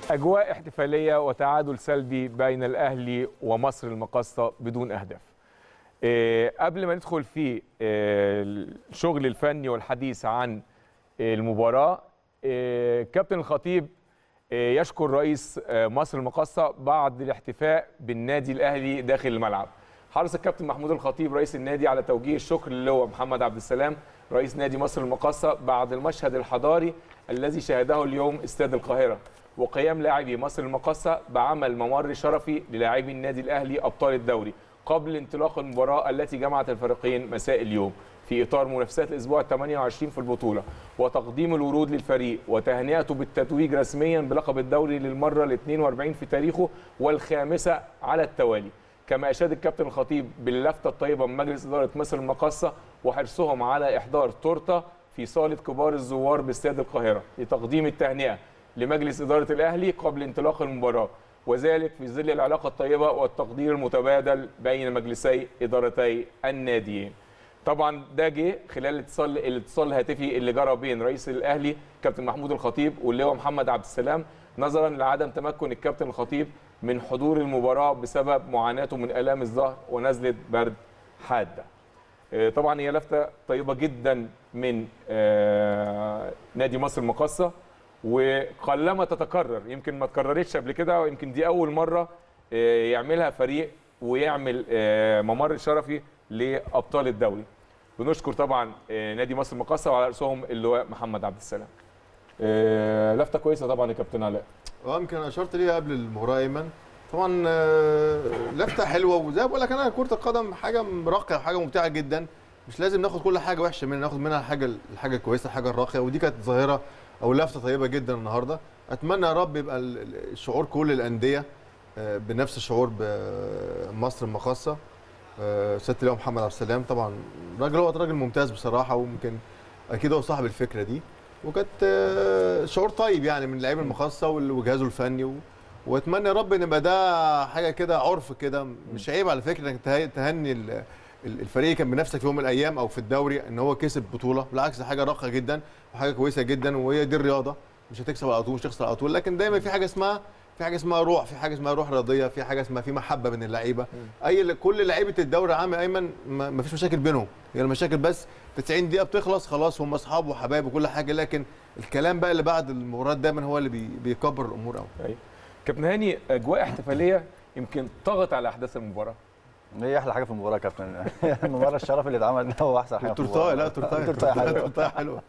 أجواء احتفالية وتعادل سلبي بين الأهلي ومصر المقاصة بدون أهداف إيه، قبل ما ندخل في إيه، الشغل الفني والحديث عن المباراة إيه، كابتن الخطيب إيه، يشكر رئيس آه، مصر المقاصة بعد الاحتفاء بالنادي الأهلي داخل الملعب حرص الكابتن محمود الخطيب رئيس النادي على توجيه الشكر للواء محمد عبد السلام رئيس نادي مصر المقاصة بعد المشهد الحضاري الذي شاهده اليوم استاد القاهرة وقيام لاعبي مصر المقاصة بعمل ممر شرفي للاعبي النادي الأهلي أبطال الدوري قبل انطلاق المباراة التي جمعت الفريقين مساء اليوم في إطار منافسات الأسبوع 28 في البطولة وتقديم الورود للفريق وتهنئته بالتتويج رسميا بلقب الدوري للمرة ال 42 في تاريخه والخامسة على التوالي كما أشاد الكابتن الخطيب باللفتة الطيبة من مجلس إدارة مصر المقاصة وحرصهم على إحضار تورتة في صالة كبار الزوار باستاد القاهرة لتقديم التهنئة لمجلس إدارة الأهلي قبل انطلاق المباراة وذلك في ظل العلاقة الطيبة والتقدير المتبادل بين مجلسي إدارتي الناديين طبعا ده جه خلال الاتصال الاتصال الهاتفي اللي جرى بين رئيس الاهلي كابتن محمود الخطيب واللواء محمد عبد السلام نظرا لعدم تمكن الكابتن الخطيب من حضور المباراه بسبب معاناته من الام الظهر ونزله برد حاده. آه، طبعا هي لفته طيبه جدا من آه، نادي مصر المقاصه وقلما تتكرر يمكن ما اتكررتش قبل كده ويمكن دي اول مره آه، يعملها فريق ويعمل آه، ممر شرفي لابطال الدوري بنشكر طبعا آه، نادي مصر المقاصه وعلى راسهم اللواء محمد عبد السلام آه، لفته كويسه طبعا يا كابتن علاء اه يمكن اشرت ليها قبل المباراه ايمن طبعا آه، لفته حلوه وزي ما بقول لك انا كره القدم حاجه راقيه وحاجه ممتعه جدا مش لازم ناخد كل حاجه وحشه منها ناخد منها الحاجه الحاجه الكويسه الحاجه الراقيه ودي كانت ظاهره او لفته طيبه جدا النهارده اتمنى يا رب يبقى ال- ال- الشعور كل الانديه آه، بنفس الشعور بمصر المقاصه آه، سياده اللواء محمد عبد السلام طبعا راجل هو راجل ممتاز بصراحه وممكن اكيد هو صاحب الفكره دي وكانت آه، شعور طيب يعني من اللعيبه المخصصه وال- وجهازه الفني و... واتمنى يا رب ان يبقى ده حاجه كده عرف كده مش عيب على فكره انك ته- تهني ال- ال- الفريق كان بنفسك في يوم من الايام او في الدوري ان هو كسب بطوله بالعكس ده حاجه راقيه جدا وحاجه كويسه جدا وهي دي الرياضه مش هتكسب على طول مش هتخسر على طول لكن دايما في حاجه اسمها في حاجه اسمها روح في حاجه اسمها روح رياضيه في حاجه اسمها في محبه بين اللعيبه اي كل لعيبه الدوري عام ايمن ما ما فيش مشاكل بينهم هي المشاكل بس 90 دقيقه بتخلص خلاص هم اصحاب وحبايب وكل حاجه لكن الكلام بقى اللي بعد المباراه دايما هو اللي بي بيكبر الامور قوي أيوة. كابتن هاني اجواء احتفاليه يمكن طغت على احداث المباراه هي احلى حاجه في المباراه يا كابتن المباراه الشرف اللي اتعمل ده هو احسن حاجه في التورتايه المباراة. لا تورتايه التورتايه حلوه تورتايه حلوه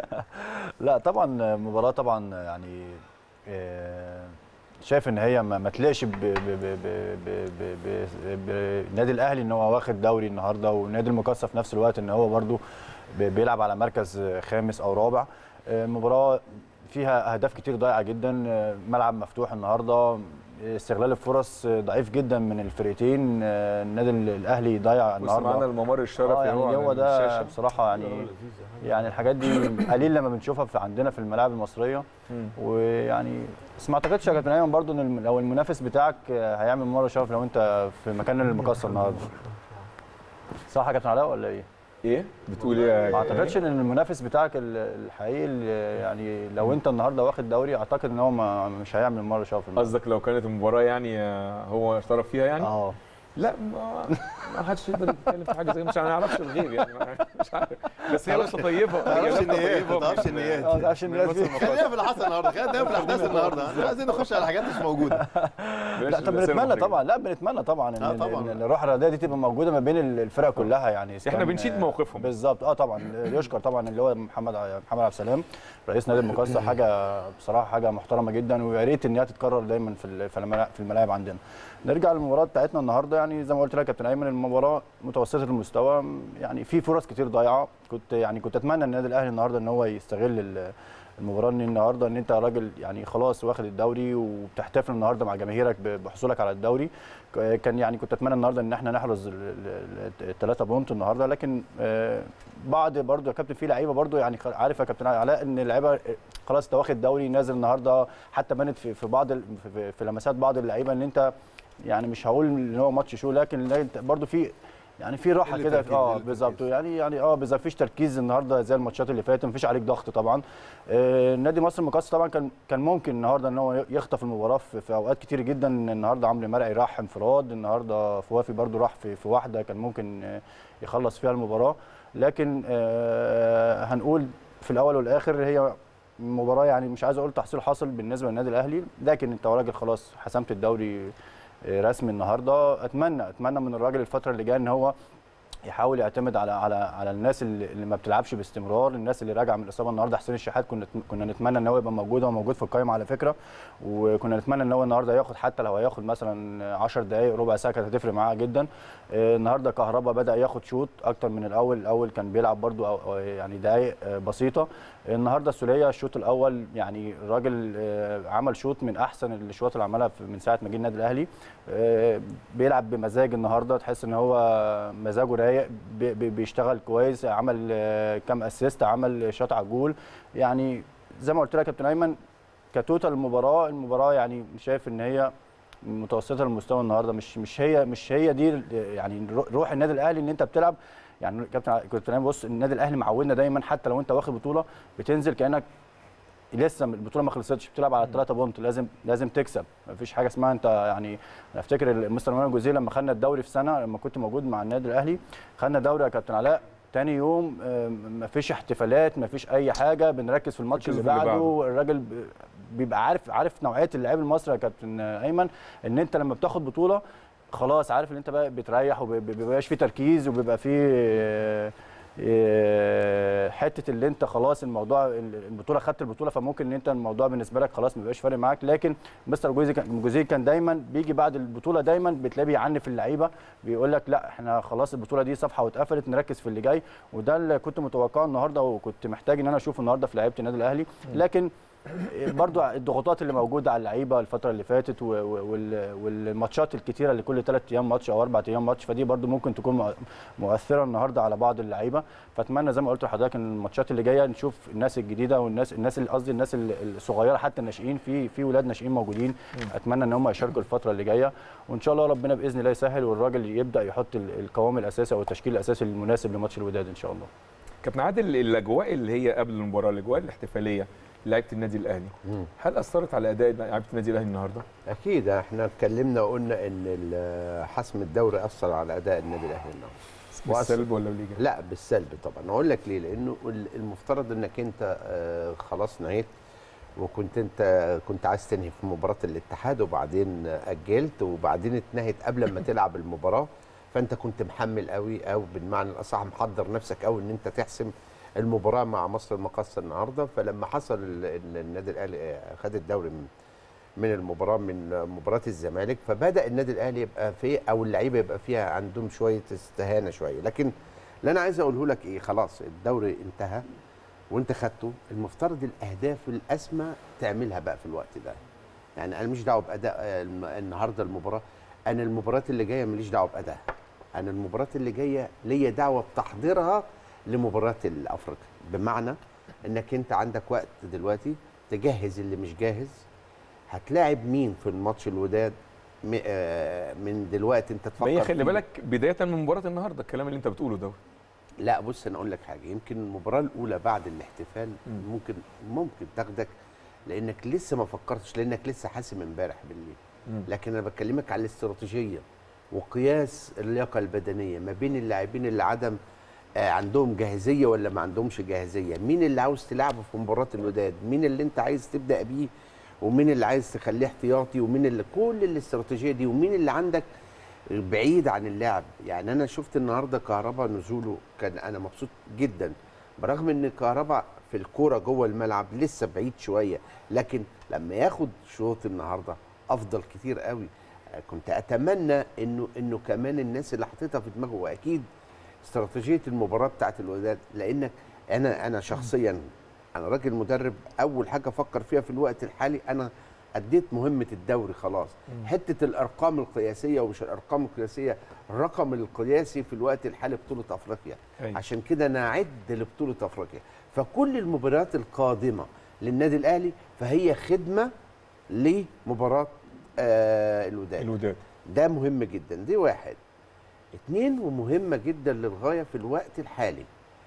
لا طبعا مباراه طبعا يعني آه، شايف ان هي ما ما تليقش ب- ب- ب- ب- ب- ب- ب- بالنادي الاهلي ان هو واخد دوري النهارده والنادي المقاصه في نفس الوقت ان هو برده بيلعب على مركز خامس او رابع آه، مباراه فيها اهداف كتير ضايعه جدا آه، ملعب مفتوح النهارده استغلال الفرص ضعيف جدا من الفرقتين آه، النادي الاهلي ضيع بص معانا النهارده الممر الشرفي اه يعني اهو على هو ده الشاشة. بصراحه يعني يعني الحاجات دي قليل لما بنشوفها في عندنا في الملاعب المصريه مم. ويعني بس ما اعتقدش يا كابتن ايمن برضو ان الم- لو المنافس بتاعك هيعمل مره شرف لو انت في مكان المقصر النهارده صح يا كابتن علاء ولا ايه؟ ايه بتقول ايه يا- ما اعتقدش ان المنافس بتاعك ال- الحقيقي اللي يعني لو انت النهارده واخد دوري اعتقد ان هو ما مش هيعمل مره شرف النهاردة. قصدك لو كانت المباراه يعني آه، هو اشترك فيها يعني اه لا ما ما حدش يقدر يتكلم في حاجه زي مش هنعرفش الغيب يعني ما- مش عارف بس هي لسه طيبه هي تعرفش لسه النيات، طيبه تعرفش من- النيات. اه ده عشان من الناس مصر دي المقاصة. خلينا في اللي حصل النهارده خلينا دايما في الاحداث النهارده مش عايزين نخش على حاجات مش موجوده بلاش لا طب الأسئلة بنتمنى المحرجة. طبعا لا بنتمنى طبعا ان آه إن- طبعاً. إن الروح الرياضيه دي تبقى موجوده ما بين الفرق كلها يعني إذا احنا كان- بنشيد موقفهم. بالظبط اه طبعا يشكر طبعا اللي هو محمد ع- محمد عبد السلام رئيس نادي المقاصه حاجه بصراحه حاجه محترمه جدا ويا ريت ان هي تتكرر دايما في ال- في الملاعب في الملاعب عندنا نرجع للمباراه بتاعتنا النهارده يعني زي ما قلت لك يا كابتن ايمن المباراه متوسطه المستوى يعني في فرص كتير ضايعه كنت يعني كنت اتمنى النادي الاهلي النهارده ان هو يستغل ال- المباراه ان النهارده ان انت راجل يعني خلاص واخد الدوري وبتحتفل النهارده مع جماهيرك ب- بحصولك على الدوري ك- كان يعني كنت اتمنى النهارده ان احنا نحرز الثلاثه بونت النهارده لكن آه، بعض برضو يا كابتن في لعيبه برضو يعني خ- عارف يا كابتن علاء ان اللعيبه آه، خلاص انت واخد دوري نازل النهارده حتى بانت في في بعض ال- في- في, في لمسات بعض اللعيبه ان انت يعني مش هقول ان هو ماتش شو لكن لا انت برضو في يعني في راحه قلة كده تركيز، اه قلة بالظبط تركيز. يعني يعني اه بالظبط مفيش تركيز النهارده زي الماتشات اللي فاتت مفيش عليك ضغط طبعا آه نادي مصر المقاصه طبعا كان كان ممكن النهارده ان هو يخطف المباراه في, في اوقات كتير جدا النهارده عمرو مرعي راح انفراد النهارده فوافي برده راح في, في واحده كان ممكن آه، يخلص فيها المباراه لكن آه هنقول في الاول والاخر هي مباراه يعني مش عايز اقول تحصيل حاصل بالنسبه للنادي الاهلي لكن انت راجل خلاص حسمت الدوري آه، رسمي النهارده اتمنى اتمنى من الراجل الفتره اللي جايه ان هو يحاول يعتمد على على على الناس اللي, اللي ما بتلعبش باستمرار الناس اللي راجعه من الاصابه النهارده حسين الشحات كنا كنا نتمنى ان هو يبقى موجود هو موجود في القائمه على فكره وكنا نتمنى ان هو النهارده ياخد حتى لو هياخد مثلا 10 دقائق ربع ساعه كانت هتفرق معاه جدا آه، النهارده كهربا بدا ياخد شوط اكتر من الاول الاول كان بيلعب برده أو أو يعني دقائق آه، بسيطه النهارده السوليه الشوط الاول يعني الراجل آه، عمل شوط من احسن الشوط اللي عملها في- من ساعه ما جه النادي الاهلي آه، بيلعب بمزاج النهارده تحس ان هو مزاجه رايق بي- بي- بيشتغل كويس عمل آه، كام اسيست عمل شوط على الجول يعني زي ما قلت لك يا كابتن ايمن كتوتال المباراه المباراه يعني شايف ان هي متوسطه المستوى النهارده مش مش هي مش هي دي يعني روح النادي الاهلي ان انت بتلعب يعني كابتن كابتن ايمن بص النادي الاهلي معودنا دايما حتى لو انت واخد بطوله بتنزل كانك لسه البطوله ما خلصتش بتلعب على 3 بونت لازم لازم تكسب مفيش حاجه اسمها انت يعني انا افتكر مستر مانويل جوزيه لما خدنا الدوري في سنه لما كنت موجود مع النادي الاهلي خدنا الدوري يا كابتن علاء تاني يوم آم، مفيش احتفالات مفيش اي حاجه بنركز في الماتش اللي ركزوا في اللي بعده بعده. الراجل ب- بيبقى عارف عارف نوعيه اللاعب المصري يا كابتن ايمن ان انت لما بتاخد بطوله خلاص عارف ان انت بقى بتريح وبيبقاش فيه تركيز وبيبقى فيه آه، آه، حته اللي انت خلاص الموضوع البطوله خدت البطوله فممكن ان انت الموضوع بالنسبه لك خلاص ما بيبقاش فارق معاك لكن مستر جوزي كان جوزي كان دايما بيجي بعد البطوله دايما بتلاقيه بيعنف اللعيبه بيقول لك لا احنا خلاص البطوله دي صفحه واتقفلت نركز في اللي جاي وده اللي كنت متوقعه النهارده وكنت محتاج ان انا اشوفه النهارده في لعيبه النادي الاهلي لكن برضو الضغوطات اللي موجوده على اللعيبه الفتره اللي فاتت و- و- وال- والماتشات الكتيره اللي كل ثلاث ايام ماتش او اربع ايام ماتش فدي برضو ممكن تكون مؤ- مؤثره النهارده على بعض اللعيبه فاتمنى زي ما قلت لحضرتك ان الماتشات اللي جايه نشوف الناس الجديده والناس الناس اللي قصدي الناس ال- الصغيره حتى الناشئين في في ولاد ناشئين موجودين اتمنى ان هم يشاركوا الفتره اللي جايه وان شاء الله ربنا باذن الله يسهل والراجل يبدا يحط ال- القوام الاساسي او التشكيل الاساسي المناسب لماتش الوداد ان شاء الله كابتن عادل الاجواء اللي هي قبل المباراه الاجواء الاحتفاليه لعيبه النادي الاهلي مم. هل اثرت على اداء لعيبه النادي الاهلي النهارده؟ اكيد احنا اتكلمنا وقلنا ان ال- حسم الدوري اثر على اداء النادي الاهلي النهارده وأثر. بالسلب ولا بالايجاب؟ لا بالسلب طبعا اقول لك ليه لانه ال- المفترض انك انت آه، خلاص نهيت وكنت انت كنت عايز تنهي في مباراه الاتحاد وبعدين اجلت وبعدين اتنهت قبل ما تلعب المباراه فانت كنت محمل قوي او بالمعنى الاصح محضر نفسك قوي ان انت تحسم المباراه مع مصر المقاصه النهارده فلما حصل ال- ان النادي الاهلي آه، خد الدوري من من المباراه من مباراه الزمالك فبدا النادي الاهلي يبقى فيه او اللعيبه يبقى فيها عندهم شويه استهانه شويه لكن اللي انا عايز اقوله لك ايه خلاص الدوري انتهى وانت خدته المفترض الاهداف الاسمى تعملها بقى في الوقت ده يعني انا مش دعوه باداء آه، الم- النهارده المباراه انا المباريات اللي جايه ماليش دعوه بادائها انا المباريات اللي جايه ليا دعوه بتحضيرها لمباراه الافريقيا بمعنى انك انت عندك وقت دلوقتي تجهز اللي مش جاهز هتلاعب مين في الماتش الوداد م- آه، من دلوقتي انت تفكر ما هي خلي فيه. بالك بدايه من مباراه النهارده الكلام اللي انت بتقوله ده لا بص انا اقول لك حاجه يمكن المباراه الاولى بعد الاحتفال مم. ممكن ممكن تاخدك لانك لسه ما فكرتش لانك لسه حاسم امبارح بالليل مم. لكن انا بكلمك على الاستراتيجيه وقياس اللياقه البدنيه ما بين اللاعبين اللي عدم آه، عندهم جاهزيه ولا ما عندهمش جاهزيه مين اللي عاوز تلعبه في مباراه الوداد مين اللي انت عايز تبدا بيه ومين اللي عايز تخليه احتياطي ومين اللي كل الاستراتيجيه دي ومين اللي عندك بعيد عن اللعب يعني انا شفت النهارده كهربا نزوله كان انا مبسوط جدا برغم ان كهربا في الكوره جوه الملعب لسه بعيد شويه لكن لما ياخد شوط النهارده افضل كتير قوي كنت اتمنى انه انه كمان الناس اللي حطيتها في دماغه واكيد استراتيجيه المباراه بتاعت الوداد لانك انا انا شخصيا انا راجل مدرب اول حاجه افكر فيها في الوقت الحالي انا اديت مهمه الدوري خلاص حته الارقام القياسيه ومش الارقام القياسيه الرقم القياسي في الوقت الحالي بطوله افريقيا أيوة. عشان كده نعد لبطوله افريقيا فكل المباريات القادمه للنادي الاهلي فهي خدمه لمباراه آه الوداد الوداد ده مهم جدا دي واحد اتنين ومهمه جدا للغايه في الوقت الحالي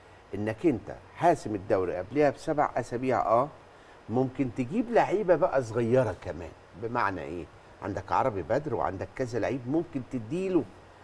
انك انت حاسم الدوري قبلها بسبع اسابيع اه ممكن تجيب لعيبه بقى صغيره كمان بمعنى ايه عندك عربي بدر وعندك كذا لعيب ممكن تديله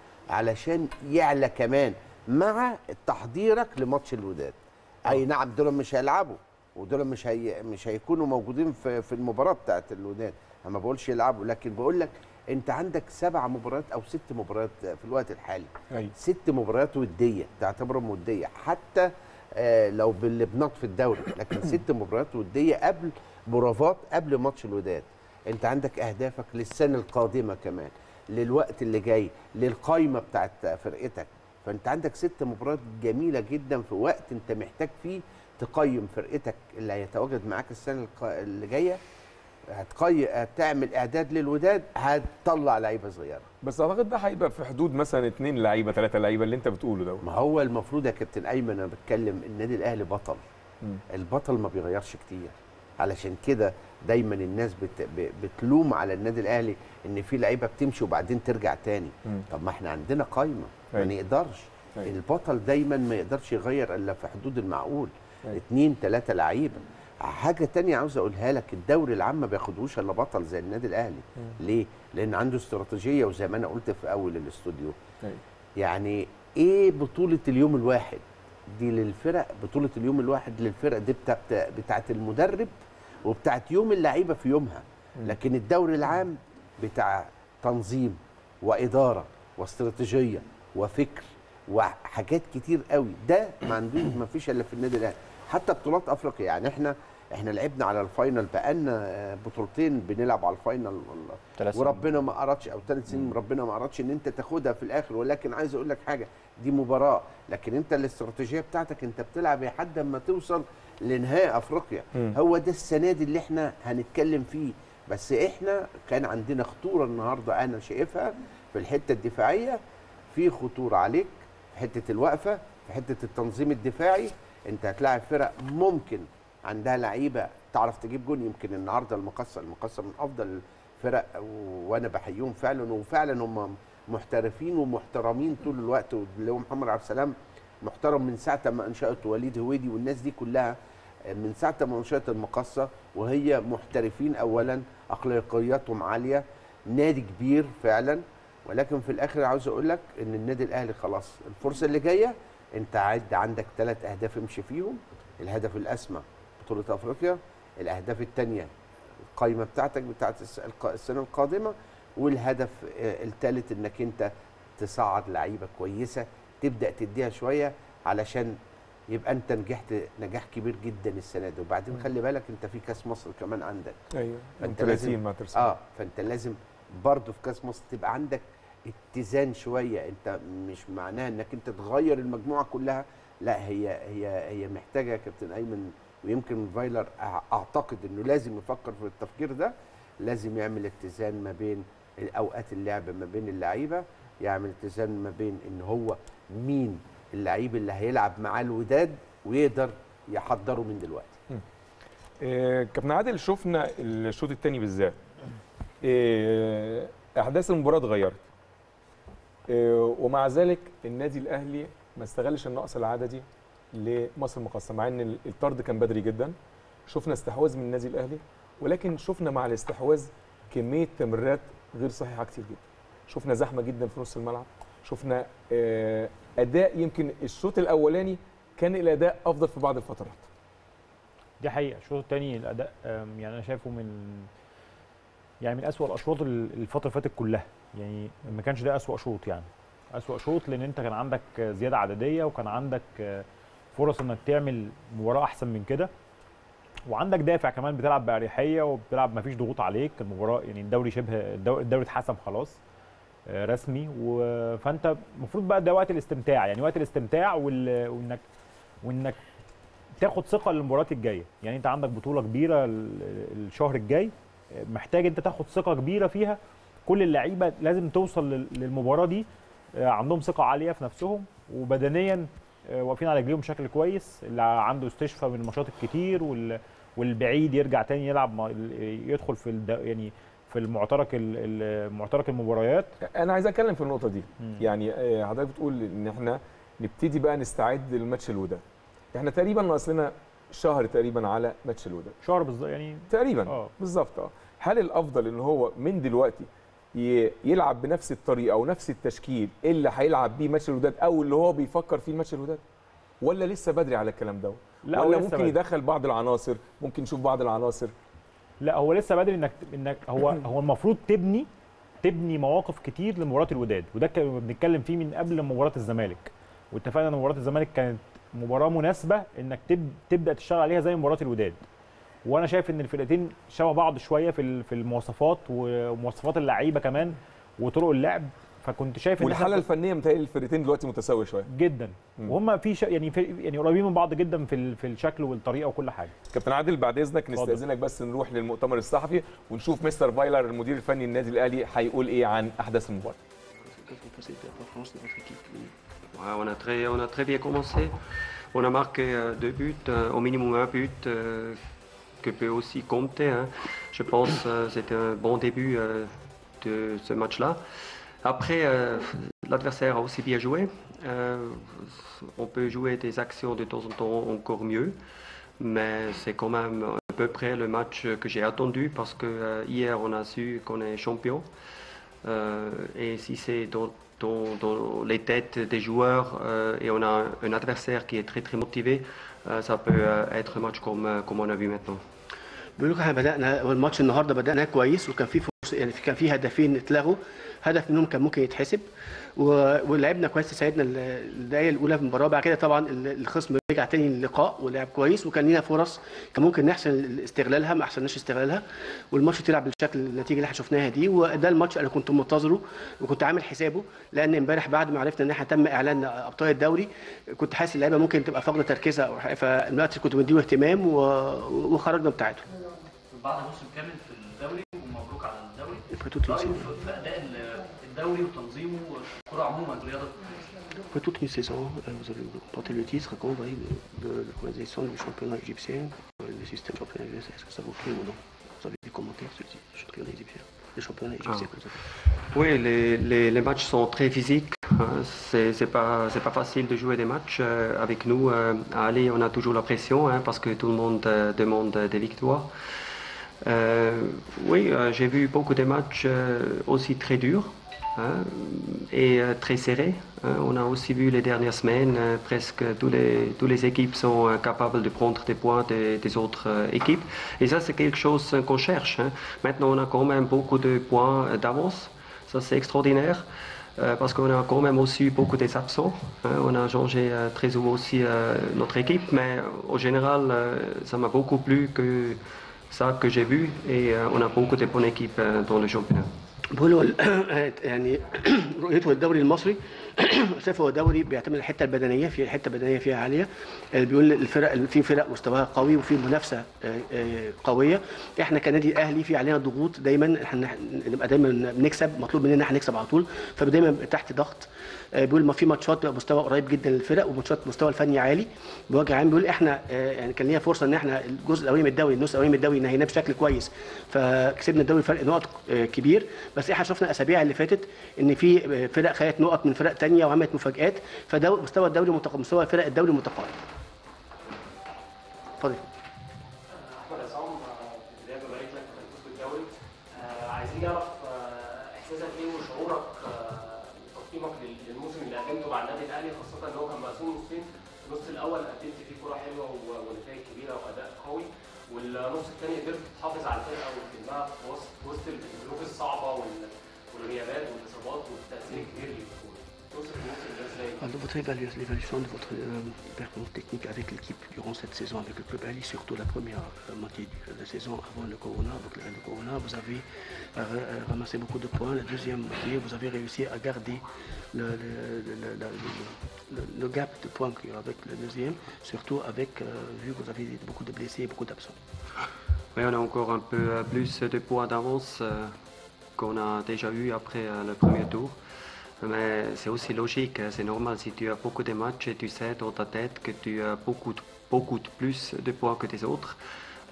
علشان يعلى كمان مع تحضيرك لماتش الوداد اي نعم دول مش هيلعبوا ودول مش هي مش هيكونوا موجودين في في المباراه بتاعت الوداد انا ما بقولش يلعبوا لكن بقول لك انت عندك سبع مباريات او ست مباريات في الوقت الحالي أيوة. ست مباريات وديه تعتبرهم وديه حتى آه لو باللبنات في الدوري لكن ست مباريات وديه قبل برافات قبل ماتش الوداد انت عندك اهدافك للسنه القادمه كمان للوقت اللي جاي للقايمه بتاعت فرقتك فانت عندك ست مباريات جميله جدا في وقت انت محتاج فيه تقيم فرقتك اللي هيتواجد معاك السنه الق- اللي جايه هتقي... هتعمل اعداد للوداد هتطلع لعيبه صغيره بس اعتقد ده هيبقى في حدود مثلا اثنين لعيبه ثلاثه لعيبه اللي انت بتقوله ده ما هو المفروض يا كابتن ايمن انا بتكلم النادي الاهلي بطل مم. البطل ما بيغيرش كتير علشان كده دايما الناس بت... ب- بتلوم على النادي الاهلي ان في لعيبه بتمشي وبعدين ترجع تاني مم. طب ما احنا عندنا قايمه ما أيوة. نقدرش أيوة. البطل دايما ما يقدرش يغير الا في حدود المعقول أيوة. اتنين تلاته لعيبه حاجه تانية عاوز اقولها لك الدوري العام ما بياخدوش الا بطل زي النادي الاهلي ليه لان عنده استراتيجيه وزي ما انا قلت في اول الاستوديو أيوة. يعني ايه بطوله اليوم الواحد دي للفرق بطوله اليوم الواحد للفرق دي بتاعت بتاعت المدرب وبتاعت يوم اللعيبه في يومها لكن الدوري العام بتاع تنظيم واداره واستراتيجيه وفكر وحاجات كتير قوي ده ما عندوش ما فيش الا في النادي الاهلي حتى بطولات افريقيا يعني احنا احنا لعبنا على الفاينل بقالنا آه، بطولتين بنلعب على الفاينل والله ثلاث سنين. وربنا ما ارادش او ثلاث سنين ربنا ما ارادش ان انت تاخدها في الاخر ولكن عايز اقول لك حاجه دي مباراه لكن انت الاستراتيجيه بتاعتك انت بتلعب لحد ما توصل لنهائي افريقيا مم. هو ده السنه دي اللي احنا هنتكلم فيه بس احنا كان عندنا خطوره النهارده انا شايفها في الحته الدفاعيه في خطوره عليك في حته الوقفه في حته التنظيم الدفاعي انت هتلاعب فرق ممكن عندها لعيبه تعرف تجيب جون يمكن النهارده المقصه المقصه من افضل الفرق و- وانا بحييهم فعلا وفعلا هم محترفين ومحترمين طول الوقت اللي هو محمد عبد السلام محترم من ساعه ما انشات وليد هويدي والناس دي كلها من ساعه ما انشات المقصه وهي محترفين اولا اخلاقياتهم عاليه نادي كبير فعلا ولكن في الاخر عاوز اقول لك ان النادي الاهلي خلاص الفرصه اللي جايه انت عد عندك ثلاث اهداف امشي فيهم الهدف الاسمى بطوله افريقيا الاهداف الثانيه القائمه بتاعتك بتاعت الس- الق- السنه القادمه والهدف الثالث انك انت تصعد لعيبه كويسه تبدا تديها شويه علشان يبقى انت نجحت نجاح كبير جدا السنه دي وبعدين خلي بالك انت في كاس مصر كمان عندك ايوه فأنت 30 لازم- مع ترسانة اه فانت لازم برضه في كاس مصر تبقى عندك اتزان شويه انت مش معناها انك انت تغير المجموعه كلها لا هي هي هي محتاجه يا كابتن ايمن ويمكن فايلر أع- اعتقد انه لازم يفكر في التفكير ده لازم يعمل اتزان ما بين اوقات اللعب ما بين اللعيبه يعمل اتزان ما بين ان هو مين اللعيب اللي هيلعب معاه الوداد ويقدر يحضره من دلوقتي آه، كابتن عادل شفنا الشوط الثاني بالذات آه، احداث المباراه اتغيرت آه، ومع ذلك النادي الاهلي ما استغلش النقص العددي لمصر المقاصه مع ان الطرد كان بدري جدا شفنا استحواذ من النادي الاهلي ولكن شفنا مع الاستحواذ كميه تمريرات غير صحيحه كتير جدا شفنا زحمه جدا في نص الملعب شفنا آه، اداء يمكن الشوط الاولاني كان الاداء افضل في بعض الفترات دي حقيقه الشوط الثاني الاداء أم، يعني انا شايفه من يعني من اسوأ الاشواط ال- الفتره اللي فاتت كلها يعني ما كانش ده اسوأ شوط يعني اسوأ شوط لان انت كان عندك زياده عدديه وكان عندك آه، فرص انك تعمل مباراه احسن من كده وعندك دافع كمان بتلعب باريحيه وبتلعب ما فيش ضغوط عليك المباراه يعني الدوري شبه الدوري, الدوري اتحسم خلاص آه، رسمي و- فانت المفروض بقى ده وقت الاستمتاع يعني وقت الاستمتاع وال- وانك وانك تاخد ثقه للمباريات الجايه يعني انت عندك بطوله كبيره ال- الشهر الجاي محتاج انت تاخد ثقه كبيره فيها كل اللعيبه لازم توصل لل- للمباراه دي آه، عندهم ثقه عاليه في نفسهم وبدنيا آه، واقفين على رجليهم بشكل كويس اللي عنده استشفاء من الماتشات الكتير وال- والبعيد يرجع تاني يلعب مع- يدخل في الد... يعني في المعترك ال- ال- معترك المباريات انا عايز اتكلم في النقطه دي مم. يعني آه، حضرتك بتقول ان احنا نبتدي بقى نستعد للماتش الوداد احنا تقريبا ناقص لنا شهر تقريبا على ماتش الوداد شهر بالظبط يعني تقريبا اه بالظبط اه هل الافضل ان هو من دلوقتي ي- يلعب بنفس الطريقه او نفس التشكيل اللي هيلعب بيه ماتش الوداد او اللي هو بيفكر فيه ماتش الوداد ولا لسه بدري على الكلام ده لا هو ولا لسه ممكن بدري. يدخل بعض العناصر ممكن نشوف بعض العناصر لا هو لسه بدري انك انك هو هو المفروض تبني تبني مواقف كتير لمباراه الوداد وده كنا بنتكلم فيه من قبل مباراه الزمالك واتفقنا ان مباراه الزمالك كانت مباراه مناسبه انك تب تبدا تشتغل عليها زي مباراه الوداد وانا شايف ان الفرقتين شبه بعض شويه في ال- في المواصفات ومواصفات اللعيبه كمان وطرق اللعب فكنت شايف ان إحنا والحاله الفنيه متهيألي الفرقتين دلوقتي متساويه شويه جدا مم. وهم في ش... يعني في يعني قريبين من بعض جدا في ال... في الشكل والطريقه وكل حاجه كابتن عادل بعد اذنك اتفضل. نستاذنك بس نروح للمؤتمر الصحفي ونشوف مستر فايلر المدير الفني النادي الاهلي هيقول ايه عن احداث المباراه Qu'est-ce que vous pensez de la performance de votre équipe Ouais, on, a très, on a très bien commencé. On a marqué euh, deux buts, euh, au minimum un but euh, que peut aussi compter. hein. Je pense que c'était un bon début euh, de ce match-là. Après, euh, l'adversaire a aussi bien joué. Euh, on peut jouer des actions de temps en temps encore mieux. Mais c'est quand même à peu près le match que j'ai attendu parce que euh, hier on a su qu'on est champion. Euh, et si c'est dans, dans- dans les têtes des joueurs euh, et on a un, un adversaire qui est très très motivé, euh, ça peut euh, être un match comme, euh, comme on a vu maintenant. بيقول لك احنا بدانا الماتش النهارده بدانا كويس وكان في فرص يعني كان في هدفين اتلغوا هدف منهم كان ممكن يتحسب و- ولعبنا كويس تساعدنا ال- الدقايق الاولى في المباراه بعد كده طبعا ال- الخصم رجع تاني اللقاء ولعب كويس وكان لينا فرص كان ممكن نحسن استغلالها ما احسناش استغلالها والماتش تلعب بالشكل النتيجه اللي احنا شفناها دي وده الماتش انا كنت منتظره وكنت عامل حسابه لان امبارح بعد ما عرفنا ان احنا تم اعلان ابطال الدوري كنت حاسس اللعيبه ممكن تبقى فاقده تركيزها أو حاجة، فالوقت كنت مديله اهتمام و- وخرجنا بتاعته بعد موسم كامل في الدوري ومبروك على الدوري Après toute une رأيه saison, في في اداء ال- الدوري وتنظيمه والكره عموما رياضه après toute une saison, euh, vous avez porté le titre. Quand vous voyez de, de l'organisation du championnat égyptien, euh, le système championnat égyptien, est-ce que ça vous plaît ou non Vous avez des commentaires sur le championnat égyptien Le championnat égyptien, que vous avez Oui, les, les- les matchs sont très physiques. hein. C'est c'est pas, c'est pas facile de jouer des matchs euh, avec nous. euh, à aller, on a toujours la pression hein, parce que tout le monde euh, demande des victoires. Euh, oui, euh, j'ai vu beaucoup de matchs euh, aussi très durs hein, et euh, très serrés. hein. On a aussi vu les dernières semaines, euh, presque tous les, tous les équipes sont euh, capables de prendre des points des, des autres euh, équipes. Et ça, c'est quelque chose euh, qu'on cherche. hein. Maintenant, on a quand même beaucoup de points euh, d'avance. Ça, c'est extraordinaire. euh, parce qu'on a quand même aussi eu beaucoup des absents. hein. on a changé euh, très souvent aussi euh, notre équipe, mais euh, au général, euh, ça m'a beaucoup plu que ça que j'ai vu et euh, on a beaucoup de bonnes équipes euh, dans le championnat. بقول هو يعني رؤيته للدوري المصري شايف هو دوري بيعتمد على الحته البدنيه في حته بدنيه فيها عاليه اللي بيقول الفرق في فرق مستواها قوي وفي منافسه آه، آه، قويه احنا كنادي اهلي في علينا ضغوط دايما احنا نبقى دايما بنكسب مطلوب مننا احنا نكسب على طول فدايما بنبقى تحت ضغط آه، بيقول ما في ماتشات بيبقى مستوى قريب جدا للفرق وماتشات مستوى الفني عالي بوجه عام بيقول احنا آه، يعني كان لينا فرصه ان احنا الجزء الاولاني من الدوري النص الاولاني من الدوري نهيناه بشكل كويس فكسبنا الدوري فرق نقط آه، كبير بس احنا شفنا الاسابيع اللي فاتت ان في آه، فرق خدت نقط من فرق تانية وعملت مفاجآت فده مستوى الدوري متق... مستوى فرق الدوري متقارب اتفضل احمد عصام آه، في البدايه ببارك لك في الفوز بالدوري آه، عايزين نعرف آه، احساسك ايه وشعورك آه، وتقييمك لل- للموسم اللي قدمته مع النادي الاهلي خاصه ان هو كان مقسوم نصين النص الاول قدمت فيه كره حلوه و- ونتائج كبيره واداء قوي والنص الثاني قدرت تحافظ على الفرقه وتلمها في وسط في وسط الظروف الصعبه وال- والغيابات والاصابات والتاثير الكبير للبطوله توصف الموسم ده ازاي؟ Alors, votre évalu- l'évaluation de votre euh, performance technique avec l'équipe durant cette saison avec le club Ali, surtout la première euh, moitié de la saison avant le Corona, avec le, le Corona, vous avez euh, ra- euh, ramassé beaucoup de points. La deuxième moitié, vous avez réussi à garder le, le- le- le- le- le- le gap de points qu'il y a avec le deuxième, surtout avec, euh, vu que vous avez beaucoup de blessés et beaucoup d'absents. Oui, on a encore un peu euh, plus de points d'avance euh, qu'on a déjà eu après euh, le premier tour. Mais c'est aussi logique, hein, c'est normal. Si tu as beaucoup de matchs et tu sais dans ta tête que tu as beaucoup, de- beaucoup de plus de points que les autres,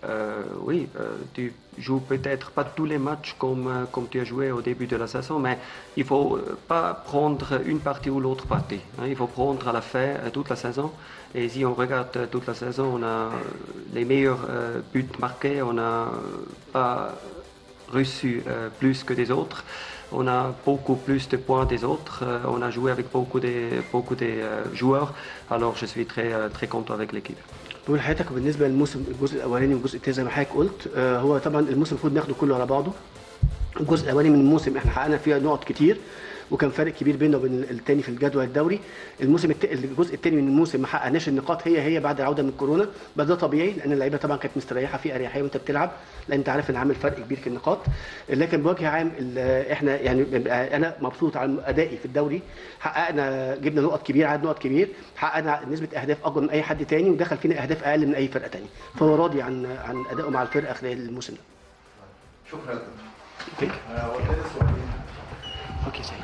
euh, oui, euh, tu joues peut-être pas tous les matchs comme, euh, comme tu as joué au début de la saison, mais il faut euh, pas prendre une partie ou l'autre partie. hein. Il faut prendre à la fin euh, toute la saison. Et si on regarde euh, toute la saison, on a les meilleurs euh, buts marqués, on n'a pas reçu euh, plus que des autres. On a beaucoup plus de points des autres. Euh, on a joué avec beaucoup de beaucoup de euh, joueurs. Alors je suis très euh, très content avec l'équipe. بقول لحضرتك بالنسبه للموسم الجزء الاولاني والجزء الثاني زي ما حضرتك قلت آه، هو طبعا الموسم المفروض ناخده كله على بعضه الجزء الاولاني من الموسم احنا حققنا فيها نقط كتير وكان فارق كبير بينه وبين التاني في الجدول الدوري الموسم الت... الجزء الثاني من الموسم ما حققناش النقاط هي هي بعد العوده من كورونا بس ده طبيعي لان اللعيبه طبعا كانت مستريحه في اريحيه وانت بتلعب لان انت عارف ان عامل فرق كبير في النقاط لكن بوجه عام ال- احنا يعني بيبقى انا مبسوط على ادائي في الدوري حققنا جبنا نقط كبيره عدد نقط كبير حققنا نسبه اهداف اكبر من اي حد تاني ودخل فينا اهداف اقل من اي فرقه تانيه فهو راضي عن عن ادائه مع الفرقه خلال الموسم ده شكرا اوكي اوكي سيد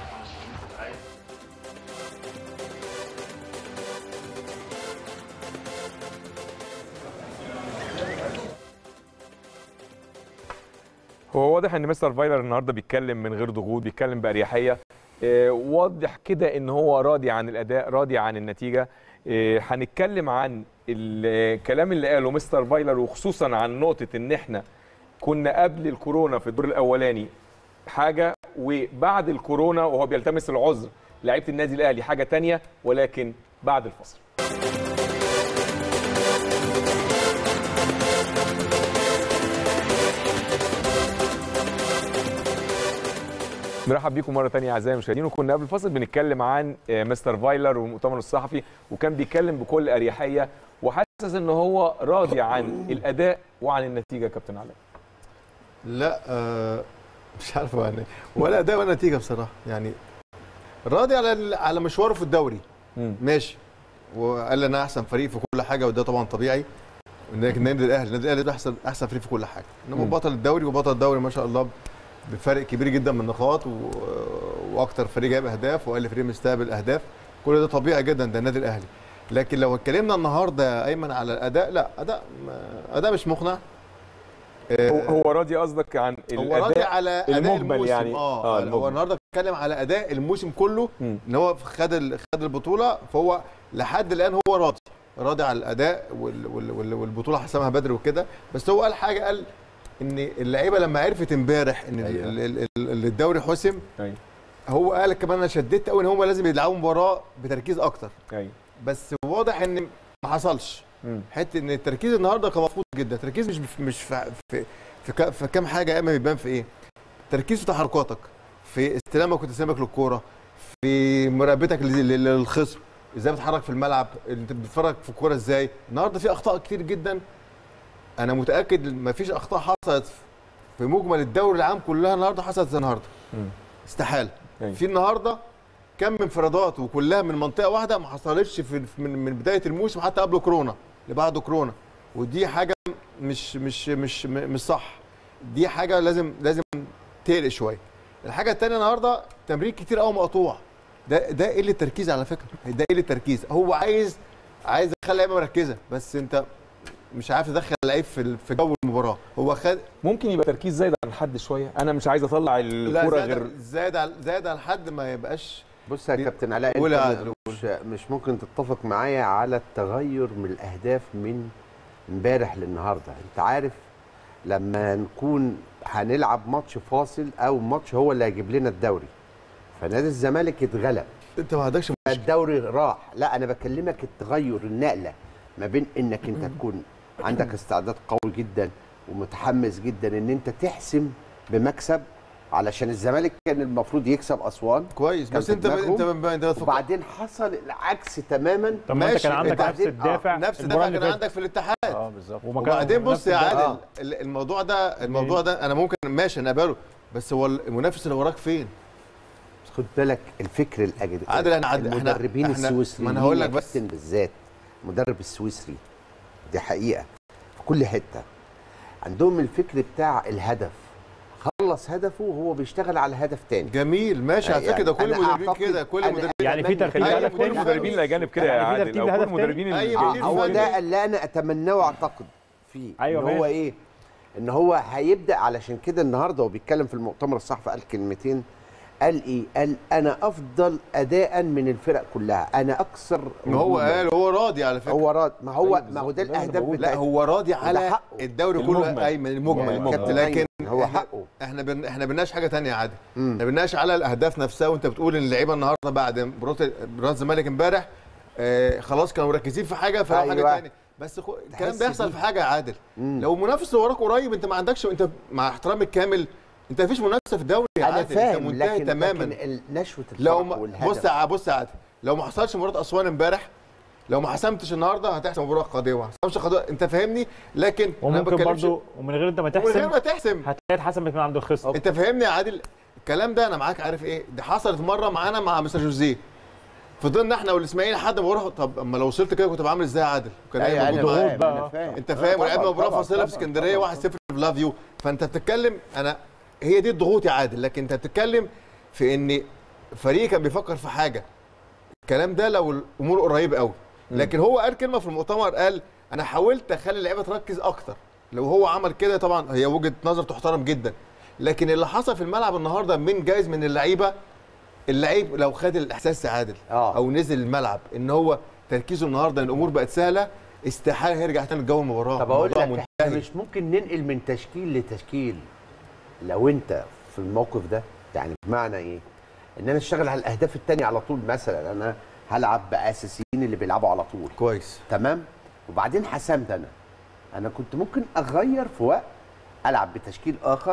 هو واضح ان مستر فايلر النهارده بيتكلم من غير ضغوط بيتكلم باريحيه آه، واضح كده ان هو راضي عن الاداء راضي عن النتيجه آه، هنتكلم عن الكلام اللي قاله مستر فايلر وخصوصا عن نقطه ان احنا كنا قبل الكورونا في الدور الاولاني حاجه وبعد الكورونا وهو بيلتمس العذر لعيبه النادي الاهلي حاجه تانية ولكن بعد الفصل نرحب بيكم مره تانية اعزائي المشاهدين وكنا قبل الفصل بنتكلم عن آه، مستر فايلر والمؤتمر الصحفي وكان بيتكلم بكل اريحيه وحاسس ان هو راضي عن الاداء وعن النتيجه يا كابتن علاء لا آه مش عارف يعني ولا اداء ولا نتيجه بصراحه يعني راضي على ال- على مشواره في الدوري مم. ماشي وقال لي انا احسن فريق في كل حاجه وده طبعا طبيعي لكن النادي الاهلي النادي الاهلي ده احسن احسن فريق في كل حاجه انما مم. بطل الدوري وبطل الدوري ما شاء الله بفرق كبير جدا من النقاط و... واكتر فريق جايب اهداف واقل فريق مستقبل اهداف كل ده طبيعي جدا ده النادي الاهلي لكن لو اتكلمنا النهارده يا ايمن على الاداء لا اداء ما- اداء مش مقنع هو, هو راضي قصدك عن هو راضي الاداء على اداء المجمل الموسم يعني. اه, آه، آه المجمل. هو النهارده بيتكلم على اداء الموسم كله مم. ان هو خد ال- خد البطوله فهو لحد الان هو راضي راضي على الاداء وال وال وال والبطوله حسمها بدري وكده بس هو قال حاجه قال ان اللعيبه لما عرفت امبارح ان أيوة. ال- ال- ال- الدوري حسم ايوه هو قال كمان انا شددت قوي ان هم لازم يلعبوا مباراه بتركيز اكتر ايوه بس واضح ان ما حصلش مم. حته ان التركيز النهارده كان مفقود جدا التركيز مش مش في في في, ك- في كام حاجه يا اما بيبان في ايه تركيز في تحركاتك في استلامك وتسليمك للكوره في مراقبتك لل- لل- للخصم ازاي بتتحرك في الملعب انت بتتفرج في الكوره ازاي النهارده في اخطاء كتير جدا انا متاكد ما فيش اخطاء حصلت في مجمل الدوري العام كلها النهارده حصلت زي النهارده مم. استحاله أيوة. في النهارده كم انفرادات وكلها من منطقه واحده ما حصلتش في من من بدايه الموسم حتى قبل كورونا اللي بعد كورونا ودي حاجه مش مش مش م- مش صح دي حاجه لازم لازم تقلق شويه الحاجه الثانيه النهارده تمرين كتير قوي مقطوع ده ده قله تركيز على فكره ده قله تركيز هو عايز عايز يخلي اللعيبه مركزه بس انت مش عارف تدخل اللعيب في ال- في جو المباراه هو خد ممكن يبقى تركيز زايد عن حد شويه انا مش عايز اطلع لا الكوره زاد غير زاد على زاد على حد ما يبقاش بص يا دي- كابتن علاء قول يا انت عادل، مش, مش ممكن تتفق معايا على التغير من الاهداف من امبارح للنهارده انت عارف لما نكون هنلعب ماتش فاصل او ماتش هو اللي هيجيب لنا الدوري فنادي الزمالك اتغلب انت ما عندكش الدوري راح لا انا بكلمك التغير النقله ما بين انك انت تكون عندك استعداد قوي جدا ومتحمس جدا ان انت تحسم بمكسب علشان الزمالك كان المفروض يكسب اسوان كويس كان بس في انت ب... دماغهم. انت ب... انت بتفكر وبعدين حصل العكس تماما طب ما انت ماشي، كان عندك انت نفس عايزين- الدافع نفس المباراة الدفع اللي كان فاتت. عندك في الاتحاد اه بالظبط وما كان- وبعدين بص نفس يا الدافع. عادل ال- الموضوع ده الموضوع ده انا ممكن ماشي انا قبله بس هو المنافس اللي وراك فين؟ بس خد بالك الفكر الاجنبي عادل، احنا- احنا- المدربين احنا- السويسريين ما أنا هقول يا لك بس. كابتن بالذات المدرب السويسري دي حقيقه في كل حته عندهم الفكر بتاع الهدف خلص هدفه وهو بيشتغل على هدف تاني جميل ماشي على يعني فكره ده كل أنا المدربين أعتقد- كده كل أنا- المدربين يعني في أتمنى ترتيب أيوة، هدف كل كل تاني المدربين المدربين الاجانب كده يا يعني في عادل ترتيب أيوة، او كل هدف تاني؟ المدربين أي اللي مدير هو فني. ده اللي انا اتمناه واعتقد فيه أيوة ان هو ماشي. ايه ان هو هيبدا علشان كده النهارده وهو بيتكلم في المؤتمر الصحفي قال كلمتين قال ايه قال انا افضل اداء من الفرق كلها انا اكثر ما هو هجوماً. قال هو راضي على فكره هو راد ما هو أيوة ما هو ده بالظبط. ده اللي الاهداف بقوله. لا بتاعت هو راضي وده على حقه. الدوري المجمل. كله ايمن المجمل يا المجمل كابتن لكن أيمن، هو إحنا- حقه احنا بن... احنا بنناقش حاجه تانية يا عادل مم. احنا بنناقش على الاهداف نفسها وانت بتقول ان اللعيبه النهارده بعد مباراه مباراه الزمالك امبارح آه خلاص كانوا مركزين في حاجه فراحوا حاجه أيوة. تانية بس خو... الكلام تحس بيحصل بيه. في حاجه يا عادل مم. لو منافس اللي وراك قريب انت ما عندكش انت مع احترامي الكامل انت مفيش منافسه في الدوري يا انا عادل فاهم انت منتهي لكن تماما لكن ال- نشوه لو الفرق ما والهدف بص يا ع- بص يا عادل لو ما حصلش مباراه اسوان امبارح لو ما حسمتش النهارده هتحسم مباراه قادمه ما حسمش قادمه انت فاهمني لكن أنا ما وممكن بتكلمش- برضو ومن غير انت ما من غير تحسم ما تحسم هتلاقي اتحسمت من عند الخصم انت فاهمني يا عادل الكلام ده انا معاك عارف ايه دي حصلت مره معانا مع مستر جوزيه فضلنا احنا والاسماعيلي لحد ما بروح طب اما لو وصلت كده كنت بعمل ازاي يا عادل كان أيوة، أيوة أنا موجود معايا. فاهم، بقى. أنا فاهم. انت فاهم آه، ولعبنا طبعاً، مباراه طبعاً، فاصله في طبعاً، اسكندريه طبعاً. 1-0 في لافيو فانت بتتكلم انا هي دي الضغوط يا عادل لكن انت بتتكلم في ان فريق كان بيفكر في حاجه الكلام ده لو الامور قريبه قوي لكن هو قال كلمه في المؤتمر قال انا حاولت اخلي اللعيبه تركز اكتر لو هو عمل كده طبعا هي وجهه نظر تحترم جدا لكن اللي حصل في الملعب النهارده من جايز من اللعيبه اللعيب لو خد الاحساس يا عادل آه. او نزل الملعب ان هو تركيزه النهارده ان الامور بقت سهله استحاله هيرجع تاني جو المباراه طب اقول الموضوع لك احنا منتهي. مش ممكن ننقل من تشكيل لتشكيل لو انت في الموقف ده يعني بمعنى ايه؟ ان انا اشتغل على الاهداف التانية على طول مثلا انا هلعب باساسيين اللي بيلعبوا على طول كويس تمام وبعدين حسمت انا انا كنت ممكن اغير في وقت العب بتشكيل اخر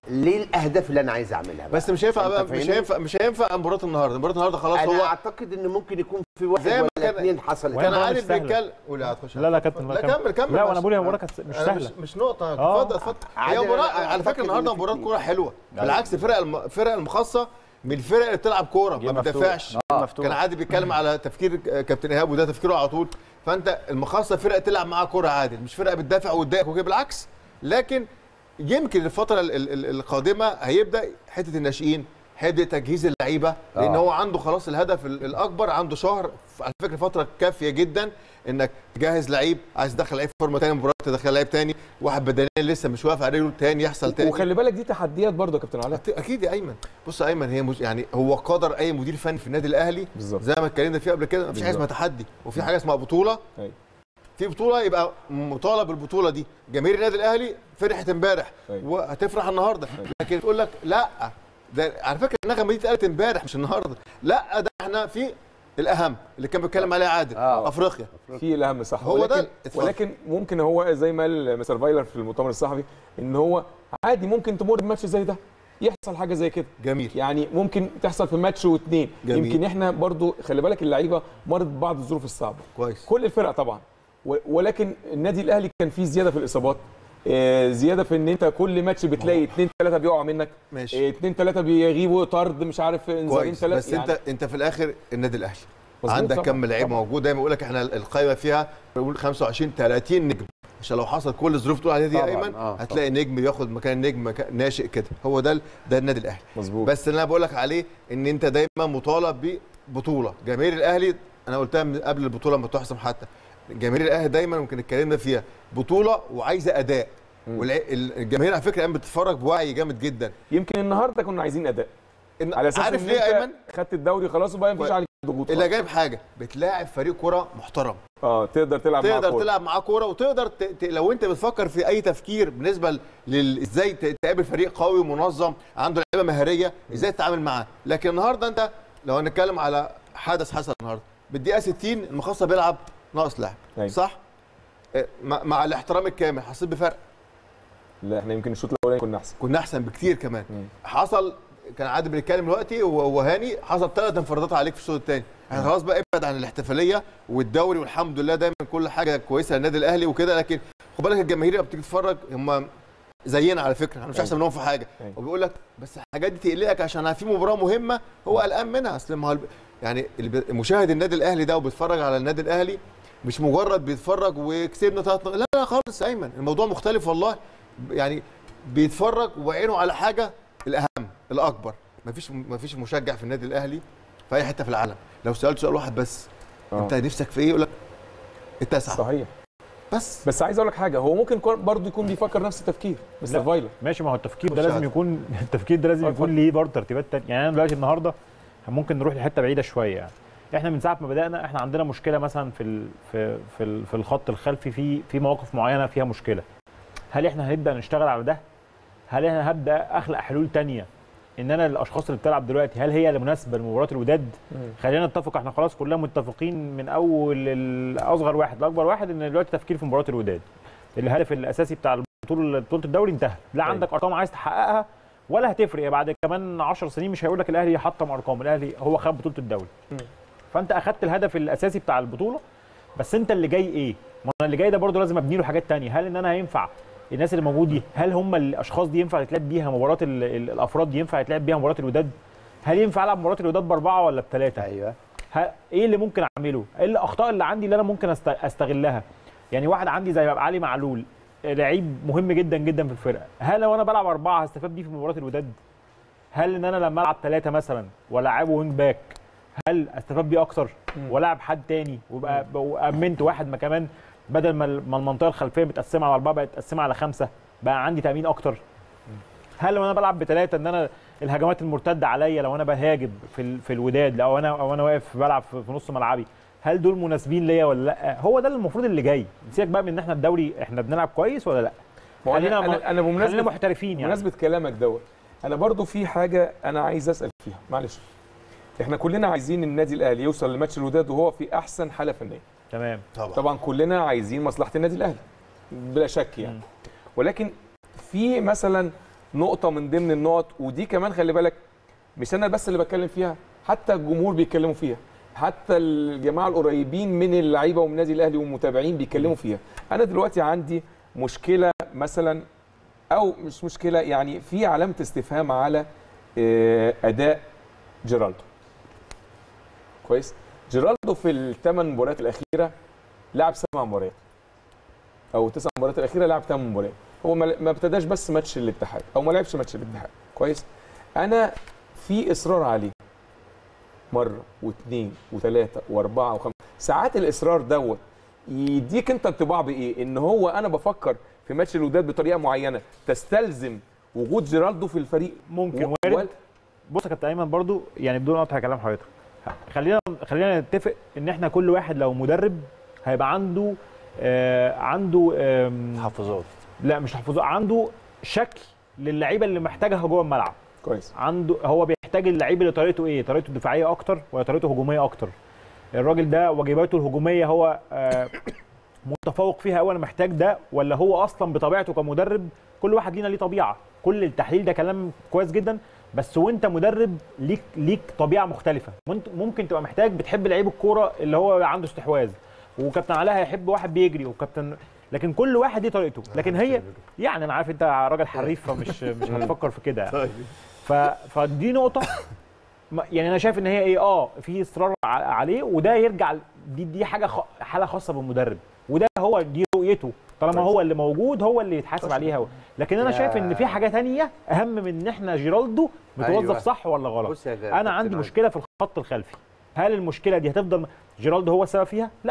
للاهداف اللي انا عايز اعملها بقى. بس مش هينفع أنت بقى مش فاهمني؟ هينفع مش هينفع مباراه النهارده مباراه النهارده خلاص انا هو اعتقد ان ممكن يكون في واحد زي ما ولا كان- اثنين حصلت وهي كان مباراة عارف مش سهلة. بيتكلم قول يا هتخش لا لا كابتن لا كمل كمل لا بس. وانا بقول هي مباراه كانت مش أنا سهله مش, مش نقطه آه. اتفضل اتفضل هي عادل، مباراه أنا على فكره أعتقد النهارده إن في مباراه اتنين. كوره حلوه بالعكس الفرق الم... الفرق المخصصه من الفرق اللي بتلعب كوره ما جيم مفتوح. بتدافعش آه. مفتوح. كان عادي بيتكلم على تفكير كابتن ايهاب وده تفكيره على طول فانت المخصصه فرقه تلعب معاها كوره عادل مش فرقه بتدافع وتضايقك وكده بالعكس لكن يمكن الفتره ال- ال- ال- القادمه هيبدا حته الناشئين هيبدا تجهيز اللعيبه لان آه. هو عنده خلاص الهدف ال- الاكبر عنده شهر على فكره فتره كافيه جدا انك تجهز لعيب عايز تدخل لعيب فورمه تاني مباراه تدخل لعيب تاني واحد بدنيا لسه مش واقف على رجله تاني يحصل تاني وخلي بالك دي تحديات برضه يا كابتن علاء اكيد يا ايمن بص يا ايمن هي مش يعني هو قدر اي مدير فني في النادي الاهلي بالظبط. زي ما اتكلمنا فيه قبل كده مفيش حاجه اسمها بالظبط. تحدي وفي حاجه اسمها بطوله أيوة. في بطوله يبقى مطالب بالبطوله دي جماهير النادي الاهلي فرحت امبارح أيوة. وهتفرح النهارده لكن تقول لك لا ده على فكره النغمه دي اتقالت امبارح مش النهارده لا ده احنا في الاهم اللي كان بيتكلم عليه عادل آه. افريقيا في الاهم صح هو ده ولكن, اتفضل. ولكن ممكن هو زي ما قال مستر فايلر في المؤتمر الصحفي ان هو عادي ممكن تمر بماتش زي ده يحصل حاجه زي كده جميل يعني ممكن تحصل في ماتش واثنين جميل. يمكن احنا برضو خلي بالك اللعيبه مرت ببعض الظروف الصعبه كويس كل الفرق طبعا و- ولكن النادي الاهلي كان فيه زياده في الاصابات آه، زياده في ان انت كل ماتش بتلاقي اثنين ثلاثه بيقعوا منك ماشي اثنين ثلاثه بيغيبوا طرد مش عارف انذارين كويس ثلاثه بس انت انت في الاخر النادي الاهلي مظبوط عندك طبعاً، كم لعيب طبعاً. موجود دايما بقول لك احنا القائمه فيها بقول 25 30 نجم عشان لو حصل كل الظروف تقول عليها دي يا طبعاً، ايمن آه، هتلاقي نجم بياخد مكان نجم مكان ناشئ كده هو ده ال- ده النادي الاهلي مظبوط بس اللي انا بقول لك عليه ان انت دايما مطالب ببطوله جماهير الاهلي انا قلتها من قبل البطوله ما تحسم حتى جماهير الاهلي دايما ممكن اتكلمنا فيها بطوله وعايزه اداء والجماهير على فكره قام بتتفرج بوعي جامد جدا يمكن النهارده كنا عايزين اداء إن على اساس عارف إن ليه يا أنت ايمن خدت الدوري خلاص وبقى مفيش و- عليك ضغوط اللي خالص. جايب حاجه بتلاعب فريق كره محترم اه تقدر تلعب مع تقدر كورة. تلعب معاه كوره وتقدر ت... ت... لو انت بتفكر في اي تفكير بالنسبه لل... ازاي ت... تقابل فريق قوي ومنظم عنده لعيبه مهاريه ازاي تتعامل معاه لكن النهارده انت لو هنتكلم على حدث حصل النهارده بالدقيقه 60 المخصص بيلعب ناقص لاعب أيوة. صح اه، مع... مع الاحترام الكامل حسيت بفرق لا احنا يمكن الشوط الاولاني كنا احسن كنا احسن بكتير كمان مم. حصل كان عادل بنتكلم دلوقتي و- وهاني حصل ثلاث انفرادات عليك في الشوط الثاني احنا خلاص بقى ابعد عن الاحتفاليه والدوري والحمد لله دايما كل حاجه كويسه للنادي الاهلي وكده لكن خد بالك الجماهير اللي بتيجي تتفرج هم زينا على فكره احنا مش احسن منهم في حاجه أيوة. وبيقول لك بس الحاجات دي تقلقك عشان في مباراه مهمه هو قلقان منها اصل ما هو الب- يعني اللي بي- مشاهد النادي الاهلي ده وبيتفرج على النادي الاهلي مش مجرد بيتفرج وكسبنا ثلاث لا لا خالص يا ايمن الموضوع مختلف والله يعني بيتفرج وعينه على حاجه الاهم الاكبر مفيش مفيش مشجع في النادي الاهلي في اي حته في العالم لو سالت سؤال واحد بس آه. انت نفسك في ايه يقول لك التاسعه صحيح بس بس عايز اقول لك حاجه هو ممكن يكون- برضه يكون بيفكر نفس التفكير مستر لا. فايلر ماشي ما هو التفكير ده خش لازم عادي. يكون التفكير ده لازم اتفضل. يكون ليه برضه ترتيبات تانية يعني انا دلوقتي النهارده ممكن نروح لحته بعيده شويه يعني احنا من ساعه ما بدانا احنا عندنا مشكله مثلا في ال في في, ال في الخط الخلفي في في مواقف معينه فيها مشكله هل احنا هنبدا نشتغل على ده هل انا هبدا اخلق حلول تانية ان انا الاشخاص اللي بتلعب دلوقتي هل هي اللي مناسبه لمباراه الوداد خلينا نتفق احنا خلاص كلنا متفقين من اول الاصغر واحد لاكبر واحد ان دلوقتي تفكير في مباراه الوداد الهدف الاساسي بتاع البطوله بطوله الدوري انتهى لا أيوة. عندك ارقام عايز تحققها ولا هتفرق بعد كمان 10 سنين مش هيقول لك الاهلي حطم ارقام الاهلي هو خد بطوله الدوري مم. فانت اخدت الهدف الاساسي بتاع البطوله بس انت اللي جاي ايه ما انا اللي جاي ده برضه لازم ابني له حاجات تانية هل ان انا هينفع الناس اللي موجود دي هل هم الاشخاص دي ينفع يتلعب بيها مباراه ال- ال- الافراد دي ينفع يتلعب بيها مباراه الوداد هل ينفع العب مباراه الوداد باربعه ولا بثلاثه ايوه ه- ايه اللي ممكن اعمله؟ ايه الاخطاء اللي عندي اللي انا ممكن أست- استغلها؟ يعني واحد عندي زي علي معلول لعيب مهم جدا جدا في الفرقه، هل لو انا بلعب اربعه هستفاد بيه في مباراه الوداد؟ هل ان انا لما العب ثلاثه مثلا والعبه وينج باك هل استفاد بيه اكتر؟ والعب حد تاني ويبقى وامنت واحد ما كمان بدل ما ال- ما المنطقه الخلفيه متقسمه على اربعه بقت متقسمه على خمسه بقى عندي تامين اكتر هل لو انا بلعب بثلاثه ان انا الهجمات المرتده عليا لو انا بهاجم في ال- في الوداد او انا او انا واقف بلعب في في نص ملعبي هل دول مناسبين ليا ولا لا هو ده اللي المفروض اللي جاي سيبك بقى من ان احنا الدوري احنا بنلعب كويس ولا لا ما هو خلينا انا انا, أنا خلينا بمناسبه محترفين يعني بمناسبه كلامك دوت انا برضو في حاجه انا عايز اسال فيها معلش احنا كلنا عايزين النادي الاهلي يوصل لماتش الوداد وهو في احسن حاله فنيه تمام طبعا طبعا كلنا عايزين مصلحه النادي الاهلي بلا شك يعني مم. ولكن في مثلا نقطه من ضمن النقط ودي كمان خلي بالك مش انا بس اللي بتكلم فيها حتى الجمهور بيتكلموا فيها حتى الجماعه القريبين من اللعيبه ومن النادي الاهلي والمتابعين بيتكلموا فيها انا دلوقتي عندي مشكله مثلا او مش مشكله يعني في علامه استفهام على آه، اداء جيرالدو كويس جيرالدو في الثمان مباريات الاخيره لعب سبع مباريات او تسع مباريات الاخيره لعب ثمان مباريات هو ما ما ابتداش بس ماتش الاتحاد او ما لعبش ماتش الاتحاد كويس انا في اصرار عليه مره واثنين وثلاثه واربعه وخمسه ساعات الاصرار دوت يديك انت انطباع بايه ان هو انا بفكر في ماتش الوداد بطريقه معينه تستلزم وجود جيرالدو في الفريق ممكن و- وارد بص يا كابتن ايمن برضو يعني بدون قطع كلام حضرتك خلينا خلينا نتفق ان احنا كل واحد لو مدرب هيبقى عنده آه عنده آم، تحفظات لا مش تحفظات عنده شكل للعيبه اللي محتاجها جوه الملعب كويس عنده هو بيحتاج اللعيب اللي طريقته ايه طريقته دفاعيه اكتر ولا طريقته هجوميه اكتر الراجل ده واجباته الهجوميه هو آه، متفوق فيها قوي انا محتاج ده ولا هو اصلا بطبيعته كمدرب كل واحد لينا ليه طبيعه كل التحليل ده كلام كويس جدا بس وانت مدرب ليك ليك طبيعه مختلفه وانت ممكن تبقى محتاج بتحب لعيب الكوره اللي هو عنده استحواذ وكابتن علاء هيحب واحد بيجري وكابتن لكن كل واحد ليه طريقته لكن هي يعني انا عارف انت راجل حريف فمش مش هتفكر في كده يعني. ف... فدي نقطه ما- يعني انا شايف ان هي ايه اه في اصرار ع- عليه وده يرجع دي دي حاجه خ... حاله خاصه بالمدرب وده هو دي رؤيته طالما هو اللي موجود هو اللي يتحاسب عليها هو. لكن انا يا- شايف ان في حاجه تانية اهم من ان احنا جيرالدو متوظف أيوة. صح ولا غلط بص يا جا- انا كابتن عندي علي. مشكله في الخط الخلفي هل المشكله دي هتفضل جيرالدو هو السبب فيها لا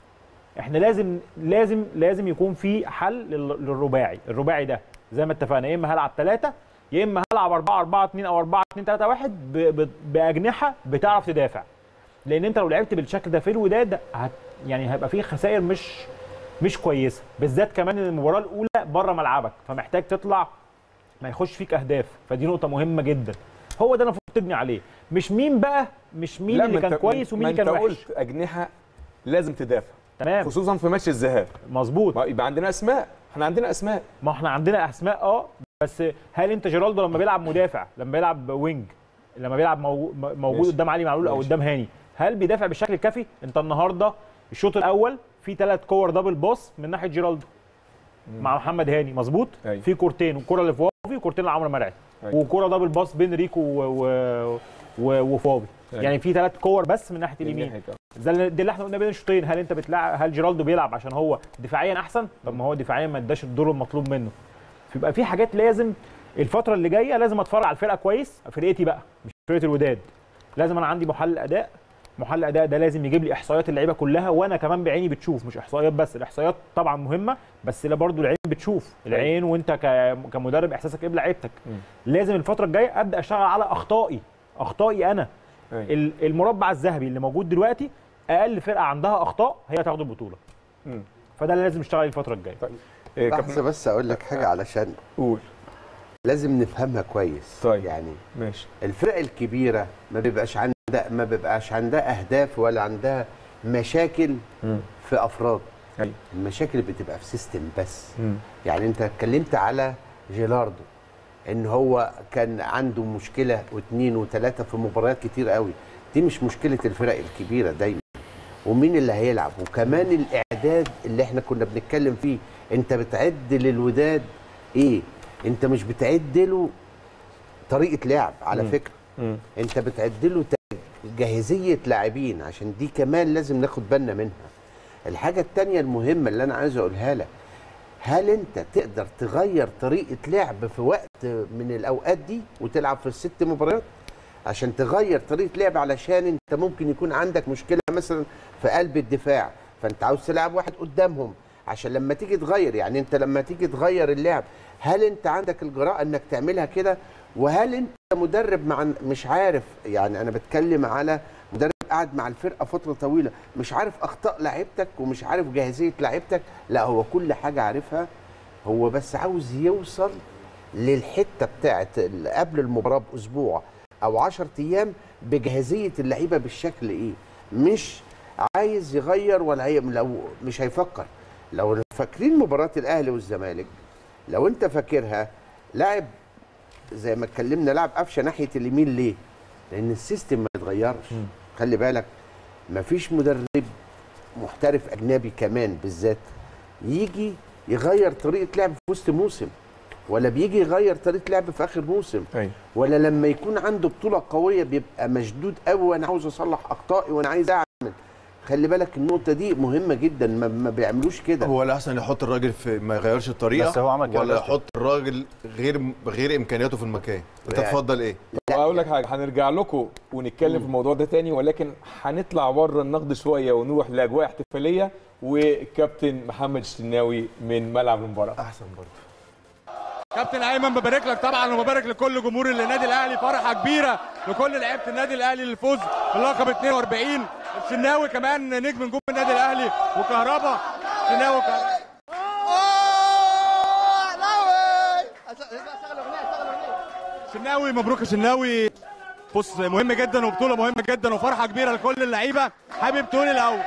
احنا لازم لازم لازم يكون في حل لل- للرباعي الرباعي ده زي ما اتفقنا يا اما هلعب ثلاثه يا اما هلعب 4 4 2 او 4 2 3 1 ب- ب- باجنحه بتعرف تدافع لان انت لو لعبت بالشكل ده في الوداد هت يعني هيبقى فيه خسائر مش مش كويسه بالذات كمان إن المباراه الاولى بره ملعبك فمحتاج تطلع ما يخش فيك اهداف فدي نقطه مهمه جدا هو ده انا المفروض تبني عليه مش مين بقى مش مين لا، اللي ما كان انت- كويس ومين ما اللي كان انت وحش قلت اجنحه لازم تدافع تمام خصوصا في ماتش الذهاب مظبوط ما يبقى عندنا اسماء احنا عندنا اسماء ما احنا عندنا اسماء اه بس هل انت جيرالدو لما بيلعب مدافع لما بيلعب وينج لما بيلعب مو- موجود ماشي. قدام علي معلول او ماشي. قدام هاني هل بيدافع بالشكل الكافي انت النهارده الشوط الاول في ثلاث كور دبل باص من ناحيه جيرالدو مع محمد هاني مظبوط أيوة. في كورتين والكره اللي في وافي وكورتين لعمرو مرعي أيوة. وكره دبل باص بين ريكو و... و... و... وفاضي أيوة. يعني في ثلاث كور بس من ناحيه اليمين ناحية- زي اللي- ده اللي احنا قلنا بين الشوطين هل انت بتلعب هل جيرالدو بيلعب عشان هو دفاعيا احسن طب ما هو دفاعيا ما اداش الدور المطلوب منه فيبقى في حاجات لازم الفتره اللي جايه لازم اتفرج على الفرقه كويس فرقتي بقى مش فرقه الوداد لازم انا عندي محلل اداء محلل اداء ده لازم يجيب لي احصائيات اللعيبه كلها وانا كمان بعيني بتشوف مش احصائيات بس الاحصائيات طبعا مهمه بس لا برضو العين بتشوف العين وانت ك- كمدرب احساسك ايه بلعيبتك لازم الفتره الجايه ابدا اشتغل على اخطائي اخطائي انا أيوة. ال- المربع الذهبي اللي موجود دلوقتي اقل فرقه عندها اخطاء هي هتاخد البطوله مم. فده اللي لازم نشتغل عليه الفتره الجايه إيه، لحظه كابتن بس اقول لك حاجه علشان قول لازم نفهمها كويس طيب. يعني ماشي الفرق الكبيره ما بيبقاش عندها ما بيبقاش عندها اهداف ولا عندها مشاكل مم. في افراد أيوة. المشاكل بتبقى في سيستم بس مم. يعني انت اتكلمت على جيلاردو ان هو كان عنده مشكله واثنين وثلاثه في مباريات كتير قوي دي مش مشكله الفرق الكبيره دايما ومين اللي هيلعب وكمان الاعداد اللي احنا كنا بنتكلم فيه انت بتعد للوداد ايه انت مش بتعد له طريقه لعب على مم. فكره مم. انت بتعد له ت- جاهزيه لاعبين عشان دي كمان لازم ناخد بالنا منها الحاجه الثانيه المهمه اللي انا عايز اقولها لك هل انت تقدر تغير طريقه لعب في وقت من الاوقات دي وتلعب في الست مباريات عشان تغير طريقه لعب علشان انت ممكن يكون عندك مشكله مثلا في قلب الدفاع فانت عاوز تلعب واحد قدامهم عشان لما تيجي تغير يعني انت لما تيجي تغير اللعب هل انت عندك الجراءه انك تعملها كده وهل انت مدرب مع مش عارف يعني انا بتكلم على مدرب قاعد مع الفرقه فتره طويله مش عارف اخطاء لعيبتك ومش عارف جاهزيه لعيبتك لا هو كل حاجه عارفها هو بس عاوز يوصل للحته بتاعت ال- قبل المباراه باسبوع او 10 ايام بجاهزيه اللعيبه بالشكل ايه مش عايز يغير ولا هي لو مش هيفكر لو فاكرين مباراه الاهلي والزمالك لو انت فاكرها لاعب زي ما اتكلمنا لاعب قفشه ناحيه اليمين ليه؟ لان السيستم ما اتغيرش خلي بالك مفيش مدرب محترف اجنبي كمان بالذات يجي يغير طريقه لعب في وسط موسم ولا بيجي يغير طريقه لعب في اخر موسم ايوه ولا لما يكون عنده بطوله قويه بيبقى مشدود قوي وانا عاوز اصلح اخطائي وانا عايز اعمل خلي بالك النقطه دي مهمه جدا ما, ما بيعملوش كده هو الاحسن يحط الراجل في ما يغيرش الطريقه بس هو عمل كده ولا بس. يحط الراجل غير غير امكانياته في المكان انت يعني- تفضل ايه واقول لك حاجه هنرجع لكم ونتكلم في الموضوع ده تاني ولكن هنطلع بره النقد شويه ونروح لاجواء احتفاليه وكابتن محمد الشناوي من ملعب المباراه احسن برضه كابتن ايمن ببارك لك طبعا وببارك لكل جمهور النادي الاهلي فرحه كبيره لكل لعيبه النادي الاهلي للفوز باللقب 42 الشناوي كمان نجم نجوم النادي الاهلي وكهربا شناوي وكهربا شناوي مبروك يا شناوي بص مهم جدا وبطوله مهمه جدا وفرحه كبيره لكل اللعيبه حابب تقول الاول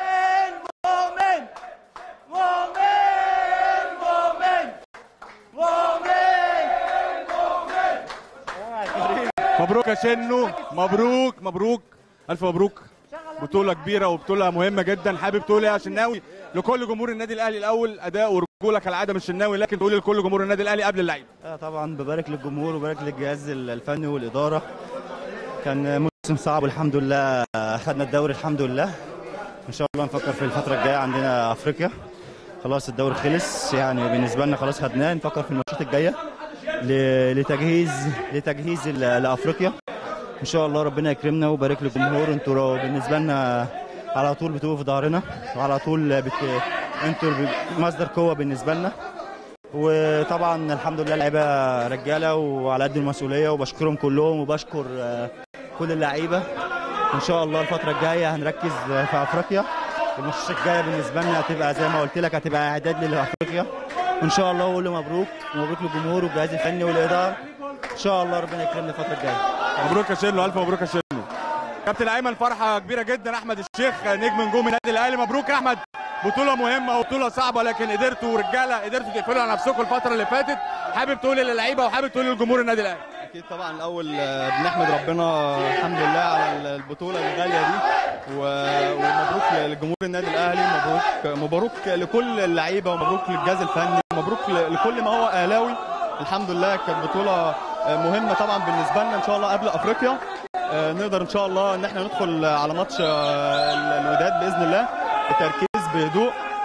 مبروك يا شنو مبروك مبروك الف مبروك بطوله كبيره وبطوله مهمه جدا حابب تقول ايه يا شناوي لكل جمهور النادي الاهلي الاول اداء ورجوله كالعاده من الشناوي لكن تقول لكل جمهور النادي الاهلي قبل اللعيبه آه طبعا ببارك للجمهور وبارك للجهاز الفني والاداره كان موسم صعب والحمد لله اخذنا الدوري الحمد لله ان شاء الله نفكر في الفتره الجايه عندنا افريقيا خلاص الدوري خلص يعني بالنسبه لنا خلاص خدناه نفكر في الماتشات الجايه ل- لتجهيز لتجهيز ل- لافريقيا ان شاء الله ربنا يكرمنا ويبارك للجمهور انتوا بالنسبه لنا على طول بتقفوا في ظهرنا وعلى طول بت... انتوا مصدر قوه بالنسبه لنا وطبعا الحمد لله اللعيبه رجاله وعلى قد المسؤوليه وبشكرهم كلهم وبشكر آه، كل اللعيبه ان شاء الله الفتره الجايه هنركز آه، في افريقيا الماتشات الجايه بالنسبه لنا هتبقى زي ما قلت لك هتبقى اعداد لافريقيا وان شاء الله اقول له مبروك ومبروك للجمهور والجهاز الفني والاداره ان شاء الله ربنا يكرمنا الفتره الجايه مبروك يا شنو الف مبروك يا شنو كابتن ايمن فرحه كبيره جدا احمد الشيخ نجم نجوم النادي الاهلي مبروك يا احمد بطوله مهمه وبطوله صعبه لكن قدرتوا رجاله قدرتوا تقفلوا على نفسكم الفتره اللي فاتت حابب تقول للعيبه وحابب تقول للجمهور النادي الاهلي اكيد طبعا الاول آه، بنحمد ربنا الحمد لله على البطوله الغاليه دي و- ومبروك لجمهور النادي الاهلي مبروك مبروك لكل اللعيبه ومبروك للجهاز الفني ومبروك ل- لكل ما هو اهلاوي الحمد لله كانت بطوله آه، مهمه طبعا بالنسبه لنا ان شاء الله قبل افريقيا آه، نقدر ان شاء الله ان احنا ندخل على ماتش آه، ال- الوداد باذن الله بتركيز بهدوء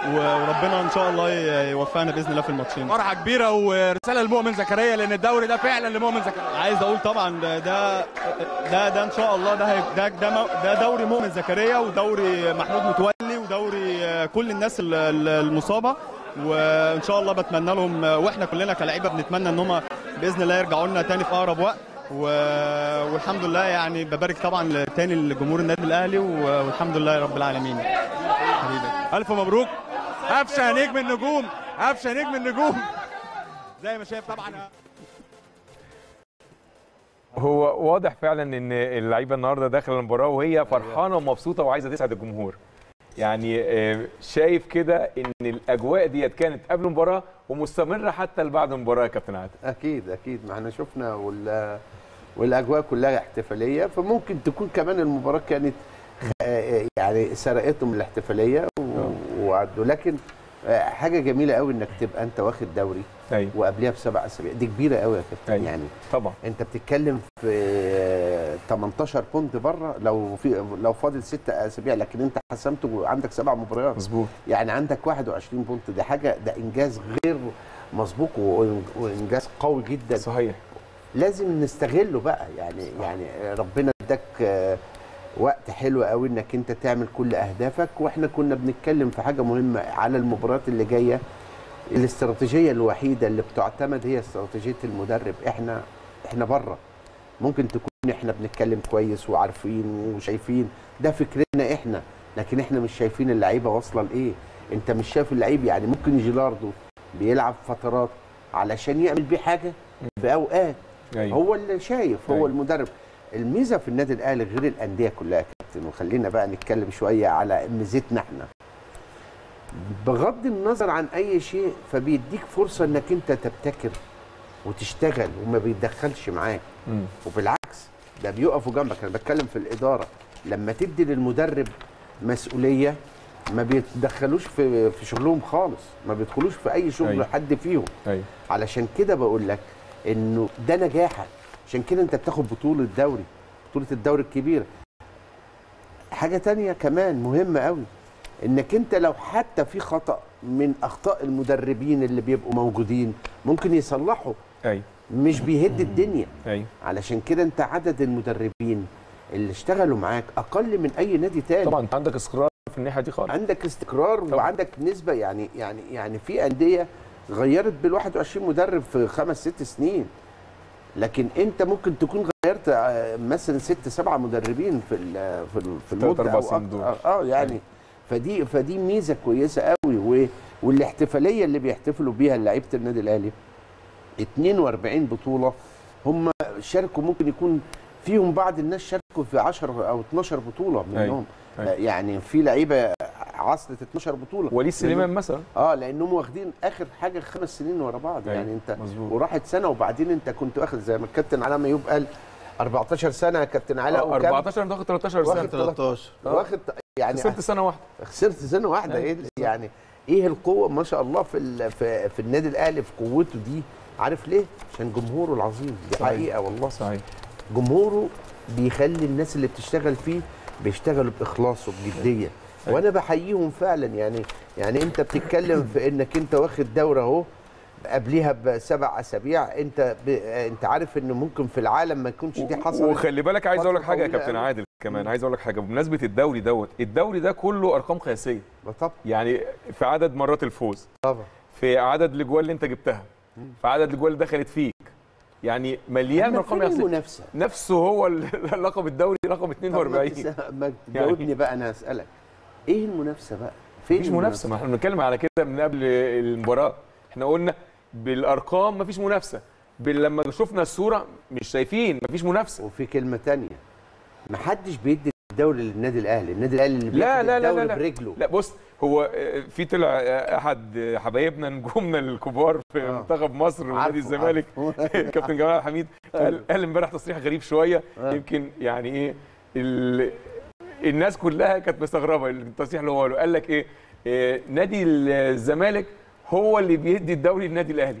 وربنا ان شاء الله ي- يوفقنا باذن الله في الماتشين فرحه كبيره ورساله لمؤمن زكريا لان الدوري ده فعلا لمؤمن زكريا عايز اقول طبعا ده ده ده, ده ان شاء الله ده هي- ده ده, مو- ده دوري مؤمن زكريا ودوري محمود متولي ودوري آه، كل الناس ال- ال- المصابه وان شاء الله بتمنى لهم آه، واحنا كلنا كلاعيبه بنتمنى ان هم باذن الله يرجعوا لنا تاني في اقرب وقت و- والحمد لله يعني ببارك طبعا تاني لجمهور النادي الاهلي و- والحمد لله رب العالمين حبيبي الف مبروك قفشه نجم النجوم قفشه نجم النجوم زي ما شايف طبعا هو واضح فعلا ان اللعيبه النهارده داخله المباراه وهي فرحانه ومبسوطه وعايزه تسعد الجمهور يعني آه، شايف كده ان الاجواء ديت كانت قبل المباراه ومستمره حتى بعد المباراه يا كابتن عادل اكيد اكيد ما احنا شفنا وال والاجواء كلها احتفاليه فممكن تكون كمان المباراه كانت آه، يعني سرقتهم الاحتفاليه و- وعدوا لكن آه، حاجه جميله قوي انك تبقى انت واخد دوري ايوه وقبلها بسبع اسابيع دي كبيره قوي يا كابتن أيوة. يعني طبعا انت بتتكلم في آه، 18 بونت بره لو في لو فاضل ست اسابيع لكن انت حسمت وعندك سبع مباريات مظبوط يعني عندك 21 بونت دي حاجه ده انجاز غير مسبوق وإن- وانجاز قوي جدا صحيح لازم نستغله بقى يعني يعني ربنا اداك آه، وقت حلو قوي انك انت تعمل كل اهدافك واحنا كنا بنتكلم في حاجه مهمه على المباريات اللي جايه الاستراتيجيه الوحيده اللي بتعتمد هي استراتيجيه المدرب احنا احنا بره ممكن تكون احنا بنتكلم كويس وعارفين وشايفين ده فكرنا احنا لكن احنا مش شايفين اللعيبه واصله لايه انت مش شايف اللعيب يعني ممكن جيلاردو بيلعب فترات علشان يعمل بيه حاجه في اوقات ايوه هو اللي شايف هو أيوة. المدرب الميزه في النادي الاهلي غير الانديه كلها يا كابتن وخلينا بقى نتكلم شويه على ميزتنا احنا بغض النظر عن اي شيء فبيديك فرصه انك انت تبتكر وتشتغل وما بيتدخلش معاك مم. وبالعكس ده بيقفوا جنبك انا بتكلم في الاداره لما تدي للمدرب مسؤوليه ما بيتدخلوش في في شغلهم خالص ما بيدخلوش في اي شغل أيوة. حد فيهم ايوه علشان كده بقول لك انه ده نجاحك عشان كده انت بتاخد بطوله دوري بطوله الدوري الكبيره حاجه تانية كمان مهمه قوي انك انت لو حتى في خطا من اخطاء المدربين اللي بيبقوا موجودين ممكن يصلحوا ايوه مش بيهد الدنيا ايوه علشان كده انت عدد المدربين اللي اشتغلوا معاك اقل من اي نادي تاني طبعا انت عندك استقرار في الناحيه دي خالص عندك استقرار طبعا. وعندك نسبه يعني يعني يعني في انديه غيرت بال 21 مدرب في خمس ست سنين لكن انت ممكن تكون غيرت آه، مثلا ست سبعه مدربين في ال- في ال- في تلات المده أربع أو سنين أكتر. دول. اه آه، يعني فدي فدي ميزه كويسه قوي و- والاحتفاليه اللي بيحتفلوا بيها لعيبه النادي الاهلي 42 بطوله هم شاركوا ممكن يكون فيهم بعض الناس شاركوا في 10 او 12 بطوله منهم أيوة. آه، يعني في لعيبه عصرت 12 بطوله وليد سليمان مثلا اه لانهم واخدين اخر حاجه خمس سنين ورا بعض أيوة، يعني انت مظبوط. وراحت سنه وبعدين انت كنت واخد زي ما الكابتن علاء ميوب قال 14 سنه يا كابتن علاء آه، وكام؟ 14 انت واخد 13 سنه واخد 13 واخد يعني خسرت سنه واحده خسرت سنه واحده أيوة، ايه اللي- يعني ايه القوه ما شاء الله في ال- في, في النادي الاهلي في قوته دي عارف ليه؟ عشان جمهوره العظيم دي صحيح. حقيقه والله صحيح جمهوره بيخلي الناس اللي بتشتغل فيه بيشتغلوا باخلاص وبجديه وانا بحييهم فعلا يعني يعني انت بتتكلم في انك انت واخد دوره اهو قبليها بسبع اسابيع انت ب... انت عارف ان ممكن في العالم ما يكونش دي حصلت وخلي بالك عايز اقول لك فترة حاجه يا طويلة كابتن أوي. عادل كمان عايز اقول لك حاجه بمناسبه الدوري دوت الدوري ده كله ارقام قياسيه طب يعني في عدد مرات الفوز طبعا في عدد الاجوال اللي انت جبتها في عدد الاجوال اللي دخلت فيك يعني مليان أما ارقام فين قياسيه المنافسه نفسه هو ال- لقب الدوري رقم طب ما 42 تس- ما تجاوبني بقى انا هسالك ايه المنافسه بقى فين مفيش منافسه ما احنا بنتكلم على كده من قبل المباراه احنا قلنا بالارقام مفيش منافسه بال- لما شفنا الصوره مش شايفين مفيش منافسه وفي كلمه تانية محدش بيدي الدوري للنادي الاهلي النادي الاهلي اللي لا بياخد لا لا الدوري لا لا برجله لا بص هو آه، في طلع آه، احد حبايبنا نجومنا الكبار في آه. منتخب مصر ونادي عارفه، الزمالك عارفه. كابتن جمال عبد الحميد قال قال امبارح تصريح غريب شويه آه. يمكن يعني ايه ال- الناس كلها كانت مستغربه التصريح اللي هو قاله قال لك ايه آه، نادي الزمالك هو اللي بيدي الدوري للنادي الاهلي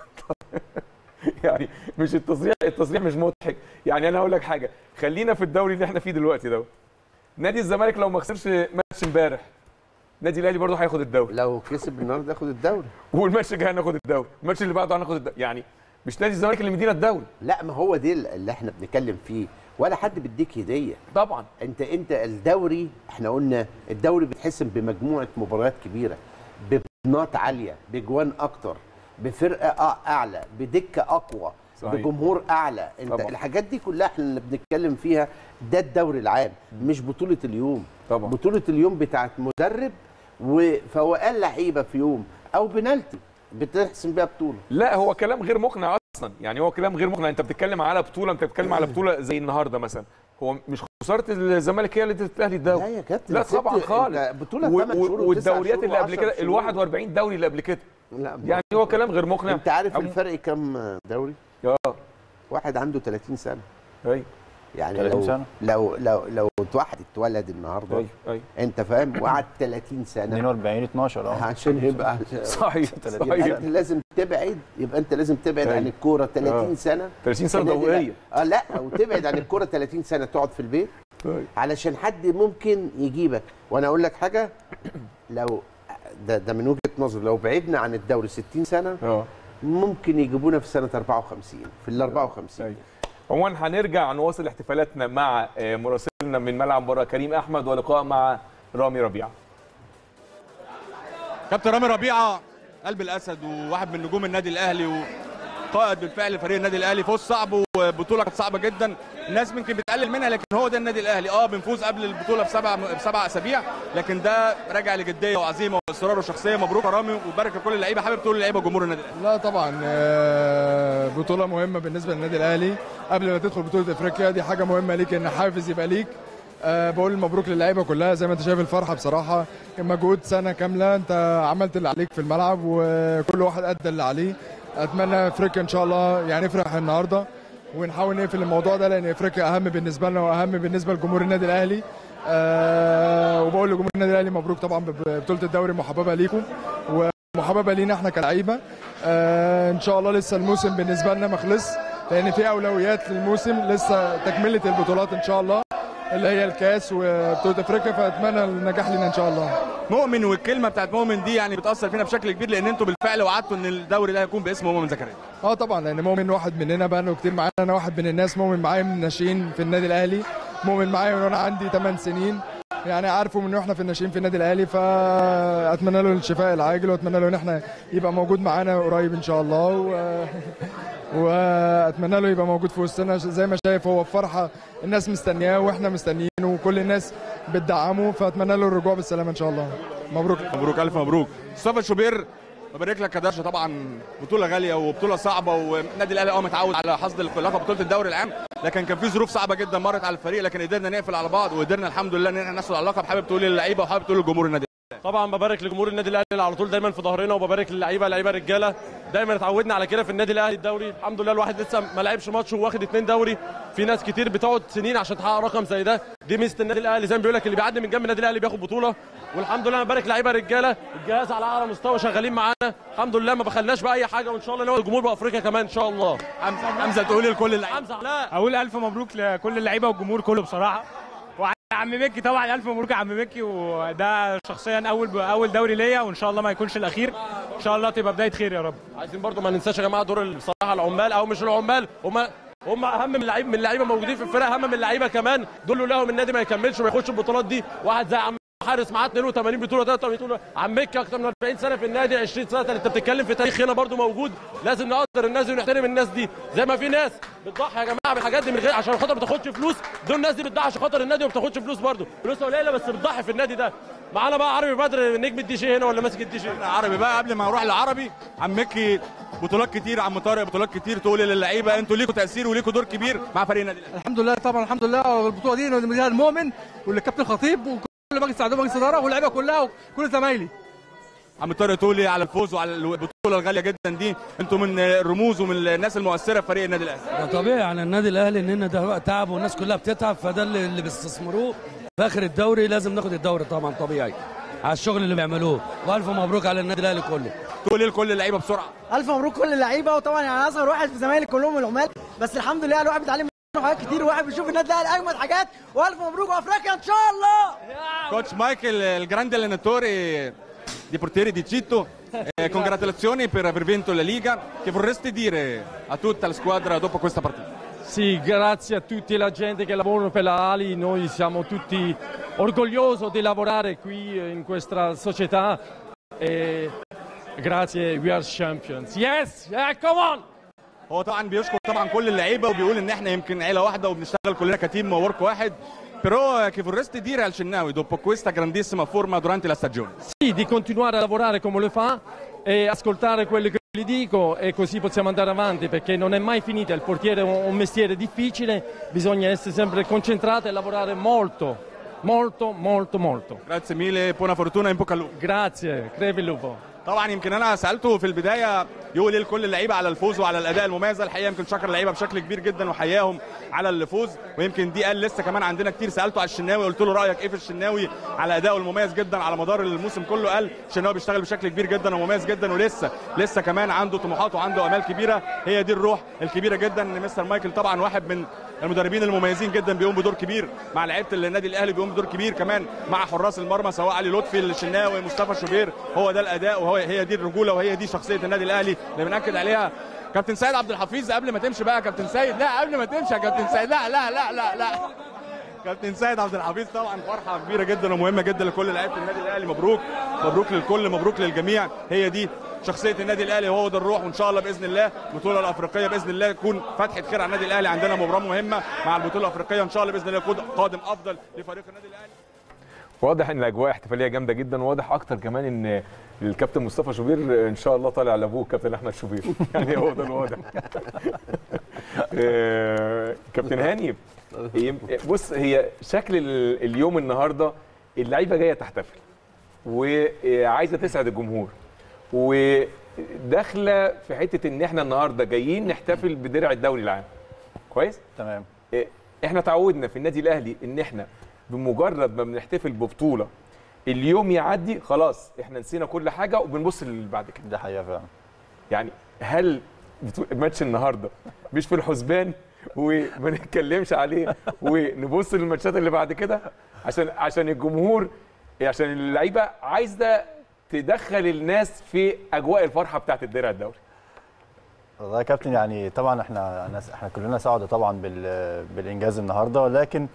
يعني مش التصريح التصريح مش مضحك يعني انا هقول لك حاجه خلينا في الدوري اللي احنا فيه دلوقتي ده نادي الزمالك لو ما خسرش ماتش امبارح النادي الاهلي برضه هياخد الدوري لو كسب النهارده ياخد الدوري والماتش الجاي هناخد الدوري الماتش اللي بعده هناخد الدوري يعني مش نادي الزمالك اللي مدينا الدوري لا ما هو دي اللي احنا بنتكلم فيه ولا حد بيديك هديه طبعا انت انت الدوري احنا قلنا الدوري بيتحسم بمجموعه مباريات كبيره ببنات عاليه بجوان اكتر بفرقه أع- اعلى بدكه اقوى صحيح. بجمهور اعلى انت طبعا. الحاجات دي كلها احنا اللي بنتكلم فيها ده الدوري العام مش بطوله اليوم طبعا. بطوله اليوم بتاعت مدرب وفوقان لعيبه في يوم او بنالتي بتحسم بيها بطوله لا هو كلام غير مقنع اصلا يعني هو كلام غير مقنع انت بتتكلم على بطوله انت بتتكلم على بطوله زي النهارده مثلا هو مش خساره الزمالك هي اللي ادت الاهلي الدوري لا يا كابتن لا ست- طبعا انت خالص بطولة و- تمن و- شهور وتسع والدوريات شهور اللي قبل وعشر كده ال شهور. 41 دوري اللي قبل كده لا يعني هو كلام غير مقنع انت عارف أم- الفرق كام دوري؟ اه واحد عنده 30 سنه ايوه يعني 30 لو سنة؟ لو لو لو واحد اتولد النهارده ايوه ايوه انت فاهم وقعد 30 سنه 42 12 اه عشان يبقى صحيح 30 صحيح انت لازم تبعد يبقى انت لازم تبعد ايوه. عن الكوره 30 اه. سنه 30 سنه النادي ضوئيه لا. اه لا وتبعد عن الكوره 30 سنه تقعد في البيت أيوة. علشان حد ممكن يجيبك وانا اقول لك حاجه لو ده, ده من وجهه نظري لو بعدنا عن الدوري 60 سنه اه ممكن يجيبونا في سنه 54 في ال 54 أيوة. عموما هنرجع نواصل احتفالاتنا مع آه، مراسلنا من ملعب بره كريم احمد ولقاء مع رامي ربيعه كابتن رامي ربيعه قلب الاسد وواحد من نجوم النادي الاهلي وقائد بالفعل فريق النادي الاهلي فوز صعب وبطوله كانت صعبه جدا الناس ممكن بتقلل منها لكن هو ده النادي الاهلي اه بنفوز قبل البطوله بسبع بسبع اسابيع لكن ده راجع لجديه وعزيمه واصرار وشخصيه مبروك يا رامي وبارك لكل اللعيبه حابب تقول للعيبه جمهور النادي الاهلي لا طبعا آه، بطولة مهمة بالنسبة للنادي الأهلي قبل ما تدخل بطولة أفريقيا دي حاجة مهمة ليك إن حافز يبقى ليك آه، بقول مبروك للعيبة كلها زي ما أنت شايف الفرحة بصراحة كان مجهود سنة كاملة أنت عملت اللي عليك في الملعب وكل واحد أدى اللي عليه أتمنى أفريقيا إن شاء الله يعني نفرح النهاردة ونحاول نقفل الموضوع ده لأن أفريقيا أهم بالنسبة لنا وأهم بالنسبة لجمهور النادي الأهلي آه، وبقول لجمهور النادي الأهلي مبروك طبعا ببطولة الدوري محببة ليكم ومحببة لينا احنا كلعيبة آه ان شاء الله لسه الموسم بالنسبه لنا ما خلص لان في اولويات للموسم لسه تكمله البطولات ان شاء الله اللي هي الكاس وبطوله افريقيا فاتمنى النجاح لنا ان شاء الله مؤمن والكلمه بتاعت مؤمن دي يعني بتاثر فينا بشكل كبير لان انتوا بالفعل وعدتوا ان الدوري ده هيكون باسم مؤمن زكريا اه طبعا لان مؤمن واحد مننا بقى له كتير معانا انا واحد من الناس مؤمن معايا من الناشئين في النادي الاهلي مؤمن معايا من وانا عندي 8 سنين يعني عارفه من واحنا في الناشئين في النادي الاهلي فاتمنى له الشفاء العاجل واتمنى له ان احنا يبقى موجود معانا قريب ان شاء الله و... واتمنى له يبقى موجود في وسطنا زي ما شايف هو في فرحه الناس مستنياه واحنا مستنيينه وكل الناس بتدعمه فاتمنى له الرجوع بالسلامه ان شاء الله مبروك مبروك الف مبروك مصطفى شوبير ببارك لك يا درشه طبعا بطوله غاليه وبطوله صعبه والنادي الاهلي اه متعود على حصد اللقب بطوله الدوري العام لكن كان في ظروف صعبه جدا مرت على الفريق لكن قدرنا نقفل على بعض وقدرنا الحمد لله ان احنا نحصل على اللقب حابب تقول للعيبه وحابب تقول للجمهور النادي طبعا ببارك لجمهور النادي الاهلي اللي على طول دايما في ظهرنا وببارك للعيبه لعيبه رجاله دايما اتعودنا على كده في النادي الاهلي الدوري الحمد لله الواحد لسه ما لعبش ماتش وواخد اتنين دوري في ناس كتير بتقعد سنين عشان تحقق رقم زي ده دي ميزه النادي الاهلي زي ما بيقول لك اللي بيعدي من جنب النادي الاهلي بياخد بطوله والحمد لله انا ببارك لعيبه رجاله الجهاز على اعلى مستوى شغالين معانا الحمد لله ما بخلناش باي حاجه وان شاء الله نوع الجمهور بافريقيا كمان ان شاء الله حمزه حمزه تقول لكل اللعيبه حمزه لا اقول الف مبروك لكل اللعيبه والجمهور كله بصراحه وعلى عم مكي طبعا الف مبروك يا عم مكي وده شخصيا اول اول دوري ليا وان شاء الله ما يكونش الاخير ان شاء الله تبقى بدايه خير يا رب عايزين برضو ما ننساش يا جماعه دور بصراحه العمال او مش العمال هم هم اهم من اللعيب من اللعيبه موجودين في الفرقه اهم من اللعيبه كمان دول لولاهم النادي ما يكملش وما ياخدش البطولات دي واحد زي عم حارس معاه 82 بطوله 83 بطوله عم مكي اكتر من 40 سنه في النادي 20 سنه انت بتتكلم في تاريخ هنا برضو موجود لازم نقدر الناس دي ونحترم الناس دي زي ما في ناس بتضحي يا جماعه بالحاجات دي من غير عشان خاطر ما تاخدش فلوس دول الناس دي بتضحي عشان خاطر النادي وما بتاخدش فلوس برضو فلوسها قليله بس بتضحي في النادي ده معانا بقى عربي بدر نجم الدي جي هنا ولا ماسك الدي جي عربي بقى قبل ما اروح لعربي عم مكي بطولات كتير عم طارق بطولات كتير تقول للعيبه انتوا ليكوا تاثير وليكوا دور كبير مع فريق النادي الاهلي الحمد لله طبعا الحمد لله البطوله دي مديها المؤمن والكابتن خطيب وكل مجلس اعضاء مجلس اداره واللعيبه كلها وكل زمايلي عم طارق تقولي على الفوز وعلى البطوله الغاليه جدا دي انتوا من الرموز ومن الناس المؤثره في فريق النادي الاهلي ده طبيعي على النادي الاهلي اننا ده وقت تعب والناس كلها بتتعب فده اللي, اللي بيستثمروه في اخر الدوري لازم ناخد الدوري طبعا طبيعي على الشغل اللي بيعملوه والف مبروك على النادي الاهلي كله تقولي لكل اللعيبه بسرعه الف مبروك كل اللعيبه وطبعا يعني اصغر واحد في زمايلي كلهم العمال بس الحمد لله الواحد بيتعلم حاجات كتير واحد بيشوف النادي الاهلي اجمد حاجات والف مبروك وافريقيا ان شاء الله Coach Michael, il grande allenatore di portieri di Citto, eh, congratulazioni per aver vinto la Liga. Che vorreste dire a tutta la squadra dopo questa partita? Sì, grazie a tutti la gente che lavorano per la Ali, noi siamo tutti orgogliosi di lavorare qui in questa società e grazie, we are champions. Yes, yeah, come on! هو طبعا بيشكر طبعا كل اللعيبه وبيقول ان احنا يمكن عيله واحده وبنشتغل كلنا كتيم ورك واحد però che vorreste dire al Scennawi dopo questa grandissima forma durante la stagione? Sì, di continuare a lavorare come lo fa e ascoltare quello che gli dico e così possiamo andare avanti perché non è mai finita, il portiere è un un mestiere difficile, bisogna essere sempre concentrati e lavorare molto, molto, molto, molto. Grazie mille, buona fortuna in bocca al lupo. Grazie, crepi il lupo. طبعا يمكن انا سالته في البدايه يقول ايه لكل اللعيبه على الفوز وعلى الاداء المميز الحقيقه يمكن شكر اللعيبه بشكل كبير جدا وحياهم على الفوز ويمكن دي قال لسه كمان عندنا كتير سالته على الشناوي قلت له رايك ايه في الشناوي على ادائه المميز جدا على مدار الموسم كله قال الشناوي بيشتغل بشكل كبير جدا ومميز جدا ولسه لسه كمان عنده طموحات وعنده امال كبيره هي دي الروح الكبيره جدا ان مستر مايكل طبعا واحد من المدربين المميزين جدا بيقوم بدور كبير مع لعيبه النادي الاهلي بيقوم بدور كبير كمان مع حراس المرمى سواء علي لطفي الشناوي مصطفى شوبير هو ده الاداء وهو هي دي الرجوله وهي دي شخصيه النادي الاهلي اللي بناكد عليها كابتن سيد عبد الحفيظ قبل ما تمشي بقى يا كابتن سيد لا قبل ما تمشي يا كابتن سيد لا لا لا لا لا كابتن سيد عبد الحفيظ طبعا فرحه كبيره جدا ومهمه جدا لكل لعيبه النادي الاهلي مبروك مبروك للكل مبروك للجميع هي دي شخصيه النادي الاهلي وهو ده الروح وان شاء الله باذن الله البطوله الافريقيه باذن الله تكون فتحه خير على النادي الاهلي عندنا مباراه مهمه مع البطوله الافريقيه ان شاء الله باذن الله يكون قادم افضل لفريق النادي الاهلي واضح ان الاجواء احتفاليه جامده جدا وواضح اكتر كمان ان الكابتن مصطفى شوبير ان شاء الله طالع لابوه كابتن احمد شوبير يعني هو ده الواضح آه، كابتن هاني يم- بص هي شكل ال- اليوم النهارده اللعيبه جايه تحتفل وعايزه تسعد الجمهور وداخله في حته ان احنا النهارده جايين نحتفل بدرع الدوري العام كويس تمام إيه، احنا تعودنا في النادي الاهلي ان احنا بمجرد ما بنحتفل ببطوله اليوم يعدي خلاص احنا نسينا كل حاجه وبنبص للي بعد كده ده حقيقه فعلا يعني هل بتو- ماتش النهارده مش في الحسبان وما نتكلمش عليه ونبص للماتشات اللي بعد كده عشان عشان الجمهور عشان اللعيبه عايزه تدخل الناس في اجواء الفرحه بتاعت الدرع الدوري والله يا كابتن يعني طبعا احنا ناس- احنا كلنا سعداء طبعا بال- بالانجاز النهارده ولكن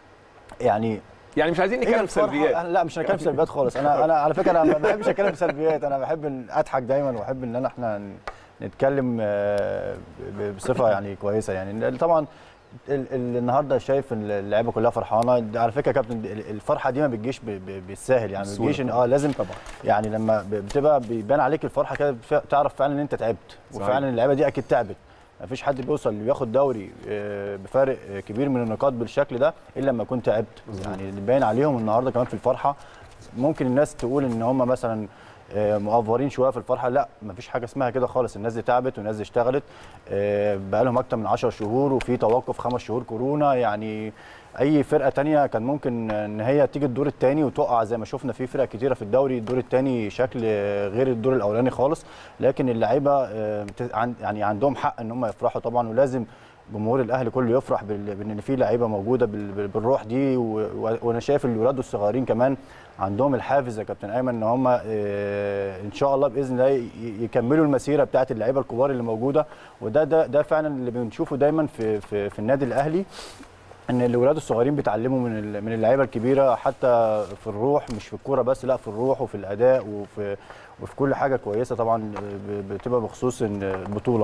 يعني يعني مش عايزين هي نتكلم الفرحة- سلبيات أنا لا مش هنتكلم سلبيات خالص انا انا على فكره انا ما بحبش اتكلم سلبيات انا بحب إن اضحك دايما واحب ان أنا احنا ن- نتكلم آه، ب- بصفه يعني كويسه يعني طبعا ال- ال- النهارده شايف إن اللعيبه كلها فرحانه ده على فكره يا كابتن ال- الفرحه دي ما بتجيش ب- ب- بالساهل يعني ما بسهولة بتجيش إن- طبعاً. اه لازم طبعا يعني لما ب- بتبقى بيبان عليك الفرحه كده بتف- تعرف فعلا ان انت تعبت صحيح. وفعلا اللعيبه دي اكيد تعبت ما فيش حد بيوصل بياخد دوري آه، بفارق آه، كبير من النقاط بالشكل ده الا لما يكون تعبت يعني اللي باين عليهم النهارده كمان في الفرحه ممكن الناس تقول ان هم مثلا آه، مؤفرين شويه في الفرحه لا ما فيش حاجه اسمها كده خالص الناس دي تعبت والناس دي اشتغلت بقى لهم اكتر من 10 شهور وفي توقف خمس شهور كورونا يعني اي فرقه تانية كان ممكن ان هي تيجي الدور الثاني وتقع زي ما شفنا في فرق كتيره في الدوري الدور الثاني شكل غير الدور الاولاني خالص لكن اللعيبه آه، بت- عن- يعني عندهم حق ان هم يفرحوا طبعا ولازم جمهور الاهلي كله يفرح بال- بان في لعيبه موجوده بال- بال- بالروح دي و- و- وانا شايف الولاد الصغيرين كمان عندهم الحافز يا كابتن ايمن ان هم آه، ان شاء الله باذن الله ي- يكملوا المسيره بتاعت اللعيبه الكبار اللي موجوده وده ده ده فعلا اللي بنشوفه دايما في في, في النادي الاهلي ان الاولاد الصغيرين بيتعلموا من ال- من اللعيبه الكبيره حتى في الروح مش في الكوره بس لا في الروح وفي الاداء وفي وفي كل حاجه كويسه طبعا ب- بتبقى بخصوص إن البطوله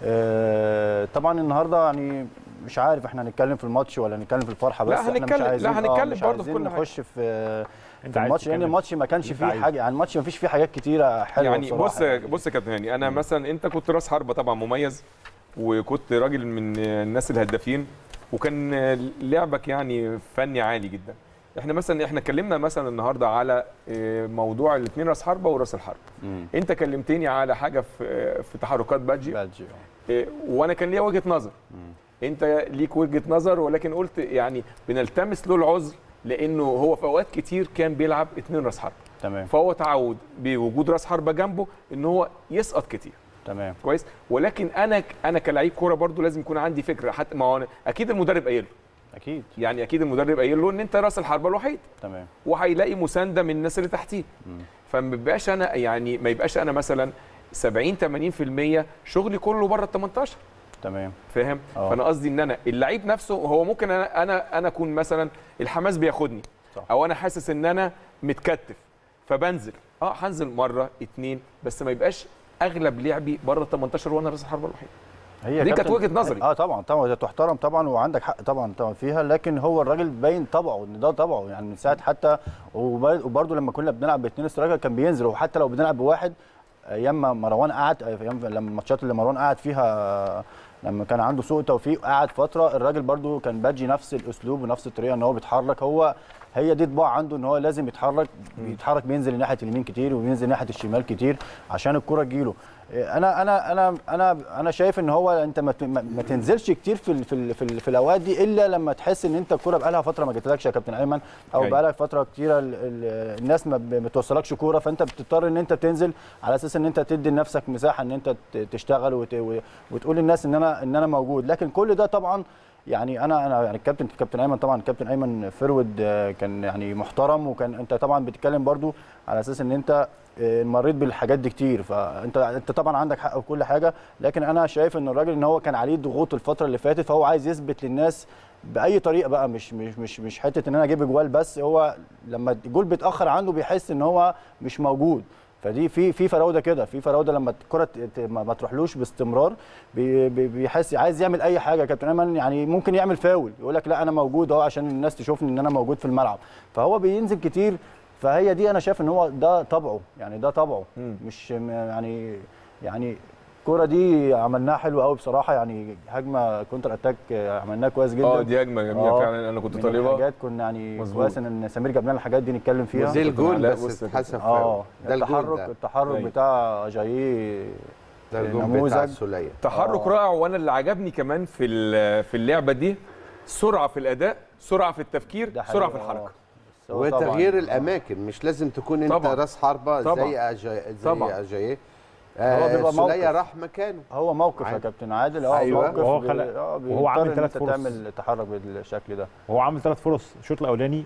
آه، طبعا النهارده يعني مش عارف احنا هنتكلم في الماتش ولا نتكلم في الفرحه بس لا، احنا مش هنتكلم- لا، عايزين آه، هنتكلم مش برضه في عايزين كل حاجة. نخش في أنت في عايز الماتش لان تتكلم. الماتش ما كانش أنت فيه عايز. حاجه يعني الماتش ما فيش فيه حاجات كتيره حلوه يعني بصراحة بص بص يا كابتن هاني انا مثلا انت كنت راس حربه طبعا مميز وكنت راجل من الناس الهدافين وكان لعبك يعني فني عالي جدا احنا مثلا احنا اتكلمنا مثلا النهارده على اه، موضوع الاثنين راس حربه وراس الحربه مم. انت كلمتني على حاجه في في تحركات بادجي بادجي اه، وانا كان ليا وجهه نظر انت ليك وجهه نظر ولكن قلت يعني بنلتمس له العذر لانه هو في اوقات كتير كان بيلعب اثنين راس حربه تمام فهو تعود بوجود راس حربه جنبه ان هو يسقط كتير تمام كويس ولكن انا انا كلاعب كوره برضو لازم يكون عندي فكره حتى ما هو أنا- اكيد المدرب قايل له اكيد يعني اكيد المدرب قايل له ان انت راس الحربه الوحيد تمام وهيلاقي مسانده من الناس اللي تحتيه فما بيبقاش انا يعني ما يبقاش انا مثلا 70 80% شغلي كله بره ال 18 تمام فاهم آه. فانا قصدي ان انا اللعيب نفسه هو ممكن انا انا انا اكون مثلا الحماس بياخدني صح. او انا حاسس ان انا متكتف فبنزل اه هنزل مره اتنين بس ما يبقاش اغلب لعبي بره ال 18 وانا راس الحربه الوحيد هي دي كانت كابتن- وجهه نظري اه طبعا طبعا ده تحترم طبعا وعندك حق طبعا طبعا فيها لكن هو الراجل باين طبعه ان ده طبعه يعني من ساعه حتى وبرده لما كنا بنلعب باثنين استرايكر كان بينزل وحتى لو بنلعب بواحد ايام ما مروان قعد ايام لما الماتشات اللي مروان قعد فيها لما كان عنده سوء توفيق قعد فتره الراجل برده كان باجي نفس الاسلوب ونفس الطريقه ان هو بيتحرك هو هي دي طباع عنده ان هو لازم يتحرك بيتحرك بينزل ناحيه اليمين كتير وبينزل ناحيه الشمال كتير عشان الكره تجيله انا انا انا انا انا شايف ان هو انت ما ت- ما ما تنزلش كتير في ال في ال في, ال في الاوقات دي الا لما تحس ان انت الكوره بقالها فتره ما جاتلكش يا كابتن ايمن او أيوة. بقالك فتره كتيره ال- ال- الناس ما ب- ما بتوصلكش كوره فانت بتضطر ان انت تنزل على اساس ان انت تدي لنفسك مساحه ان انت ت- تشتغل وت و- وتقول للناس ان انا ان انا موجود لكن كل ده طبعا يعني انا انا يعني الكابتن كابتن ايمن طبعا الكابتن ايمن فرود آه، كان يعني محترم وكان انت طبعا بتتكلم برضو على اساس ان انت آه، مريت بالحاجات دي كتير فانت انت طبعا عندك حق في كل حاجه لكن انا شايف ان الراجل ان هو كان عليه ضغوط الفتره اللي فاتت فهو عايز يثبت للناس باي طريقه بقى مش مش مش مش حته ان انا اجيب جوال بس هو لما الجول بيتاخر عنده بيحس ان هو مش موجود فدي في في فراوده كده في فراوده لما الكره ت- ت- ما ما تروحلوش باستمرار بي- بي- بيحس عايز يعمل اي حاجه يا كابتن ايمن يعني ممكن يعمل فاول يقول لك لا انا موجود اهو عشان الناس تشوفني ان انا موجود في الملعب فهو بينزل كتير فهي دي انا شايف ان هو ده طبعه يعني ده طبعه مش م- يعني يعني الكوره دي عملناها حلو قوي بصراحه يعني هجمه كونتر اتاك عملناها كويس جدا اه دي هجمه جميله آه، فعلا انا كنت من طالبها الحاجات كنا يعني مظبوط. كويس ان سمير جاب لنا الحاجات دي نتكلم فيها ودي الجول لا، بس بص يا اتحسب اه فاول ده الجول التحرك ده التحرك أيوة. بتاع جاييه ده الجول بتاع نموذج السوليه تحرك آه. رائع وانا اللي عجبني كمان في ال- في اللعبه دي سرعه في الاداء سرعه في التفكير ده سرعه في حقيقي، الحركه بس هو طبعاً- وتغيير الاماكن مش لازم تكون انت طبعاً. راس حربه طبعاً. زي أجاي زي طبعاً. اجاييه هو آه بيبقى السوليه موقف. راح مكانه هو موقف يا عادي. كابتن عادل اه أيوة. موقف وهو بي- خلق- اه وهو عامل بيضطر إن ثلاث انت فرص. تعمل تحرك بالشكل ده هو عامل ثلاث فرص الشوط الاولاني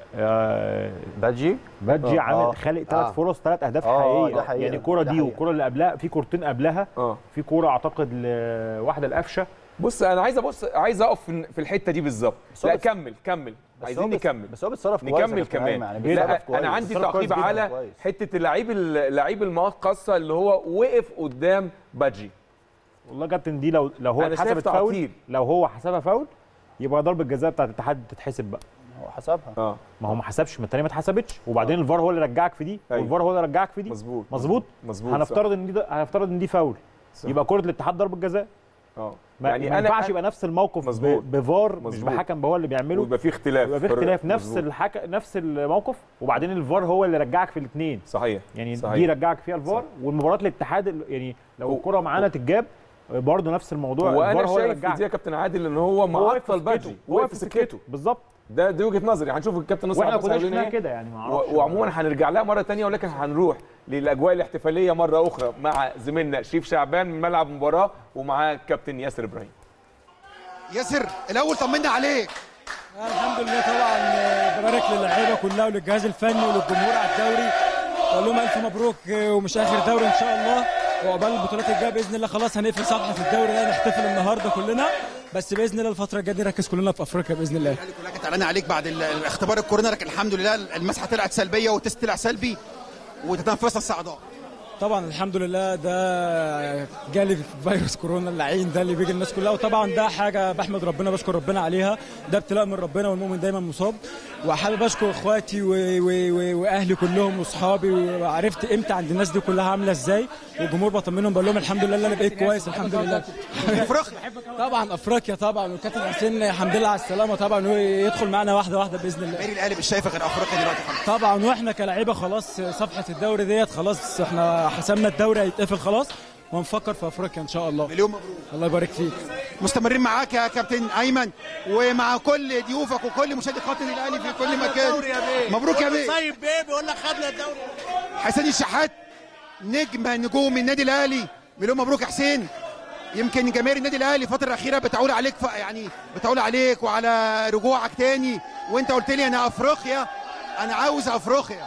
آه، باجي بادجي آه. عامل آه. خالق ثلاث آه. فرص ثلاث اهداف آه، حقيقيه ده حقيقة. يعني الكوره ده دي حقيقة. والكوره اللي قبلها في كورتين قبلها اه في كوره اعتقد لواحده القفشه بص انا عايز ابص عايز اقف في في الحته دي بالظبط بس هو لا بس- كمل كمل بس عايزين هو بس- نكمل بس هو بيتصرف كويس يا نكمل كابتن كمان أيمن، يعني بيتصرف لا كويس. انا عندي بيتصرف كويس تعقيب جداً على كويس. حته اللعيب اللعيب المقصه اللي هو وقف قدام بادجي والله يا كابتن دي لو لو هو أنا شايف اتحسبت فاول تعطيل. لو هو حسبها فاول يبقى ضربه الجزاء بتاعت الاتحاد تتحسب بقى هو حسبها اه ما هو ما حسبش ما التانية ما اتحسبتش وبعدين الفار هو اللي رجعك في دي أيوة. والفار هو اللي رجعك في دي مظبوط مظبوط مظبوط هنفترض ان دي هنفترض ان دي فاول صح. يبقى كره الاتحاد ضربه جزاء اه ما, يعني ما ينفعش يبقى نفس الموقف مظبوط. ب- بفار مش مظبوط. بحكم هو اللي بيعمله ويبقى في اختلاف يبقى في فرق- اختلاف نفس مظبوط. الحك... نفس الموقف وبعدين الفار هو اللي رجعك في الاثنين صحيح يعني صحيح. دي رجعك فيها الفار والمباراه الاتحاد ال- يعني لو الكره معانا تتجاب برضه نفس الموضوع وانا الفار هو اللي شايف في رجعك دي يا كابتن عادل ان هو هو واقف في معطل سكته. بادجي هو واقف في سكته بالظبط ده دي وجهه نظري هنشوف الكابتن نصر واحنا عباس كنا هيقول لنا شفناها إيه. كده يعني ما و- اعرفش وعموما هنرجع لها مره تانية ولكن هنروح للاجواء الاحتفاليه مره اخرى مع زميلنا شريف شعبان من ملعب المباراه ومعاه كابتن ياسر ابراهيم ياسر الاول طمنا عليك الحمد لله طبعا آه، ببارك للعيبه كلها وللجهاز الفني وللجمهور على الدوري بقول لهم الف مبروك آه، ومش اخر دوري ان شاء الله وعقبال البطولات الجايه باذن الله خلاص هنقفل صفحه الدوري ده نحتفل النهارده كلنا بس باذن الله الفتره الجايه دي نركز كلنا في افريقيا باذن الله كلها كانت قلقانه عليك بعد ال- اختبار الكورونا لكن الحمد لله المسحه طلعت سلبيه والتست طلع سلبي وتتنفس الصعداء طبعا الحمد لله ده جالي فيروس كورونا اللعين ده اللي بيجي الناس كلها وطبعا ده حاجه بحمد ربنا بشكر ربنا عليها ده ابتلاء من ربنا والمؤمن دايما مصاب وحابب اشكر اخواتي و... و... و... واهلي كلهم واصحابي وعرفت قيمتي عند الناس دي كلها عامله ازاي والجمهور بطمنهم بقول لهم الحمد لله انا بقيت كويس الحمد لله افريقيا طبعا افريقيا طبعا والكابتن حسين الحمد لله على السلامه طبعا ويدخل معانا واحده واحده باذن الله النادي الاهلي مش شايفه غير افريقيا دلوقتي خلاص طبعا واحنا كلاعيبه خلاص صفحه الدوري ديت خلاص احنا حسمنا الدوري هيتقفل خلاص ونفكر في افريقيا ان شاء الله مليون مبروك الله يبارك فيك مستمرين معاك يا كابتن ايمن ومع كل ضيوفك وكل مشاهدي خاطر الاهلي في كل مكان مبروك يا بيه طيب بيه بيقول لك خدنا الدوري حسين الشحات نجم نجوم النادي الاهلي مليون مبروك يا حسين يمكن جماهير النادي الاهلي الفتره الاخيره بتعول عليك ف... يعني بتعول عليك وعلى رجوعك تاني وانت قلت لي انا افريقيا انا عاوز افريقيا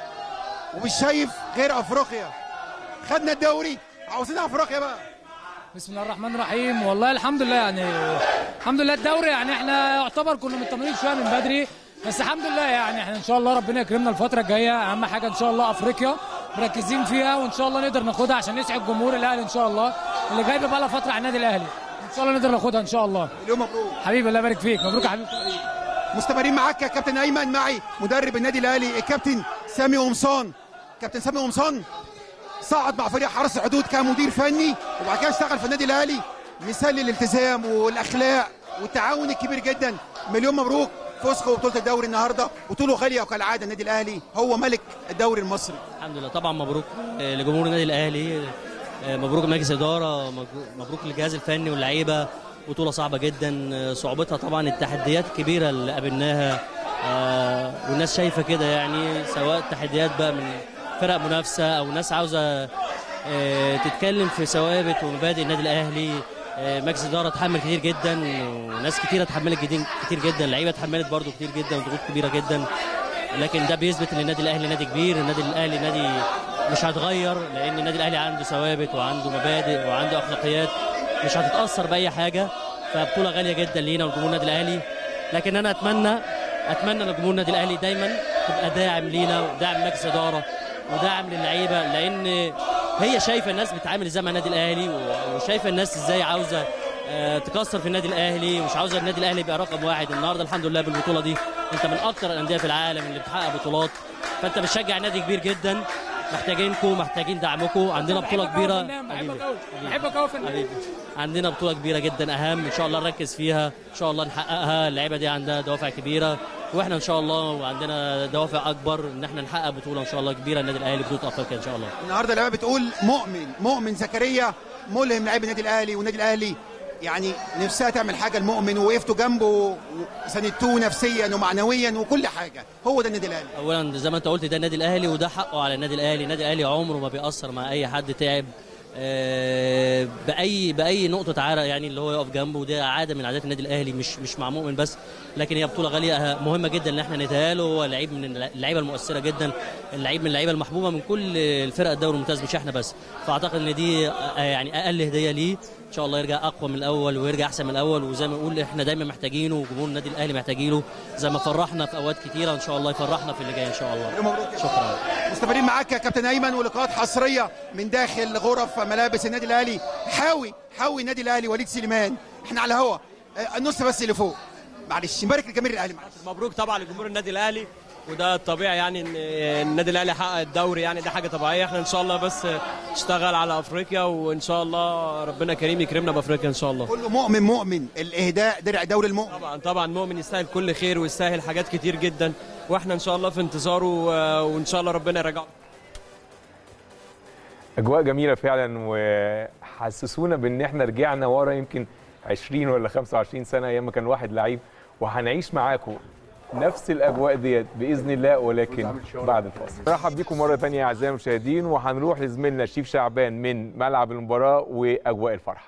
ومش شايف غير افريقيا خدنا الدوري عاوزين افريقيا بقى بسم الله الرحمن الرحيم والله الحمد لله يعني الحمد لله الدوري يعني احنا يعتبر كنا مطمنين شويه من بدري بس الحمد لله يعني احنا ان شاء الله ربنا يكرمنا الفتره الجايه اهم حاجه ان شاء الله افريقيا مركزين فيها وان شاء الله نقدر ناخدها عشان نسعد جمهور الاهلي ان شاء الله اللي جايبه بقى لها فتره على النادي الاهلي ان شاء الله نقدر ناخدها ان شاء الله اليوم مبروك حبيبي الله يبارك فيك مبروك يا حبيبي مستمرين معاك يا كابتن ايمن معي مدرب النادي الاهلي الكابتن سامي قمصان كابتن سامي قمصان صعد مع فريق حرس الحدود كمدير فني وبعد كده اشتغل في النادي الاهلي مثال للالتزام والاخلاق والتعاون الكبير جدا مليون مبروك فوزكم ببطوله الدوري النهارده بطوله غاليه وكالعاده النادي الاهلي هو ملك الدوري المصري الحمد لله طبعا مبروك آه، لجمهور النادي الاهلي آه، مبروك مجلس اداره مبروك- مبروك للجهاز الفني واللعيبه بطوله صعبه جدا آه، صعوبتها طبعا التحديات الكبيره اللي قابلناها آه، والناس شايفه كده يعني سواء تحديات بقى من فرق منافسه او ناس عاوزه آه، تتكلم في ثوابت ومبادئ النادي الاهلي آه، مجلس اداره اتحمل كتير جدا وناس كتيره اتحملت جديد- كتير جدا لعيبه اتحملت برضو كتير جدا وضغوط كبيره جدا لكن ده بيثبت ان النادي الاهلي نادي كبير النادي الاهلي نادي مش هيتغير لان النادي الاهلي عنده ثوابت وعنده مبادئ وعنده اخلاقيات مش هتتاثر باي حاجه فبطوله غاليه جدا لينا ولجمهور النادي الاهلي لكن انا اتمنى اتمنى لجمهور النادي الاهلي دايما تبقى داعم لينا وداعم مجلس اداره وداعم للعيبه لان هي شايفه الناس بتتعامل ازاي مع النادي الاهلي و- وشايفه الناس ازاي عاوزه آه، تكسر في النادي الاهلي ومش عاوزه النادي الاهلي يبقى رقم واحد النهارده الحمد لله بالبطوله دي انت من اكتر الانديه في العالم اللي بتحقق بطولات فانت بتشجع نادي كبير جدا محتاجينكم محتاجين دعمكم عندنا بطوله كبيره بحبك قوي بحبك قوي في النادي حبيبي عندنا بطوله كبيره جدا اهم ان شاء الله نركز فيها ان شاء الله نحققها اللعيبه دي عندها دوافع كبيره واحنا ان شاء الله وعندنا دوافع اكبر ان احنا نحقق بطوله ان شاء الله كبيره النادي الاهلي بطوله افريقيا ان شاء الله النهارده اللعيبه بتقول مؤمن مؤمن زكريا ملهم لاعب النادي الاهلي والنادي الاهلي يعني نفسها تعمل حاجه المؤمن ووقفتوا جنبه ساندتوه نفسيا ومعنويا وكل حاجه هو ده النادي الاهلي اولا زي ما انت قلت ده النادي الاهلي وده حقه على النادي الاهلي النادي الاهلي عمره ما بيأثر مع اي حد تعب آه، باي باي نقطه عرق يعني اللي هو يقف جنبه وده عاده من عادات النادي الاهلي مش مش مع مؤمن بس لكن هي بطوله غاليه أه- مهمه جدا ان احنا نديها له هو لعيب من اللعيبه المؤثره جدا اللعيب من اللعيبه المحبوبه من كل الفرق الدوري الممتاز مش احنا بس فاعتقد ان دي آه، يعني اقل هديه ليه ان شاء الله يرجع اقوى من الاول ويرجع احسن من الاول وزي ما نقول احنا دايما محتاجينه وجمهور النادي الاهلي محتاجينه زي ما فرحنا في اوقات كتيره ان شاء الله يفرحنا في اللي جاي ان شاء الله شكرا مستمرين معاك يا كابتن ايمن ولقاءات حصريه من داخل غرف ملابس النادي الاهلي حاوي حاوي النادي الاهلي وليد سليمان احنا على هوا آه، النص بس اللي فوق معلش نبارك لجماهير الاهلي معلش مبروك طبعا لجمهور النادي الاهلي وده الطبيعي يعني ان النادي الاهلي حقق الدوري يعني ده حاجه طبيعيه احنا ان شاء الله بس نشتغل على افريقيا وان شاء الله ربنا كريم يكرمنا بافريقيا ان شاء الله كله مؤمن مؤمن الاهداء درع دوري المؤمن طبعا طبعا مؤمن يستاهل كل خير ويستاهل حاجات كتير جدا واحنا ان شاء الله في انتظاره و- وان شاء الله ربنا يرجعه اجواء جميله فعلا وحسسونا بان احنا رجعنا ورا يمكن 20 ولا 25 سنه ايام ما كان واحد لعيب وهنعيش معاكم نفس الاجواء ديت باذن الله ولكن بعد الفاصل مرحب بيكم مره ثانيه اعزائي المشاهدين وهنروح لزميلنا شريف شعبان من ملعب المباراه واجواء الفرحه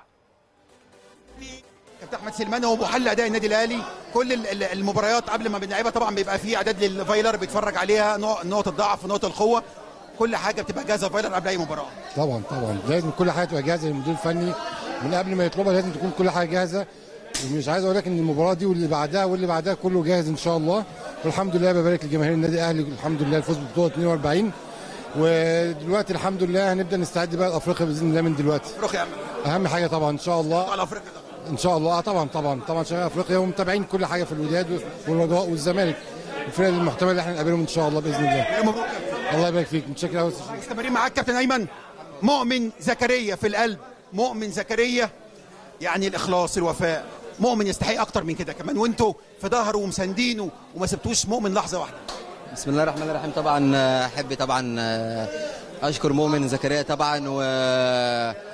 كابتن احمد سليمان هو محلل اداء النادي الاهلي كل ال- ال- المباريات قبل ما بنلعبها طبعا بيبقى في اعداد للفايلر بيتفرج عليها نق- نقط الضعف ونقط القوه كل حاجه بتبقى جاهزه فايلر قبل اي مباراه طبعا طبعا لازم كل حاجه تبقى جاهزه للمدير الفني من قبل ما يطلبها لازم تكون كل حاجه جاهزه ومش عايز اقول لك ان المباراه دي واللي بعدها واللي بعدها كله جاهز ان شاء الله والحمد لله ببارك لجماهير النادي الاهلي الحمد لله الفوز ببطوله 42 ودلوقتي الحمد لله هنبدا نستعد بقى لافريقيا باذن الله من دلوقتي افريقيا اهم حاجه طبعا ان شاء الله على افريقيا ان شاء الله آه طبعا طبعا طبعا شغال افريقيا ومتابعين كل حاجه في الوداد والرجاء والزمالك الفرق المحتمله اللي احنا نقابلهم ان شاء الله باذن الله مبروك الله يبارك فيك متشكر قوي مستمرين معاك كابتن ايمن مؤمن زكريا في القلب مؤمن زكريا يعني الاخلاص الوفاء مؤمن يستحق اكتر من كده كمان وانتوا في ظهره ومساندينه وما سبتوش مؤمن لحظه واحده بسم الله الرحمن الرحيم طبعا آه، احب طبعا آه، اشكر مؤمن زكريا طبعا و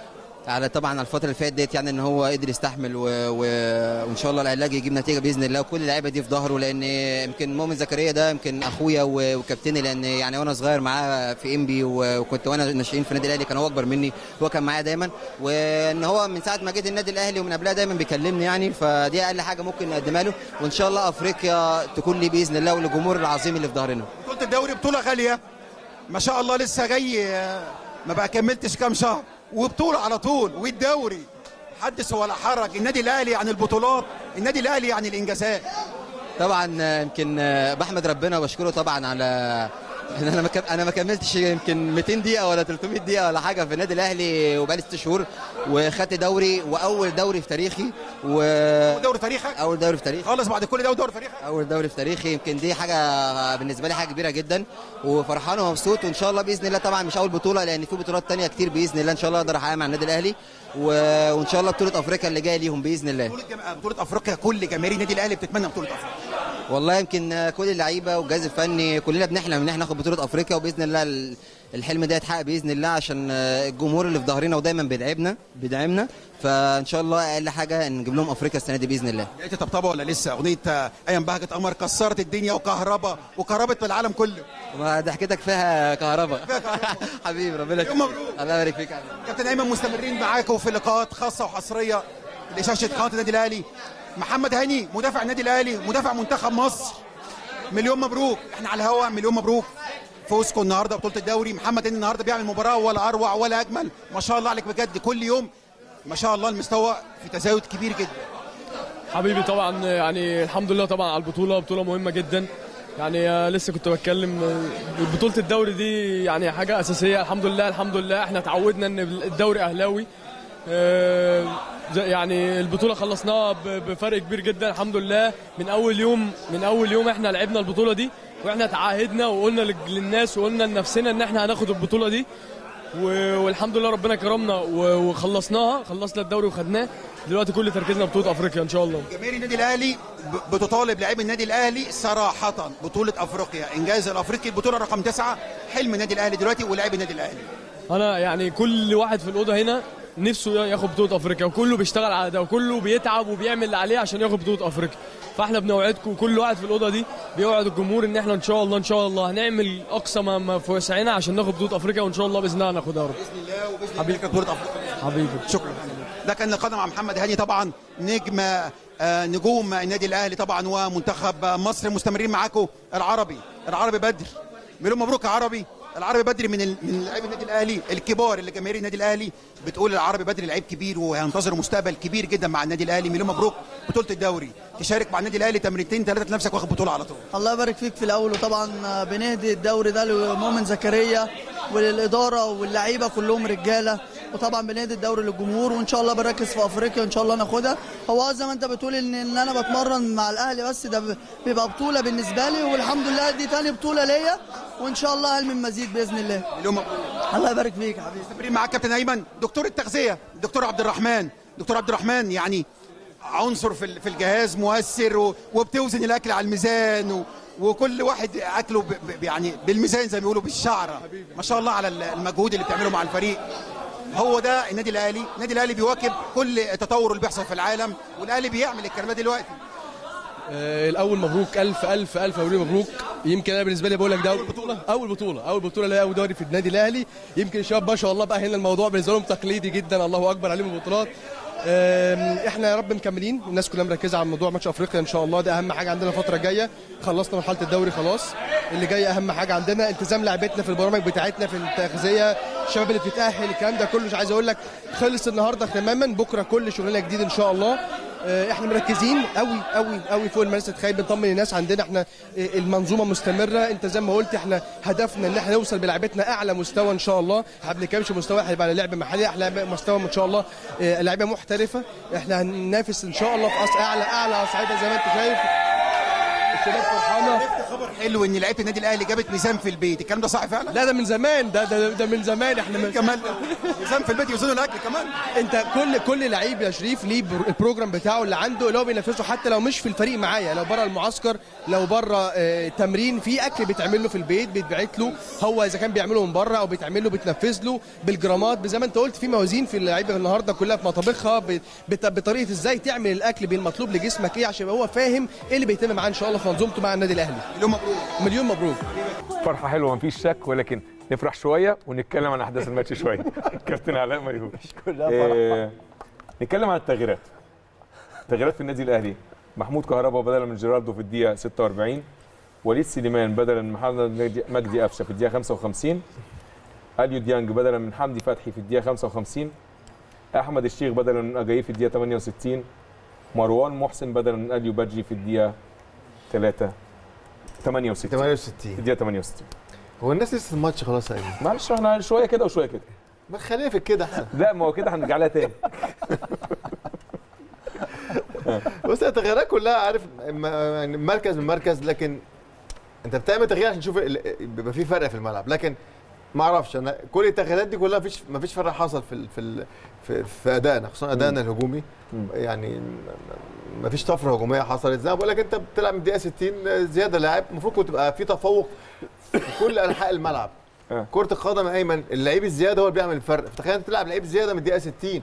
على طبعا على الفتره اللي فاتت ديت يعني ان هو قدر يستحمل و... و... وان شاء الله العلاج يجيب نتيجه باذن الله وكل اللعيبه دي في ظهره لان يمكن مؤمن زكريا ده يمكن اخويا و... وكابتني لان يعني وانا صغير معاه في انبي و... وكنت وانا ناشئين في النادي الاهلي كان هو اكبر مني هو كان معايا دايما وان هو من ساعه ما جيت النادي الاهلي ومن قبلها دايما بيكلمني يعني فدي اقل حاجه ممكن نقدمها له وان شاء الله افريقيا تكون لي باذن الله وللجمهور العظيم اللي في ظهرنا بطوله الدوري بطوله غاليه ما شاء الله لسه جاي آه، ما بقى كملتش كام شهر وبطوله على طول والدوري حدث ولا حرج النادي الاهلي عن البطولات النادي الاهلي عن الانجازات طبعا آه، يمكن آه، بحمد ربنا وبشكره طبعا على ان انا ما كم- انا ما كملتش يمكن 200 دقيقه ولا 300 دقيقه ولا حاجه في النادي الاهلي وبقالي ست شهور وخدت دوري واول دوري في تاريخي و اول دوري في تاريخك اول دوري في تاريخي خالص بعد كل ده دوري في تاريخك اول دوري في تاريخي يمكن دي حاجه بالنسبه لي حاجه كبيره جدا وفرحان ومبسوط وان شاء الله باذن الله طبعا مش اول بطوله لان في بطولات تانية كتير باذن الله ان شاء الله اقدر احققها مع النادي الاهلي و... وان شاء الله بطوله افريقيا اللي جايه ليهم باذن الله بطوله افريقيا كل جماهير النادي الاهلي بتتمنى بطوله افريقيا والله يمكن كل اللعيبه والجهاز الفني كلنا بنحلم ان احنا ناخد بطوله افريقيا وباذن الله ال- الحلم ده يتحقق باذن الله عشان الجمهور اللي في ظهرنا ودايما بيدعمنا بيدعمنا فان شاء الله اقل حاجه نجيب لهم افريقيا السنه دي باذن الله لقيت طبطبه ولا لسه اغنيه آه، ايام بهجه قمر كسرت الدنيا وكهربا وكهربت في العالم كله ما ضحكتك فيها كهرباء حبيبي ربنا يكرمك الله يبارك فيك يا حبيبي. كابتن ايمن مستمرين معاكم في لقاءات خاصه وحصريه لشاشه قناه النادي الاهلي محمد هاني مدافع النادي الاهلي مدافع منتخب مصر مليون مبروك احنا على الهوا مليون مبروك فوزكم النهارده بطوله الدوري محمد هاني النهارده بيعمل مباراه ولا اروع ولا اجمل ما شاء الله عليك بجد كل يوم ما شاء الله المستوى في تزايد كبير جدا حبيبي طبعا يعني الحمد لله طبعا على البطوله بطوله مهمه جدا يعني آه، لسه كنت بتكلم آه، بطوله الدوري دي يعني حاجه اساسيه الحمد لله الحمد لله احنا اتعودنا ان الدوري اهلاوي آه، زي- يعني البطوله خلصناها ب- بفرق كبير جدا الحمد لله من اول يوم من اول يوم احنا لعبنا البطوله دي واحنا تعاهدنا وقلنا لل- للناس وقلنا لنفسنا ان احنا هناخد البطوله دي و- والحمد لله ربنا كرمنا و- وخلصناها خلصنا الدوري وخدناه دلوقتي كل تركيزنا بطوله افريقيا ان شاء الله جماهير النادي الاهلي ب- بتطالب لاعبي النادي الاهلي صراحه بطوله افريقيا انجاز الافريقي البطوله رقم تسعه حلم النادي الاهلي دلوقتي ولاعبي النادي الاهلي انا يعني كل واحد في الاوضه هنا نفسه ياخد بطوله افريقيا وكله بيشتغل على ده وكله بيتعب وبيعمل اللي عليه عشان ياخد بطوله افريقيا فاحنا بنوعدكم كل واحد في الاوضه دي بيوعد الجمهور ان احنا ان شاء الله ان شاء الله هنعمل اقصى ما ما في وسعنا عشان ناخد بطوله افريقيا وان شاء الله باذن الله هناخدها يا رب باذن الله وباذن الله كانت بطوله افريقيا حبيبي شكرا ده كان لقاءنا مع محمد هاني طبعا نجم آه، نجوم النادي الاهلي طبعا ومنتخب مصر مستمرين معاكم العربي العربي بدر مليون مبروك يا عربي العربي بدري من ال... من لاعبي النادي الاهلي الكبار اللي جماهير النادي الاهلي بتقول العربي بدري لعيب كبير وهينتظر مستقبل كبير جدا مع النادي الاهلي مليون مبروك بطوله الدوري تشارك مع النادي الاهلي تمرينتين ثلاثه نفسك واخد بطوله على طول الله يبارك فيك في الاول وطبعا بنهدي الدوري ده لمؤمن زكريا وللاداره واللعيبه كلهم رجاله وطبعا بنهدي الدوري للجمهور وان شاء الله بنركز في افريقيا ان شاء الله ناخدها هو آه زي ما انت بتقول ان ان انا بتمرن مع الاهلي بس ده ب- بيبقى بطوله بالنسبه لي والحمد لله دي تاني بطوله ليا وان شاء الله هل من مزيد باذن الله مليون مبروك الله يبارك فيك يا حبيبي مستمرين معاك كابتن ايمن دكتور التغذيه دكتور عبد الرحمن دكتور عبد الرحمن يعني عنصر في ال- في الجهاز مؤثر و- وبتوزن الاكل على الميزان و وكل واحد اكله ب ب يعني بالميزان زي ما بيقولوا بالشعره ما شاء الله على ال- المجهود اللي بتعمله مع الفريق هو ده النادي الاهلي النادي الاهلي بيواكب كل التطور اللي بيحصل في العالم والاهلي بيعمل الكلام ده دلوقتي آه، الاول مبروك الف الف الف مبروك مبروك يمكن انا بالنسبه لي بقول لك ده اول بطوله اول بطوله اول بطوله ليا اول دوري في النادي الاهلي يمكن الشباب ما شاء الله بقى هنا الموضوع بالنسبه لهم تقليدي جدا الله اكبر عليهم البطولات آم، احنا يا رب مكملين الناس كلها مركزه على موضوع ماتش افريقيا ان شاء الله ده اهم حاجه عندنا الفتره الجايه خلصنا مرحله الدوري خلاص اللي جاي اهم حاجه عندنا التزام لعبتنا في البرامج بتاعتنا في التغذيه الشباب اللي بتتاهل الكلام ده كله مش عايز اقول لك خلص النهارده تماما بكره كل شغلنا جديد ان شاء الله آه، احنا مركزين قوي قوي قوي فوق المدرسه تخيل بنطمن الناس عندنا احنا آه، المنظومه مستمره انت زي ما قلت احنا هدفنا ان احنا نوصل بلعبتنا اعلى مستوى ان شاء الله احنا ما بنتكلمش مستوى هيبقى على لعب محلي احنا مستوى ان شاء الله آه، لعيبه محترفه احنا هننافس ان شاء الله في أص... اعلى اعلى اصعده زي ما انت شايف الشباب فرحانه عرفت خبر حلو ان لعيبه النادي الاهلي جابت ميزان في البيت الكلام ده صح فعلا لا ده من زمان ده ده, ده من زمان احنا من كمان ميزان في البيت يوزنوا الاكل كمان انت كل كل لعيب يا شريف ليه بر- البروجرام بتاعه اللي عنده اللي هو بينفذه حتى لو مش في الفريق معايا لو بره المعسكر لو بره آه، تمرين في اكل بيتعمل له في البيت بيتبعت له هو اذا كان بيعمله من بره او بيتعمل له بتنفذ له بالجرامات زي ما انت قلت في موازين في اللعيبه النهارده كلها في مطابخها ب- بت- بطريقه ازاي تعمل الاكل بالمطلوب لجسمك ايه عشان يبقى هو فاهم ايه اللي بيتم معاه ان شاء الله في منظومته مع النادي الاهلي مليون مبروك مليون مبروك فرحه حلوه مفيش شك ولكن نفرح شويه ونتكلم عن احداث الماتش شويه كابتن علاء ميهوب كلها آه، نتكلم عن التغييرات التغييرات في النادي الاهلي محمود كهربا بدلا من جيراردو في الدقيقه 46 وليد سليمان بدلا من محمد مجدي- مجدي قفشه في الدقيقه 55 اليو ديانج بدلا من حمدي فتحي في الدقيقه 55 احمد الشيخ بدلا من اجاي في الدقيقه 68 مروان محسن بدلا من اليو بادجي في الدقيقه 3 68 68 الدقيقه 68 هو الناس لسه الماتش خلاص يا ايمن معلش احنا شويه كده وشويه كده ما خلينا في كده احسن لا ما هو كده هنرجع لها تاني بص التغييرات كلها عارف م- يعني مركز من مركز لكن انت بتعمل تغيير عشان تشوف ال- بيبقى في فرق في الملعب لكن ما اعرفش انا كل التغييرات دي كلها مفيش مفيش فرق حصل في ال في ال في, في ادائنا خصوصا ادائنا الهجومي يعني مفيش طفره هجوميه حصلت زي ما بقول لك انت بتلعب من الدقيقه 60 زياده لاعب المفروض كنت تبقى في تفوق في كل انحاء الملعب كره القدم يا ايمن اللعيب الزياده هو اللي بيعمل الفرق فتخيل انت تلعب لعيب زياده من الدقيقه 60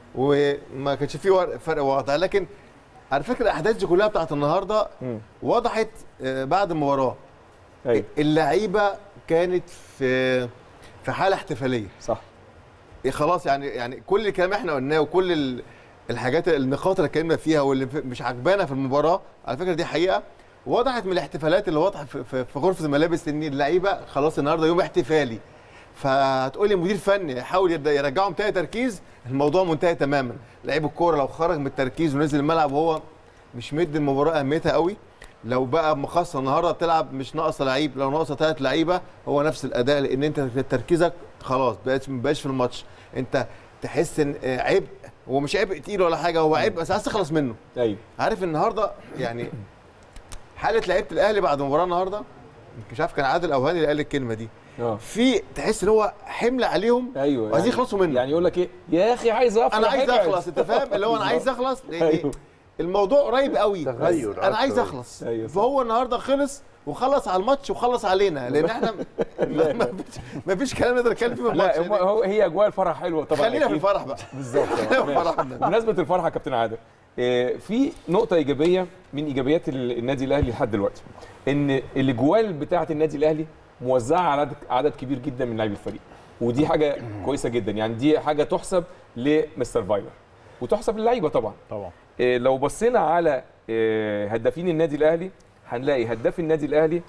وما كانش في ور- فرق واضح لكن على فكره الاحداث دي كلها بتاعت النهارده وضحت آه، بعد المباراه أيوة. اللعيبه كانت في في حاله احتفاليه صح خلاص يعني يعني كل الكلام اللي احنا قلناه وكل ال- الحاجات النقاط اللي اتكلمنا فيها واللي ف- مش عجبانا في المباراه على فكره دي حقيقه وضحت من الاحتفالات اللي واضحه في, في, في غرفه الملابس ان اللعيبه خلاص النهارده يوم احتفالي فهتقولي مدير فني يحاول يرد- يرجعهم تاني تركيز الموضوع منتهي تماما لعيب الكوره لو خرج من التركيز ونزل الملعب وهو مش مدي المباراه اهميتها قوي لو بقى مخصص النهارده بتلعب مش ناقصه لعيب لو ناقصه ثلاث لعيبه هو نفس الاداء لان انت تركيزك خلاص بقاش مبقاش في الماتش انت تحس ان آه، عبء هو مش عبء تقيل ولا حاجه هو عبء بس عايز تخلص منه ايوه عارف النهارده يعني حاله لعيبه الاهلي بعد المباراه النهارده مش عارف كان عادل اوهاني اللي قال الكلمه دي اه في تحس ان هو حمل عليهم ايوه وعايزين يخلصوا منه يعني يقول لك ايه يا اخي عايز افرح انا عايز ابعد. اخلص انت فاهم اللي هو انا عايز اخلص لان أيوه. الموضوع قريب قوي بس تغير انا عايز أكتر. اخلص أيوه صح. فهو النهارده خلص وخلص على الماتش وخلص علينا لان احنا ما- ما فيش- ما فيش كلام نقدر نتكلم فيه في الماتش لا هو- هو هي اجواء الفرح حلوه طبعا خلينا في أكيد. الفرح بقى بالظبط خلينا في الفرح بمناسبه الفرحه يا كابتن عادل آه، في نقطه ايجابيه من ايجابيات ال- النادي الاهلي لحد دلوقتي ان الاجوال بتاعه النادي الاهلي موزعه على عدد, عدد كبير جدا من لاعبي الفريق ودي حاجه كويسه جدا يعني دي حاجه تحسب لمستر فايلر وتحسب للعيبه طبعا طبعا آه، لو بصينا على آه، هدافين النادي الاهلي هنلاقي هداف النادي الاهلي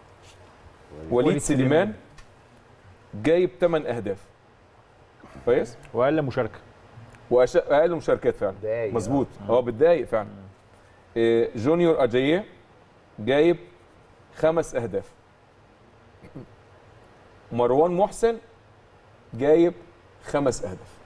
وليد وليد سليمان. سليمان جايب 8 اهداف كويس واقل مشاركه واقل مشاركات فعلا دقايق، مظبوط اه بالدقايق فعلا آه، جونيور اجاييه جايب خمس اهداف مروان محسن جايب خمس اهداف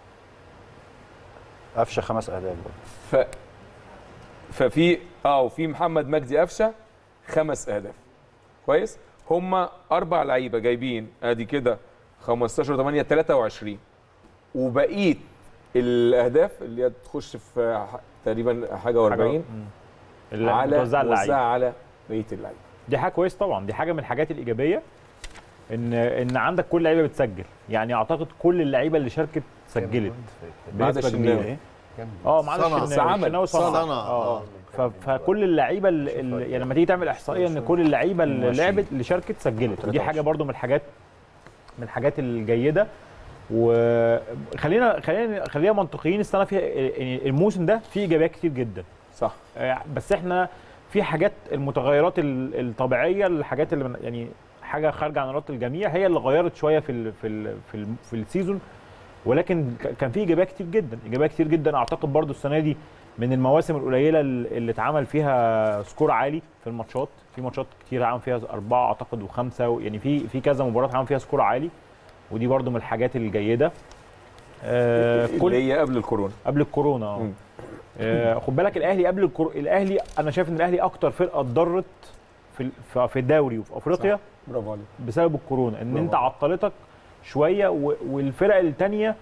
قفشه خمس اهداف ف ففي اه وفي محمد مجدي قفشه خمس اهداف كويس هم اربع لعيبه جايبين ادي كده 15 8 23 وبقيه الاهداف اللي هي تخش في ح- تقريبا حاجه و40 اللي على متوزعة على اللعيبة. موزعة على بقيه اللعيبه دي حاجه كويس طبعا دي حاجه من الحاجات الايجابيه ان ان عندك كل اللعيبه بتسجل يعني اعتقد كل اللعيبه اللي شاركت سجلت ما عدا بنسبه الشناوي. كبيره اه ما عدا صنع. الشناوي بس عمل. الشناوي صنع صنع. اه ف- فكل اللعيبه اللي اللي- يعني لما تيجي تعمل احصائيه ان كل اللعيبه اللي لعبت اللي شاركت سجلت ودي حاجه برضو من الحاجات من الحاجات الجيده وخلينا خلينا خلينا منطقيين السنه فيها يعني الموسم ده فيه ايجابيات كتير جدا صح آه، بس احنا في حاجات المتغيرات ال- الطبيعيه الحاجات اللي من- يعني حاجه خارجه عن اراده الجميع هي اللي غيرت شويه في ال في ال في, ال في السيزون ولكن ك- كان في ايجابيات كتير جدا ايجابيات كتير جدا اعتقد برضو السنه دي من المواسم القليله ال- اللي اتعمل فيها سكور عالي في الماتشات في ماتشات كتير عمل فيها اربعه اعتقد وخمسه و- يعني في في كذا مباراه عمل فيها سكور عالي ودي برضو من الحاجات الجيده آه اللي هي قبل الكورونا قبل الكورونا اه آه، خد بالك الاهلي قبل الكور... الاهلي انا شايف ان الاهلي اكتر فرقه اتضرت في ال- في- في الدوري وفي افريقيا برافو عليك بسبب الكورونا ان برافو انت عليك. عطلتك شويه و... والفرق الثانيه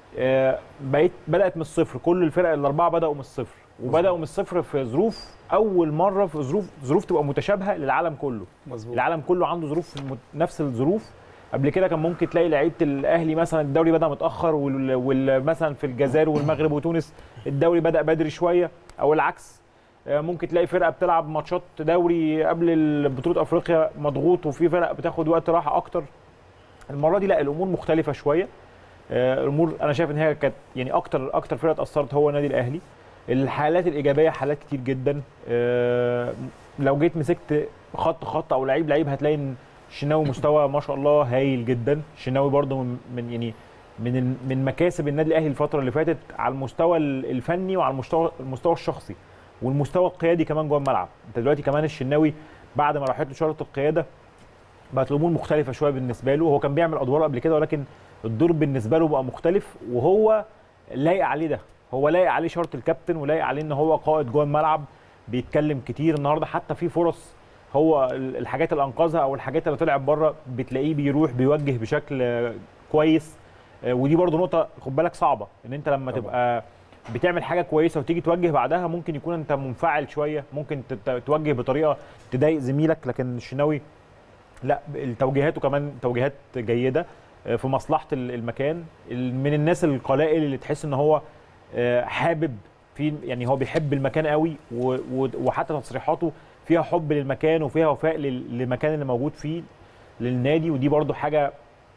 بقيت بدات من الصفر كل الفرق الاربعه بداوا من الصفر وبداوا من الصفر في ظروف اول مره في ظروف ظروف تبقى متشابهه للعالم كله مظبوط العالم كله عنده ظروف مت- نفس الظروف قبل كده كان ممكن تلاقي لعيبه الاهلي مثلا الدوري بدا متاخر وال- وال- مثلا في الجزائر والمغرب وتونس الدوري بدا بدري شويه او العكس آه، ممكن تلاقي فرقه بتلعب ماتشات دوري قبل بطوله افريقيا مضغوط وفي فرق بتاخد وقت راحه اكتر المره دي لا الامور مختلفه شويه آه، الامور انا شايف ان هي كانت يعني اكتر اكتر فرقه اتاثرت هو النادي الاهلي الحالات الايجابيه حالات كتير جدا آه، لو جيت مسكت خط خط او لعيب لعيب هتلاقي ان الشناوي مستوى ما شاء الله هايل جدا الشناوي برده من من يعني من ال- من مكاسب النادي الاهلي الفتره اللي فاتت على المستوى ال- الفني وعلى المستوى المستوى الشخصي والمستوى القيادي كمان جوه الملعب انت دلوقتي كمان الشناوي بعد ما راحت له شاره القياده بقت الامور مختلفه شويه بالنسبه له هو كان بيعمل ادوار قبل كده ولكن الدور بالنسبه له بقى مختلف وهو لايق عليه ده هو لايق عليه شرط الكابتن ولايق عليه ان هو قائد جوه الملعب بيتكلم كتير النهارده حتى في فرص هو ال- الحاجات اللي انقذها او الحاجات اللي طلعت بره بتلاقيه بيروح بيوجه بشكل آه، كويس آه، ودي برضو نقطه خد بالك صعبه ان انت لما طبعا. تبقى بتعمل حاجه كويسه وتيجي توجه بعدها ممكن يكون انت منفعل شويه ممكن تت- توجه بطريقه تضايق زميلك لكن الشناوي لا توجيهاته كمان توجيهات جيده آه، في مصلحه ال- المكان ال- من الناس القلائل اللي تحس ان هو آه، حابب في يعني هو بيحب المكان قوي و- و- وحتى تصريحاته فيها حب للمكان وفيها وفاء لل- للمكان اللي موجود فيه للنادي ودي برضو حاجه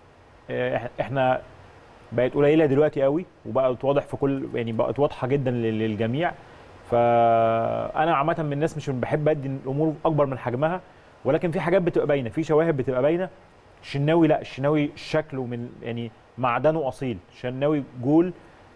آه، إح- احنا بقت قليله دلوقتي قوي وبقت واضح في كل يعني بقت واضحه جدا لل- للجميع فانا عامه من الناس مش بحب ادي الامور اكبر من حجمها ولكن في حاجات بتبقى باينه في شواهد بتبقى باينه الشناوي لا الشناوي شكله من يعني معدنه اصيل الشناوي جول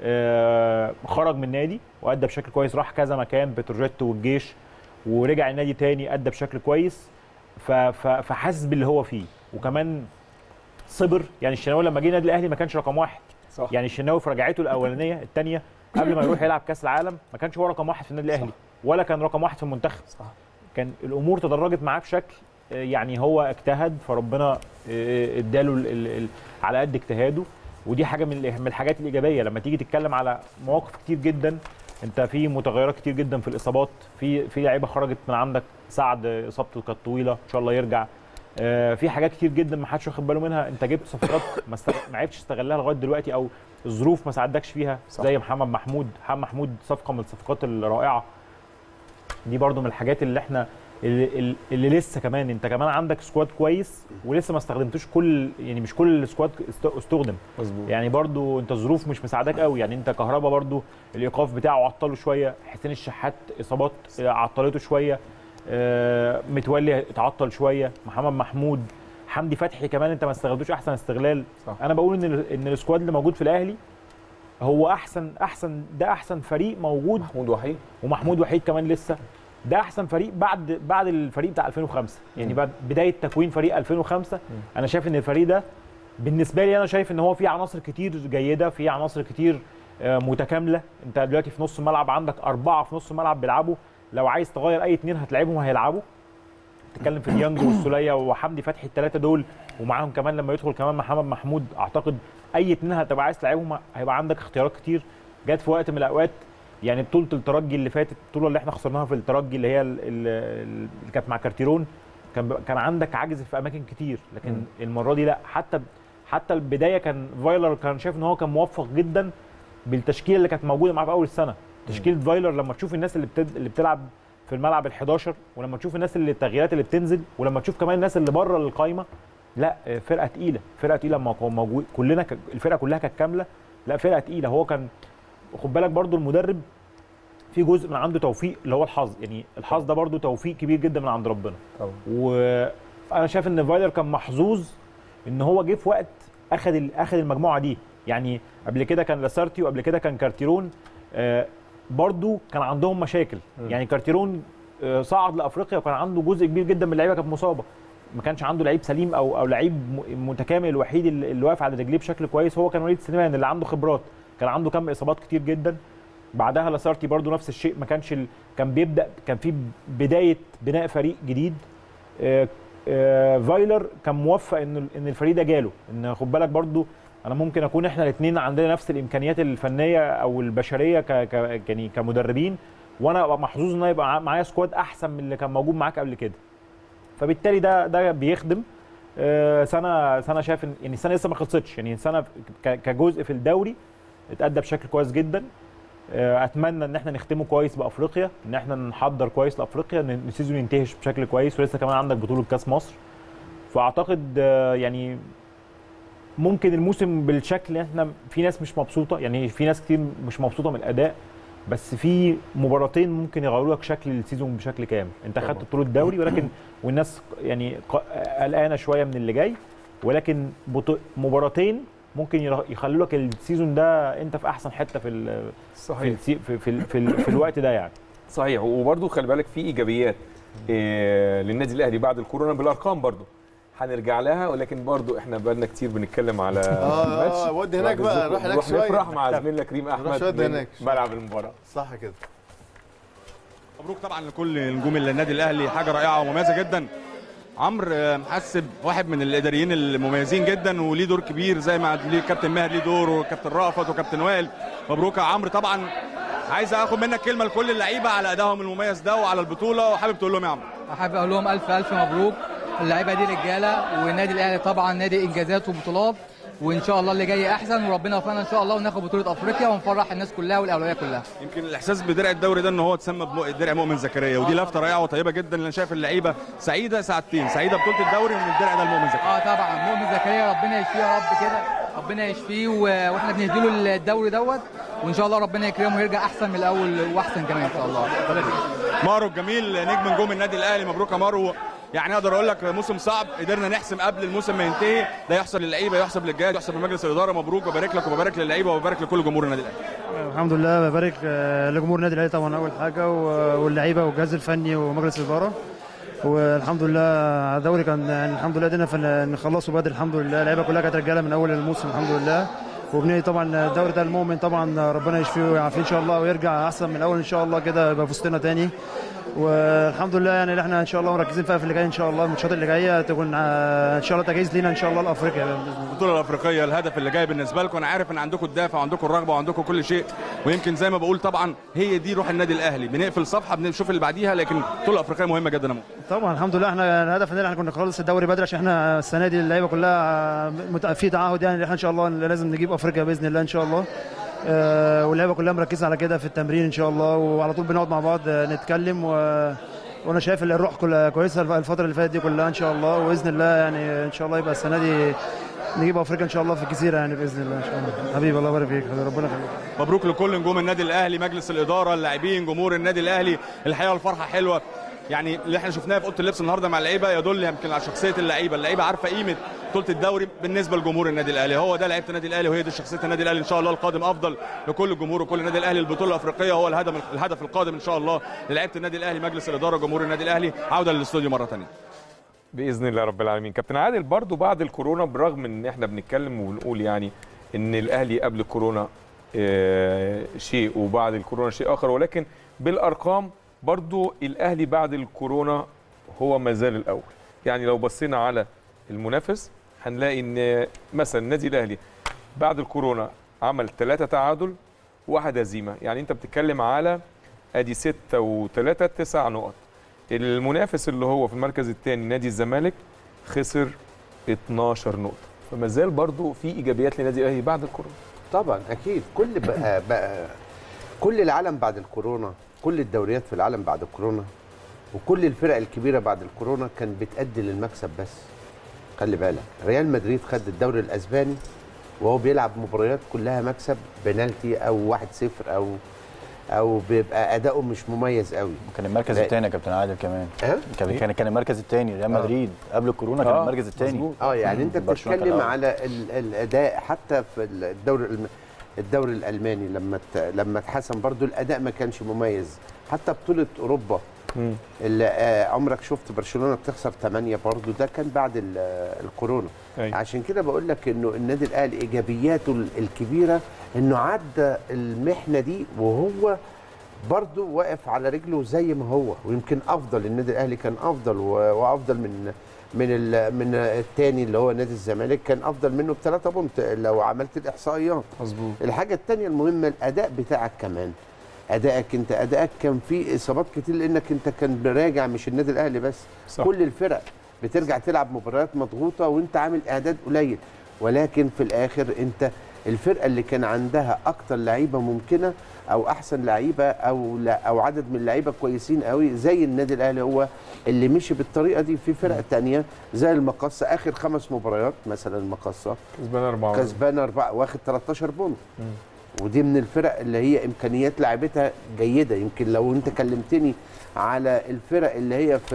آه، خرج من النادي وادى بشكل كويس راح كذا مكان بتروجيت والجيش ورجع النادي تاني ادى بشكل كويس ف- ف- فحاسس باللي هو فيه وكمان صبر يعني الشناوي لما جه النادي الاهلي ما كانش رقم واحد صح. يعني الشناوي في رجعته الاولانيه الثانيه قبل ما يروح يلعب كاس العالم ما كانش هو رقم واحد في النادي الاهلي ولا كان رقم واحد في المنتخب صح. كان الامور تدرجت معاه بشكل آه، يعني هو اجتهد فربنا آه، اداله ال- ال- ال- على قد اجتهاده ودي حاجه من ال- من الحاجات الايجابيه لما تيجي تتكلم على مواقف كتير جدا انت في متغيرات كتير جدا في الاصابات في في لعيبه خرجت من عندك سعد آه، اصابته كانت طويله ان شاء الله يرجع آه، في حاجات كتير جدا ما حدش واخد باله منها انت جبت صفقات ما است- ما عرفتش تستغلها لغايه دلوقتي او الظروف ما ساعدكش فيها صح. زي محمد محمود محمد محمود صفقه من الصفقات الرائعه دي برضو من الحاجات اللي احنا اللي, اللي لسه كمان انت كمان عندك سكواد كويس ولسه ما استخدمتوش كل يعني مش كل السكواد است- استخدم مظبوط يعني برضو انت الظروف مش مساعداك قوي يعني انت كهربا برضو الايقاف بتاعه عطله شويه حسين الشحات اصابات آه، عطلته شويه آه، متولي اتعطل شويه محمد محمود حمدي فتحي كمان انت ما استغلتوش احسن استغلال صح. انا بقول ان ال- ان السكواد اللي موجود في الاهلي هو احسن احسن ده احسن فريق موجود محمود وحيد ومحمود وحيد كمان لسه ده احسن فريق بعد بعد الفريق بتاع 2005 يعني بعد بدايه تكوين فريق 2005 انا شايف ان الفريق ده بالنسبه لي انا شايف ان هو فيه عناصر كتير جيده فيه عناصر كتير آه، متكامله انت دلوقتي في نص الملعب عندك اربعه في نص الملعب بيلعبوا لو عايز تغير اي اتنين هتلعبهم هيلعبوا تتكلم في ديانج والسوليه وحمدي فتحي الثلاثه دول ومعاهم كمان لما يدخل كمان محمد محمود اعتقد اي اتنين هتبقى عايز تلعبهم هيبقى عندك اختيارات كتير جت في وقت من الاوقات يعني بطوله الترجي اللي فاتت البطوله اللي احنا خسرناها في الترجي اللي هي ال- ال- اللي كانت مع كارتيرون كان ب- كان عندك عجز في اماكن كتير لكن مم. المره دي لا حتى حتى البدايه كان فايلر كان شايف ان هو كان موفق جدا بالتشكيله اللي كانت موجوده معاه في اول السنه تشكيله فايلر لما تشوف الناس اللي بتد... اللي بتلعب في الملعب ال11 ولما تشوف الناس اللي التغييرات اللي بتنزل ولما تشوف كمان الناس اللي بره القايمه لا آه، فرقه تقيله فرقه تقيله لما كان موجود كلنا ك... الفرقه كلها كانت كامله لا فرقه تقيله هو كان خد بالك برضو المدرب في جزء من عنده توفيق اللي هو الحظ يعني الحظ ده برضو توفيق كبير جدا من عند ربنا طبعا وانا شايف ان فايلر كان محظوظ ان هو جه في وقت اخذ ال- اخذ المجموعه دي يعني قبل كده كان لاسارتي وقبل كده كان كارتيرون آه، برضو كان عندهم مشاكل م. يعني كارتيرون آه، صعد لافريقيا وكان عنده جزء كبير جدا من اللعيبه كانت مصابه ما كانش عنده لعيب سليم او او لعيب م- متكامل الوحيد اللي اللي واقف على رجليه بشكل كويس هو كان وليد سليمان اللي عنده خبرات كان عنده كم اصابات كتير جدا بعدها لاسارتي برضو نفس الشيء ما كانش ال... كان بيبدا كان في بدايه بناء فريق جديد آه، آه، فايلر كان موفق ان ان الفريق ده جاله ان خد بالك برضو انا ممكن اكون احنا الاثنين عندنا نفس الامكانيات الفنيه او البشريه ك... ك... يعني كمدربين وانا أبقى محظوظ ان أنا يبقى معايا سكواد احسن من اللي كان موجود معاك قبل كده فبالتالي ده ده بيخدم آه، سنه سنه شايف إن- يعني السنه لسه ما خلصتش يعني سنه ك- كجزء في الدوري اتأدى بشكل كويس جدا آه، اتمنى ان احنا نختمه كويس بافريقيا ان احنا نحضر كويس لافريقيا ان السيزون ينتهي بشكل كويس ولسه كمان عندك بطوله كاس مصر فاعتقد آه، يعني ممكن الموسم بالشكل اللي احنا في ناس مش مبسوطه يعني في ناس كتير مش مبسوطه من الاداء بس في مباراتين ممكن يغيروا لك شكل السيزون بشكل كامل انت طبعاً. خدت بطوله دوري ولكن والناس يعني ق- قلقانه شويه من اللي جاي ولكن بطو- مباراتين ممكن يرا- يخلوا لك السيزون ده انت في احسن حته في ال- صحيح. في السي- في, في, ال- في, ال- في الوقت ده يعني صحيح وبرده خلي بالك في ايجابيات إيه للنادي الاهلي بعد الكورونا بالارقام برده هنرجع لها ولكن برضو احنا بقالنا كتير بنتكلم على آه، الماتش. آه، ودي هناك بعد بقى، الظهر روح هناك نروح شوية. نفرح مع زميلنا كريم نروح احمد شوية من هناك. ملعب المباراه صح كده مبروك طبعا لكل نجوم النادي الاهلي حاجه رائعه ومميزه جدا عمرو آه، محسب واحد من الاداريين المميزين جدا وليه دور كبير زي ما ليه كابتن ماهر ليه دور وكابتن رأفت وكابتن وائل مبروك يا عمرو طبعا عايز اخد منك كلمه لكل اللعيبه على ادائهم المميز ده وعلى البطوله وحابب تقول لهم يا عمرو حابب اقول لهم الف الف مبروك اللعيبه دي رجاله والنادي الاهلي طبعا نادي انجازات وبطولات وان شاء الله اللي جاي احسن وربنا يوفقنا ان شاء الله وناخد بطوله افريقيا ونفرح الناس كلها والاولويه كلها يمكن الاحساس بدرع الدوري ده ان هو اتسمى بدرع مؤمن زكريا ودي لفته رائعه وطيبه جدا اللي انا شايف اللعيبه سعيده ساعتين سعيده بطوله الدوري ومن الدرع ده لمؤمن زكريا اه طبعا مؤمن زكريا ربنا يشفيه يا رب كده ربنا يشفيه و- واحنا بندي له الدوري دوت وان شاء الله ربنا يكرمه ويرجع احسن من الاول واحسن كمان ان شاء الله مارو الجميل نجم نجوم النادي الاهلي مبروك يا مارو يعني اقدر اقول لك موسم صعب قدرنا نحسم قبل الموسم ما ينتهي ده يحسب للعيبه يحسب للجهاز يحسب لمجلس الاداره مبروك وبارك لك وببارك للعيبه وببارك لكل جمهور النادي الاهلي الحمد لله ببارك آه، لجمهور النادي الاهلي طبعا اول حاجه و- واللعيبه والجهاز الفني ومجلس الاداره والحمد لله على الدوري كان يعني الحمد لله قدرنا فن- نخلصه بدري الحمد لله اللعيبه كلها كانت رجاله من اول الموسم الحمد لله وبنيجي طبعا الدوري ده المؤمن طبعا ربنا يشفيه ويعافيه ان شاء الله ويرجع احسن من الاول ان شاء الله كده يبقى في وسطنا تاني والحمد لله يعني اللي احنا ان شاء الله مركزين فيها في اللي جاي ان شاء الله الماتشات اللي جايه تكون آه، ان شاء الله تجهيز لينا ان شاء الله لافريقيا باذن الله البطوله الافريقيه الهدف اللي جاي بالنسبه لكم انا عارف ان عندكم الدافع وعندكم الرغبه وعندكم كل شيء ويمكن زي ما بقول طبعا هي دي روح النادي الاهلي بنقفل صفحه بنشوف اللي بعديها لكن البطوله الافريقيه مهمه جدا يا مؤمن. طبعا الحمد لله احنا الهدف ان احنا كنا نخلص الدوري بدري عشان احنا السنه دي اللعيبه كلها مت- في تعهد يعني ان احنا ان شاء الله لازم نجيب افريقيا باذن الله ان شاء الله آه، واللعيبه كلها مركزه على كده في التمرين ان شاء الله وعلى طول بنقعد مع بعض آه، نتكلم و... وانا شايف ان الروح كلها كويسه الف- الفتره اللي فاتت دي كلها ان شاء الله وباذن الله يعني ان شاء الله يبقى السنه دي نجيب افريقيا ان شاء الله في الجزيره يعني باذن الله ان شاء الله حبيبي الله يبارك فيك حبيبي ربنا يخليك مبروك لكل نجوم النادي الاهلي مجلس الاداره اللاعبين جمهور النادي الاهلي الحقيقه الفرحه حلوه يعني اللي احنا شفناه في اوضه اللبس النهارده مع اللعيبه يدل يمكن على شخصيه اللعيبه اللعيبه عارفه قيمه بطوله الدوري بالنسبه لجمهور النادي الاهلي هو ده لعيبه النادي الاهلي وهي دي شخصيه النادي الاهلي ان شاء الله القادم افضل لكل الجمهور وكل النادي الاهلي البطوله الافريقيه هو الهدف الهدف القادم ان شاء الله للعيبه النادي الاهلي مجلس الاداره جمهور النادي الاهلي عوده للاستوديو مره ثانيه باذن الله رب العالمين كابتن عادل برضو بعد الكورونا برغم ان احنا بنتكلم وبنقول يعني ان الاهلي قبل الكورونا آه، شيء وبعد الكورونا شيء اخر ولكن بالارقام برضو الاهلي بعد الكورونا هو ما زال الاول يعني لو بصينا على المنافس هنلاقي ان مثلا النادي الاهلي بعد الكورونا عمل ثلاثة تعادل واحد هزيمه يعني انت بتتكلم على ادي ستة وثلاثة تسع نقط المنافس اللي هو في المركز الثاني نادي الزمالك خسر 12 نقطة فما زال برضو في ايجابيات لنادي الاهلي بعد الكورونا طبعا اكيد كل بقى, بقى كل العالم بعد الكورونا كل الدوريات في العالم بعد الكورونا وكل الفرق الكبيره بعد الكورونا كان بتأدي للمكسب بس خلي بالك ريال مدريد خد الدوري الاسباني وهو بيلعب مباريات كلها مكسب بنالتي او 1-0 او او بيبقى اداؤه مش مميز قوي كان المركز لا. الثاني يا كابتن عادل كمان ها؟ كان كان كان المركز الثاني ريال مدريد قبل الكورونا كان آه، المركز الثاني مظبوط. اه يعني انت برشلونة كان بتتكلم الأول. على ال- الاداء حتى في الدوري الم- الدوري الالماني لما ت- لما اتحسن برضو الاداء ما كانش مميز حتى بطوله اوروبا اللي آه، عمرك شفت برشلونه بتخسر 8 برضه ده كان بعد ال- آه، الكورونا أيوة. عشان كده بقول لك انه النادي الاهلي ايجابياته ال- الكبيره انه عدى المحنه دي وهو برضه واقف على رجله زي ما هو ويمكن افضل النادي الاهلي كان افضل و- وافضل من من ال- من الثاني اللي هو نادي الزمالك كان افضل منه بثلاثة بونت لو عملت الاحصائيات مظبوط الحاجه الثانيه المهمه الاداء بتاعك كمان ادائك انت ادائك كان فيه اصابات كتير لانك انت كان راجع مش النادي الاهلي بس صح. كل الفرق بترجع تلعب مباريات مضغوطه وانت عامل اعداد قليل ولكن في الاخر انت الفرقه اللي كان عندها اكتر لعيبه ممكنه او احسن لعيبه او لا او عدد من اللعيبه كويسين قوي زي النادي الاهلي هو اللي مشي بالطريقه دي في فرق تانية زي المقصه اخر خمس مباريات مثلا المقصه كسبان اربعه كسبان اربعه واخد 13 بونت ودي من الفرق اللي هي امكانيات لعبتها جيده يمكن لو انت كلمتني على الفرق اللي هي في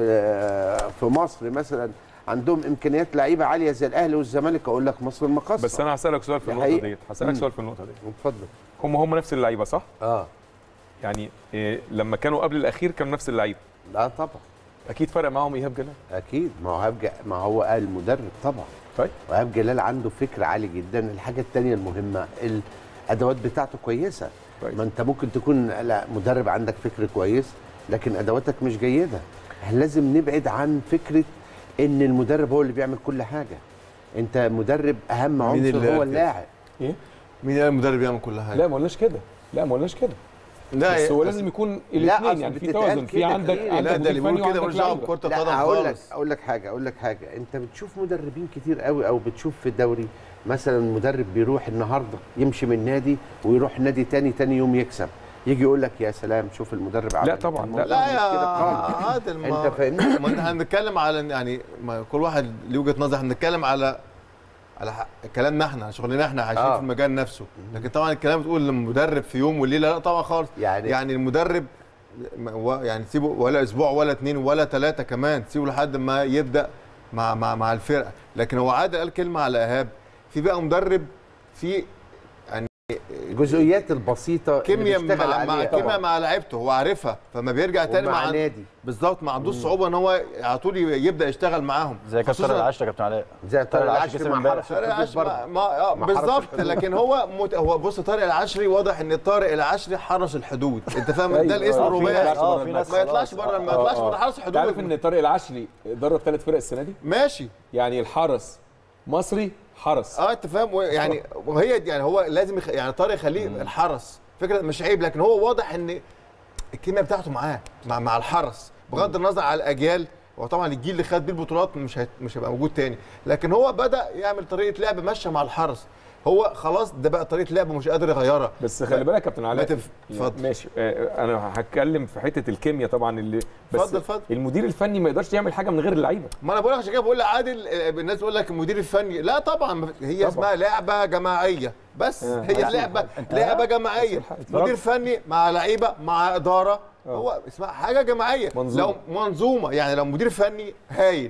في مصر مثلا عندهم امكانيات لعيبه عاليه زي الاهلي والزمالك اقول لك مصر المقاصه بس انا هسالك سؤال في دي النقطه حقيقة. ديت هسالك مم. سؤال في النقطه دي اتفضل هم هم نفس اللعيبه صح اه يعني إيه لما كانوا قبل الاخير كانوا نفس اللعيبه لا طبعا اكيد فرق معاهم ايهاب جلال اكيد ما هو هبجة ما هو قال المدرب طبعا طيب وهاب جلال عنده فكر عالي جدا الحاجه الثانيه المهمه الادوات بتاعته كويسه طيب. ما انت ممكن تكون لا مدرب عندك فكر كويس لكن ادواتك مش جيده احنا لازم نبعد عن فكره ان المدرب هو اللي بيعمل كل حاجه انت مدرب اهم مين عنصر اللي هو قال كده؟ اللاعب ايه مين قال المدرب يعمل كل حاجه لا ما قلناش كده لا ما قلناش كده لا بس يا- هو بس- لازم يكون لا، الاثنين أصل يعني في بتتقال توازن في كده عندك كتير. عندك لا، ده اللي مدير بيقول فني كده وعندك ملوش دعوة لعيبة. بكرة لا القدم اقول لك خالص. اقول لك حاجه اقول لك حاجه انت بتشوف مدربين كتير قوي او بتشوف في الدوري مثلا مدرب بيروح النهارده يمشي من نادي ويروح نادي تاني تاني يوم يكسب يجي يقول لك يا سلام شوف المدرب عمل لا إيه. طبعا، الموضوع لا. لا مش يا كده خالص. عادل ما انت فاهمني ما احنا هنتكلم على يعني ما كل واحد ليه وجهه نظر احنا بنتكلم على على ح- كلامنا احنا على شغلنا احنا عايشين آه. في المجال نفسه لكن طبعا الكلام بتقول المدرب في يوم وليله لا طبعا خالص يعني يعني المدرب ما- و- يعني سيبه ولا اسبوع ولا اتنين ولا ثلاثه كمان سيبه لحد ما يبدا مع مع مع الفرقه لكن هو عادل قال كلمه على ايهاب في بقى مدرب في يعني الجزئيات البسيطه كيمياء اللي بيشتغل مع, مع عليها كيمياء طبعاً. مع لعيبته هو عارفها فما بيرجع تاني ومع مع نادي. بالظبط ما عندوش صعوبه ان هو على طول يبدا يشتغل معاهم زي كابتن خصوصاً- العشرة يا كابتن علاء زي طارق العشري كسب مع امبارح. حرس طارق الحدود العشري برضه. ما, ما آه مع حرس بالظبط الحدود. لكن هو مت... هو بص طارق العشري واضح ان طارق العشري حرس الحدود انت فاهم ده أيوة. الاسم آه، في الرباعي ناس- آه، في ناس ما يطلعش خلاص. بره ما آه، يطلعش آه. بره حرس انت عارف الحدود ان طارق العشري درب ثلاث فرق السنه دي ماشي يعني الحرس مصري حرس اه انت فاهم و- يعني وهي دي- يعني هو لازم يخ... يعني طارق يخليه الحرس فكره مش عيب لكن هو واضح ان الكيمياء بتاعته معاه مع مع الحرس بغض النظر على الاجيال هو طبعا الجيل اللي خد بيه البطولات مش هيت... مش هيبقى موجود تاني لكن هو بدا يعمل طريقه لعب ماشيه مع الحرس هو خلاص ده بقى طريقه لعب مش قادر يغيرها بس خلي بالك يا كابتن علاء ما تف- اتفضل. ماشي آه، انا هتكلم في حته الكيمياء طبعا اللي بس اتفضل، اتفضل. المدير الفني ما يقدرش يعمل حاجه من غير اللعيبه ما انا بقول لك عشان كده بقول لعادل آه، الناس تقول لك المدير الفني لا طبعا ما في- هي طبعاً. اسمها لعبه جماعيه بس آه. هي لعبه لعبه جماعيه اتفرجت. مدير فني مع لعيبه مع اداره هو اسمها حاجه جماعيه منظومة. لو منظومه يعني لو مدير فني هايل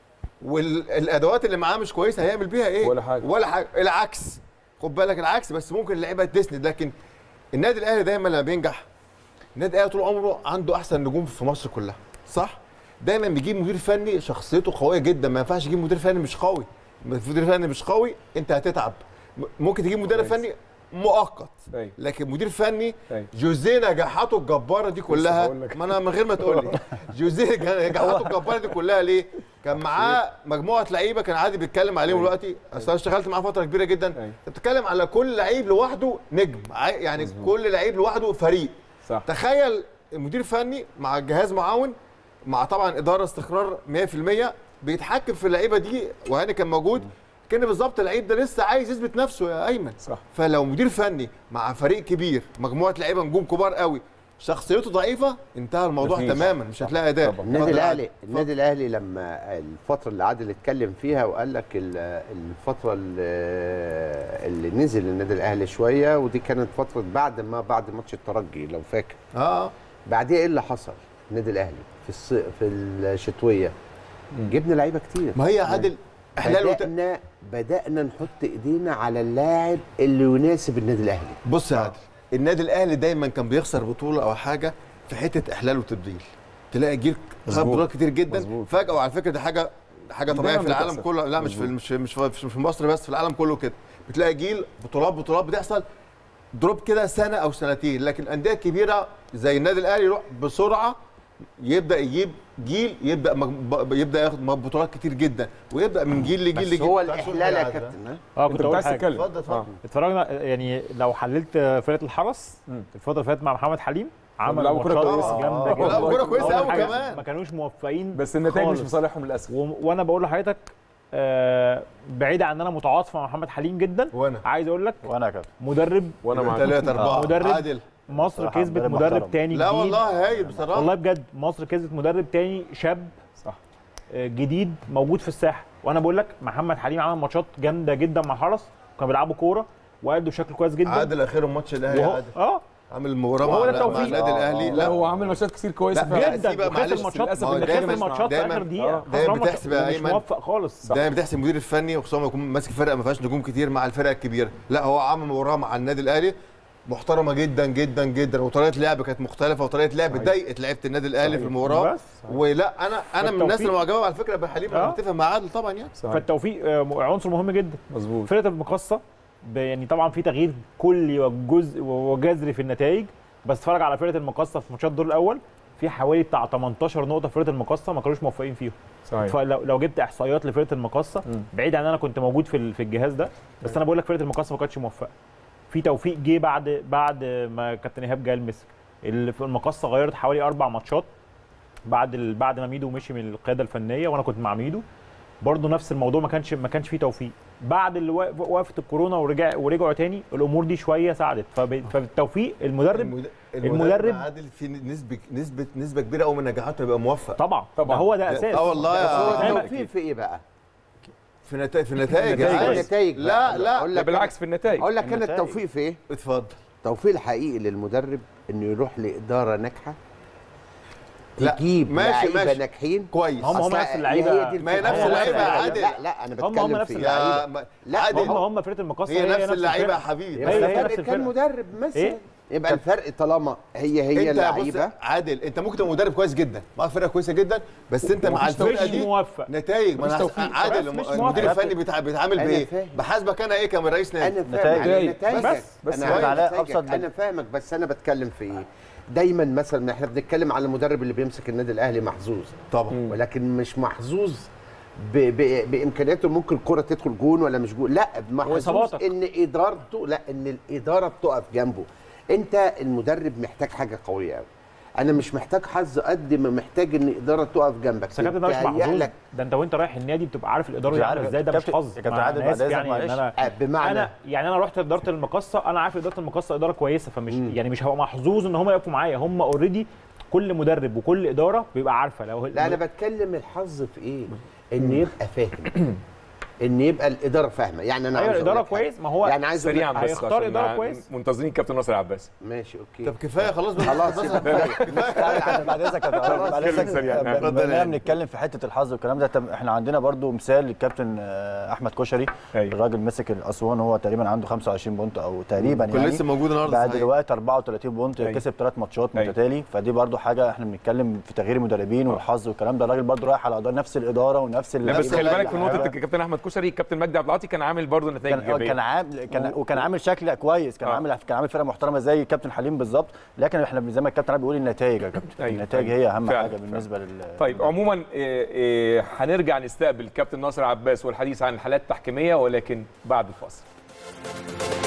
والادوات اللي معاه مش كويسه هيعمل بيها ايه ولا حاجة. ولا حاجه العكس خد بالك العكس بس ممكن اللعيبه تسند لكن النادي الاهلي دايما لما بينجح النادي الاهلي طول عمره عنده احسن نجوم في مصر كلها صح دايما بيجيب مدير فني شخصيته قويه جدا ما ينفعش يجيب مدير فني مش قوي مدير فني مش قوي انت هتتعب م- ممكن تجيب مدرب كويس. فني مؤقت أيوة. لكن مدير فني أيوة. جوزيه نجاحاته الجباره دي كلها هقول لك. ما انا من غير ما تقول لي جوزيه نجاحاته الجباره دي كلها ليه كان معاه مجموعه لعيبه كان عادي بيتكلم عليهم أيوة. دلوقتي اصل انا اشتغلت معاه فتره كبيره جدا أيوة. انت بتتكلم على كل لعيب لوحده نجم ع- يعني كل لعيب لوحده فريق صح تخيل المدير الفني مع جهاز معاون مع طبعا اداره استقرار 100% بيتحكم في اللعيبه دي وهاني كان موجود كان بالظبط اللعيب ده لسه عايز يثبت نفسه يا ايمن صح فلو مدير فني مع فريق كبير مجموعه لعيبه نجوم كبار قوي شخصيته ضعيفه انتهى الموضوع مفيش. تماما مش هتلاقي اداء طبعاً. النادي اتفضل يا الاهلي عادل. النادي الاهلي لما الفتره اللي عادل اتكلم فيها وقال لك ال- الفتره اللي, اللي نزل النادي الاهلي شويه ودي كانت فتره بعد ما بعد ماتش الترجي لو فاكر اه بعديها ايه اللي حصل النادي الاهلي في الص... في الشتويه جبنا لعيبه كتير ما هي عادل احلال وت... بدأنا بدأنا نحط ايدينا على اللاعب اللي يناسب النادي الاهلي بص يا عادل النادي الاهلي دايما كان بيخسر بطوله او حاجه في حته احلال وتبديل تلاقي جيل خد مظبوط. بطولات كتير جدا مظبوط. فجاه وعلى فكره دي حاجه حاجه دايماً طبيعيه في العالم بتحصل. كله لا مش في مظبوط. مش مش في, مش في مصر بس في العالم كله كده بتلاقي جيل بطولات بطولات بتحصل دروب كده سنه او سنتين لكن الانديه الكبيره زي النادي الاهلي يروح بسرعه يبدا يجيب جيل يبدا مج- يبدا ياخد بطولات كتير جدا ويبدا من جيل لجيل بس لجيل هو الاحلال يا كابتن ها؟ اه أنت كنت كنت اقول عايز حاجه تتكلم. اتفضل اتفضل. اتفرجنا يعني لو حللت فرقه الحرس الفتره اللي فاتت مع محمد حليم عملوا بيلعبوا كرة ماتشات كويسة. جامده آه، جدا بيلعبوا كرة كويسة أقول أوي حاجة، كمان. ما كانوش موفقين بس النتائج مش خالص. في صالحهم للاسف و... وانا بقول لحضرتك آه بعيد عن ان انا متعاطف مع محمد حليم جدا وانا عايز اقول لك وانا يا كابتن مدرب وانا معاك ثلاثة أربعة مدرب عادل مصر بصراحة كسبت مدرب مدرب محترم. تاني لا جديد والله هايل بصراحة والله بجد مصر كسبت مدرب تاني شاب صح آه، جديد موجود في الساحه وانا بقول لك محمد حليم عمل ماتشات جامده جدا مع الحرس كانوا بيلعبوا كوره وادوا بشكل كويس جدا عادل اخرهم ماتش الاهلي وهو- عادل اه عامل المباراه وهو مع, ده مع التوفيق. النادي الاهلي لا لا هو عامل ماتشات كتير كويسه لا، فعلا. جدا سيبك وخسر معلش، الماتشات للأسف ما هو اللي دايما- خسر الماتشات في دايما- اخر دقيقه آه. دايما خسران بتحسب يا ماتش- أيمن. مش موفق خالص دايما بتحسب المدير الفني وخصوصا لما يكون ماسك فرقه ما فيهاش نجوم كتير مع الفرقه الكبيره لا هو عامل مباراه مع النادي الاهلي محترمه جدا جدا جدا وطريقه لعب كانت مختلفه وطريقه لعب ضايقت لعيبه النادي الاهلي في المباراه بس ولا انا انا من الناس فالتوفيق. اللي معجبه على فكره بحليم انا آه. متفق مع عادل طبعا يعني صحيح. فالتوفيق آه، عنصر مهم جدا مظبوط فرقه المقصه ب- يعني طبعا في تغيير كلي وجزء وجذري في النتائج بس اتفرج على فرقه المقصه في ماتشات الدور الاول في حوالي بتاع 18 نقطه في فرقه المقصه ما كانوش موفقين فيهم صحيح فلو لو جبت احصائيات لفرقه المقصه مم. بعيد عن انا كنت موجود في ال- في الجهاز ده بس انا بقول لك فرقه المقصه ما كانتش موفقه في توفيق جه بعد بعد ما كابتن ايهاب جال مسك اللي في المقصه غيرت حوالي اربع ماتشات بعد ال... بعد ما ميدو مشي من القياده الفنيه وانا كنت مع ميدو برضه نفس الموضوع ما كانش ما كانش فيه توفيق بعد اللي وا- وقفه الكورونا ورجع ورجعوا تاني الامور دي شويه ساعدت فب... فبالتوفيق المدرب المد- المدرب- عادل في نسبه نسبه نسبه كبيره قوي من نجاحاته يبقى موفق طبعا طبعاً. طبعا هو ده اساس اه والله ده يا- أساس. آه. التوفيق في ايه بقى؟ في نتائج في النتائج النتائج. عادل. النتائج لا لا اقول لا لك بالعكس في النتائج اقول لك انا النتائج. التوفيق في ايه؟ اتفضل التوفيق الحقيقي للمدرب انه يروح لاداره ناجحه لا، تجيب ماشي، لعيبه ماشي. ناجحين كويس هم هم أصل نفس هي اللعيبه دي ما هي الفكرة. نفس هم اللعيبة يا اللعيبة. عادل. لا لا انا هم- بتكلم هم نفس في اللعيبة. يا ما- لا عادل هم هم فرقه المقصه هي نفس اللعيبه يا الفرقة. حبيبي هي- بس هي نفس الفرق كان الفرقة. مدرب مثلا إيه؟ يبقى الفرق طالما هي هي انت اللعيبه بص عادل انت ممكن تبقى مدرب كويس جدا معاك فرقه كويسه جدا بس انت مع مفيش الفرقه توفيق. دي موفق. نتائج ما مفيش انا توفيق. عادل بس مش المدير موفق. الفني بتاع- بيتعامل أنا بايه؟ فاهم. بحاسبك انا ايه كرئيس نادي نتائج. فاهم على نتائج. نتائجك بس- بس انا كابتن فاهم علاء نتائجك. أبسط انا فاهمك بس انا بتكلم في ايه دايما مثلا احنا بنتكلم على المدرب اللي بيمسك النادي الاهلي محظوظ طبعا ولكن مش محظوظ ب... ب... بامكانياته ممكن الكره تدخل جون ولا مش جون لا محظوظ وإصاباتك. ان ادارته لا ان الاداره بتقف جنبه انت المدرب محتاج حاجه قويه قوي انا مش محتاج حظ قد ما محتاج ان اداره تقف جنبك بس يا كابتن ده مش تهيأ محظوظ لك ده انت وانت رايح النادي بتبقى عارف الاداره مش دي عارف. عامله ازاي ده مش كابتن- حظ يا كابتن ما عادل أنا بعد آسف إذنك يعني ان معلش. انا آه، بمعنى انا يعني انا رحت اداره المقصه انا عارف اداره المقصه اداره كويسه فمش يعني مش هبقى محظوظ ان هم يقفوا معايا هم اوريدي كل مدرب وكل اداره بيبقى عارفه لو لا انا بتكلم الحظ في ايه ان يبقى فاهم ان يبقى الاداره فاهمه يعني انا ايوه عاوز أقول الاداره لك حاجة. كويس ما هو يعني عايز أقول سريعا لك- بس هيختار عشان إدارة كويس. منتظرين كابتن ناصر عباس ماشي اوكي طب كفايه خلاص بقى خلاص يبقى كفاية. بعد اذنك يا كابتن، بعد اتكلم اذنك سريع. ب- اتفضل بما اننا يعني. بنتكلم في حته الحظ والكلام ده طب احنا عندنا برضو مثال للكابتن آه، احمد كشري أيوة. الراجل مسك الاسوان هو تقريبا عنده 25 بونت او تقريبا كان يعني لسه موجود النهارده بعد صحيح. دلوقتي 34 بونت أيوة. كسب ثلاث ماتشات أيوة. متتالي فدي برضو حاجه احنا بنتكلم في تغيير المدربين والحظ والكلام ده الراجل برضو رايح على إدارة- نفس الاداره ونفس لا بس اللعيبة. خلي بالك في نقطه اللعيبة. الكابتن احمد كشري الكابتن مجدي عبد العاطي كان عامل برضه نتائج كان ايجابيه كان عامل كان وكان عامل شكل كويس كان آه. عامل كان عامل فرقه محترمه زي الكابتن حليم بالظبط لكن احنا زي ما الكابتن عادل بيقول النتائج يا كابتن أيوة. النتائج أيوة. هي اهم فعلا. حاجه فعلا. بالنسبه لل طيب عموما إيه، إيه، هنرجع نستقبل كابتن ناصر عباس والحديث عن الحالات التحكيميه ولكن بعد الفاصل